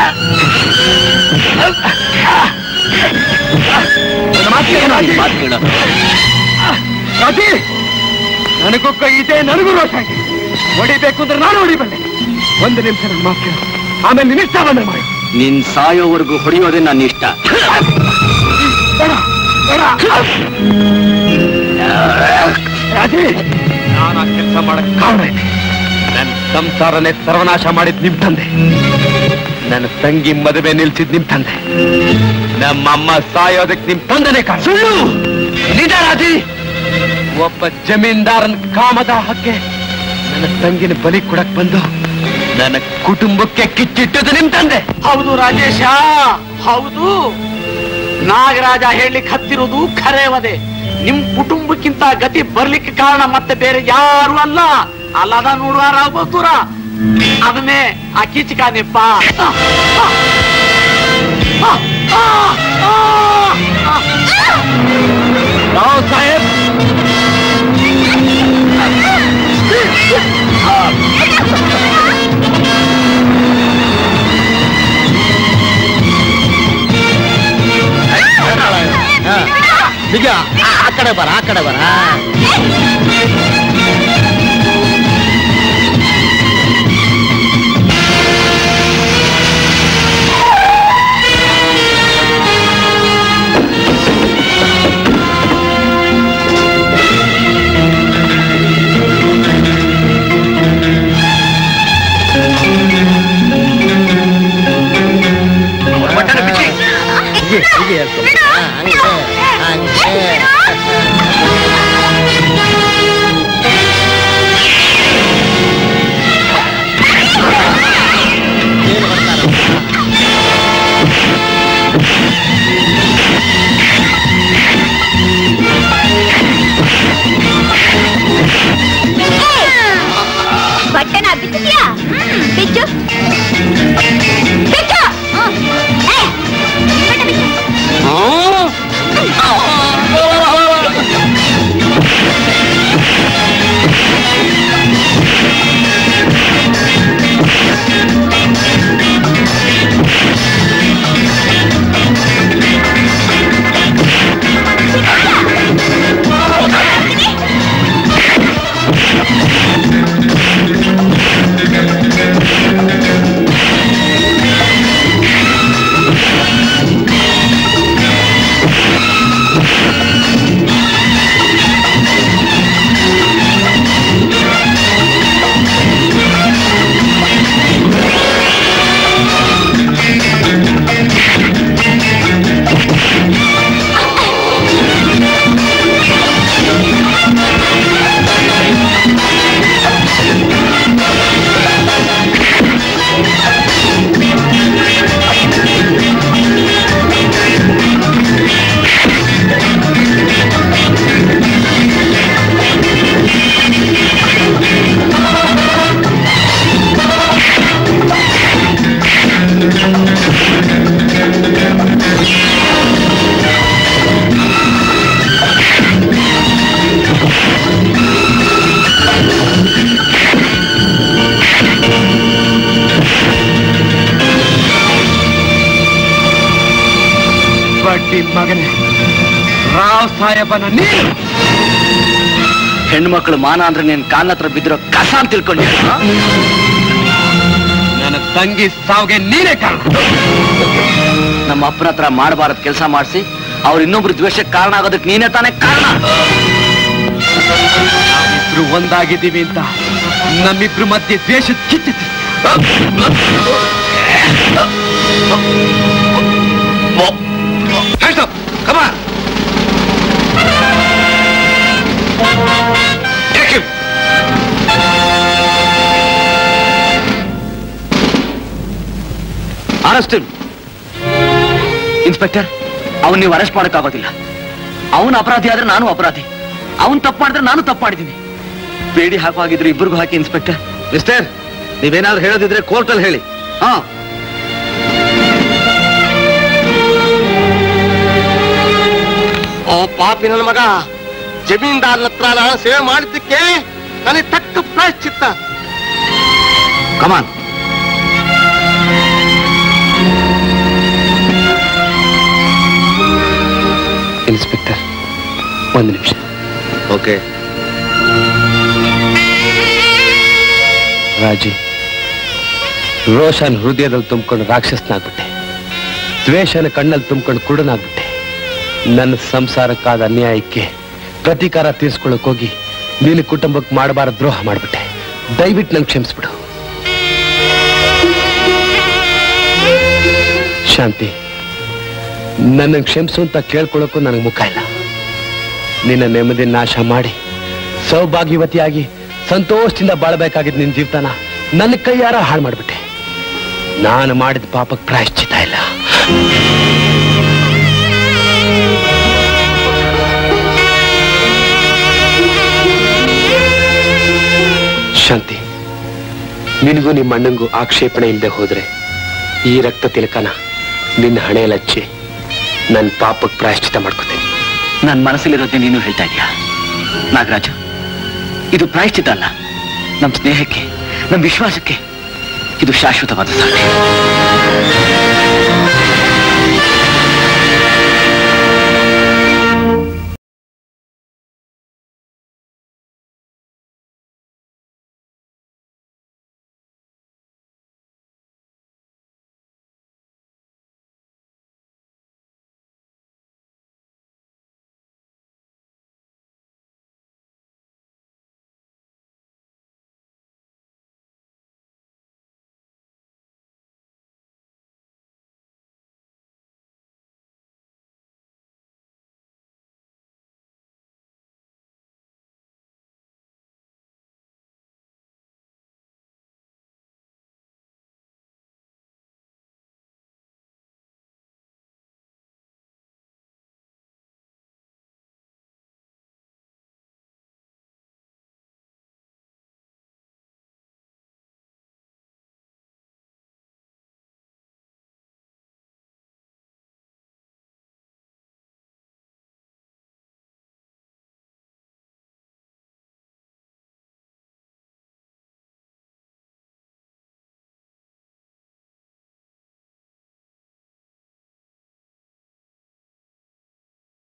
ನನ್ನ ಮಾತು ಕೇಳು ರಾಜಿ. ಮಾತು ಕೇಳ ರಾಜಿ ನನಗೂ ಕೈ ಇದೆ ನನಗೂ ರೋಷ ಇದೆ ಹೊಡಿಬೇಕು ಅಂದ್ರೆ ನಾನು ಹೊಡಿಬಲ್ಲೆ ಒಂದು ನಿಮಿಷ ನನ್ನ ಮಾತು ಕೇಳು ಆಮೇಲೆ ನಿನ್ನ ಇಷ್ಟ ಬಂದ್ರೆ ಮಾಡಿ ನಿನ್ ಸಾಯೋವರೆಗೂ ಹೊಡೆಯೋದೇ ನನ್ನ ಇಷ್ಟ ಬೇಡ ಬೇಡ ರಾಜಿ ನಾನು ಆ ಕೆಲಸ ಮಾಡಕ್ ಕಾರಣ ಇದೆ ನನ್ನ ಸಂಸಾರನೇ ಸರ್ವನಾಶ ಮಾಡಿದ್ ನಿಮ್ ತಂದೆ ನನ್ನ ತಂಗಿ ಮದುವೆ ನಿಲ್ಸಿದ್ ನಿಮ್ ತಂದೆ ನಮ್ಮಮ್ಮ ಸಾಯೋದಕ್ಕೆ ನಿಮ್ ತಂದೆನೇ ಕಾರಣ ಸುಳ್ಳು ನಿಜ ರಾಜಿ ಒಬ್ಬ ಜಮೀನ್ದಾರನ ಕಾಮದಾಹಕ್ಕೆ ನನ್ನ ತಂಗಿನ ಬಲಿ ಕೊಡಕ್ ಬಂದು ನನ್ನ ಕುಟುಂಬಕ್ಕೆ ಕಿಚ್ಚಿಟ್ಟದು ನಿಮ್ ತಂದೆ ಹೌದು ರಾಜೇಶ ಹೌದು ನಾಗರಾಜ ಹೇಳಲಿಕ್ಕೆ ಹತ್ತಿರೋದು ಖರೇವದೆ ನಿಮ್ ಕುಟುಂಬಕ್ಕಿಂತ ಗತಿ ಬರ್ಲಿಕ್ಕೆ ಕಾರಣ ಮತ್ತೆ ಬೇರೆ ಯಾರು ಅಲ್ಲ ಅಲ್ಲದ ನೋಡುವ ರಾಘವತೂರ ಅದನ್ನೇ ಆ ಕೀಚಕ ನೆಪ್ಪ ರಾವ್ ಸಾಹೇಬ್ ನಿಜ ಆ ಕಡೆ ಬರ ಆ ಕಡೆ ಬರ ಹೀಗೆ ಹೀಗೆ ಹೇಳ್ಕೊಂಡು ಹಾ, ಹಂಗೆ ಹಂಗೆ ಏನು ಬರ್ತಾರ ಬಟ್ಟೆನ ಬಿಚ್ಚಿದ್ಯಾ ಬಿಚ್ಚು ಬಿಚ್ಚು ಹ್ಮ್. ಏಯ್, ಬಟ್ಟೆ ಬಿಚ್ಚು. ಆ ರೌಡಿ ಮಗನೇ ರಾವ್ ಸಾಹೇಬನ ನೀನು ಹೆಣ್ಮಕ್ಳು ಮಾನ ಅಂದ್ರೆ ನೀನ್ ಕಾಲ್ ಹತ್ರ ಬಿದ್ದಿರೋ ಕಸ ಅಂತ ತಿಳ್ಕೊಂಡಿ ನನ್ನ ತಂಗಿ ಸಾವ್ಗೆ ನೀನೇ ಕಾರಣ ನಮ್ಮ ಅಪ್ಪನ ಹತ್ರ ಮಾಡಬಾರದ್ ಕೆಲಸ ಮಾಡಿಸಿ ಅವ್ರು ಇನ್ನೊಬ್ರು ದ್ವೇಷಕ್ಕೆ ಕಾರಣ ಆಗೋದಕ್ಕೆ ನೀನೇ ತಾನೇ ಕಾರಣ ಇಬ್ರು ಒಂದಾಗಿದ್ದೀವಿ ಅಂತ ನಮ್ಮಿಬ್ರು ಮಧ್ಯೆ ದ್ವೇಷ ಕಿತ್ತಿತ್ತು Hands up! Come on! Take him! Arrest inspector ಅವನ್ ನೀವು ಅರೆಸ್ಟ್ ಮಾಡೋಕ್ಕಾಗೋದಿಲ್ಲ ಅವನು ಅಪರಾಧಿ ಆದ್ರೆ ನಾನು ಅಪರಾಧಿ ಅವನ್ ತಪ್ಪು ಮಾಡಿದ್ರೆ ನಾನು ತಪ್ಪು ಮಾಡಿದ್ದೀನಿ ಬೇಡಿ ಹಾಕುವಾಗಿದ್ರೆ ಇಬ್ಬರಿಗೂ ಹಾಕಿ ಇನ್ಸ್ಪೆಕ್ಟರ್ ಮಿಸ್ಟರ್ ನೀವೇನಾದ್ರೂ ಹೇಳೋದಿದ್ರೆ ಕೋರ್ಟಲ್ಲಿ ಹೇಳಿ ಹಾ ಓ ಪಾಪಿ ನನ್ನ ಮಗ ಜಮೀನ್ದಾರ್ನ ಹತ್ರ ನಾನು ಸೇವೆ ಮಾಡಿದ್ದಕ್ಕೆ ನನಗೆ ತಕ್ಕ ಪ್ರಾಯಶ್ಚಿತ್ತ ಕಮಾನ್ ಇನ್ಸ್ಪೆಕ್ಟರ್ ಒಂದು ನಿಮಿಷ ಓಕೆ ರಾಜಿ ರೋಷನ್ ಹೃದಯದಲ್ಲಿ ತುಂಬಿಕೊಂಡು ರಾಕ್ಷಸನಾಗ್ಬಿಟ್ಟೆ ದ್ವೇಷನ ಕಣ್ಣಲ್ಲಿ ತುಂಬಿಕೊಂಡು ಕುರುಡನಾಗ್ಬಿಟ್ಟೆ ನನ್ನ ಸಂಸಾರಕ್ಕಾದ ಅನ್ಯಾಯಕ್ಕೆ ಪ್ರತೀಕಾರ ತೀರ್ಸ್ಕೊಳಕ್ ಹೋಗಿ ನೀನು ಕುಟುಂಬಕ್ಕೆ ಮಾಡಬಾರ ದ್ರೋಹ ಮಾಡ್ಬಿಟ್ಟೆ ದಯವಿಟ್ಟು ನಂಗೆ ಕ್ಷಮಿಸ್ಬಿಡು ಶಾಂತಿ ನನ್ನ ಕ್ಷಮಿಸು ಅಂತ ಕೇಳ್ಕೊಳ್ಳೋಕ್ಕೂ ನನಗೆ ಮುಖ ಇಲ್ಲ ನಿನ್ನ ನೆಮ್ಮದಿ ನಾಶ ಮಾಡಿ ಸೌಭಾಗ್ಯವತಿಯಾಗಿ ಸಂತೋಷದಿಂದ ಬಾಳ್ಬೇಕಾಗಿದ್ದ ನಿನ್ನ ಜೀವಿತಾನ ನನ್ನ ಕೈಯಾರ ಹಾಳು ಮಾಡ್ಬಿಟ್ಟೆ ನಾನು ಮಾಡಿದ ಪಾಪಕ್ಕೆ ಪ್ರಾಯಶ್ಚಿತ ಇಲ್ಲ ಶಾಂತಿ ನಿನಗೂ ನಿಮ್ಮ ಅಣ್ಣಂಗೂ ಆಕ್ಷೇಪಣೆ ಇಲ್ಲದೆ ಹೋದ್ರೆ ಈ ರಕ್ತ ತಿಲಕನ ನಿನ್ನ ಹಣೆಯಲ್ಲಿ ಹಚ್ಚಿ ನನ್ನ ಪಾಪಕ್ಕೆ ಪ್ರಾಯಶ್ಚಿತ ಮಾಡ್ಕೋತೀನಿ ನನ್ನ ಮನಸ್ಸಲ್ಲಿರೋದೇ ನೀನು ಹೇಳ್ತಾ ಇದೀಯಾ ನಾಗರಾಜು ಇದು ಪ್ರಾಯಶ್ಚಿತ ಅಲ್ಲ ನಮ್ಮ ಸ್ನೇಹಕ್ಕೆ ನಮ್ಮ ವಿಶ್ವಾಸಕ್ಕೆ ಇದು ಶಾಶ್ವತವಾದ ಸಾಕ್ಷಿ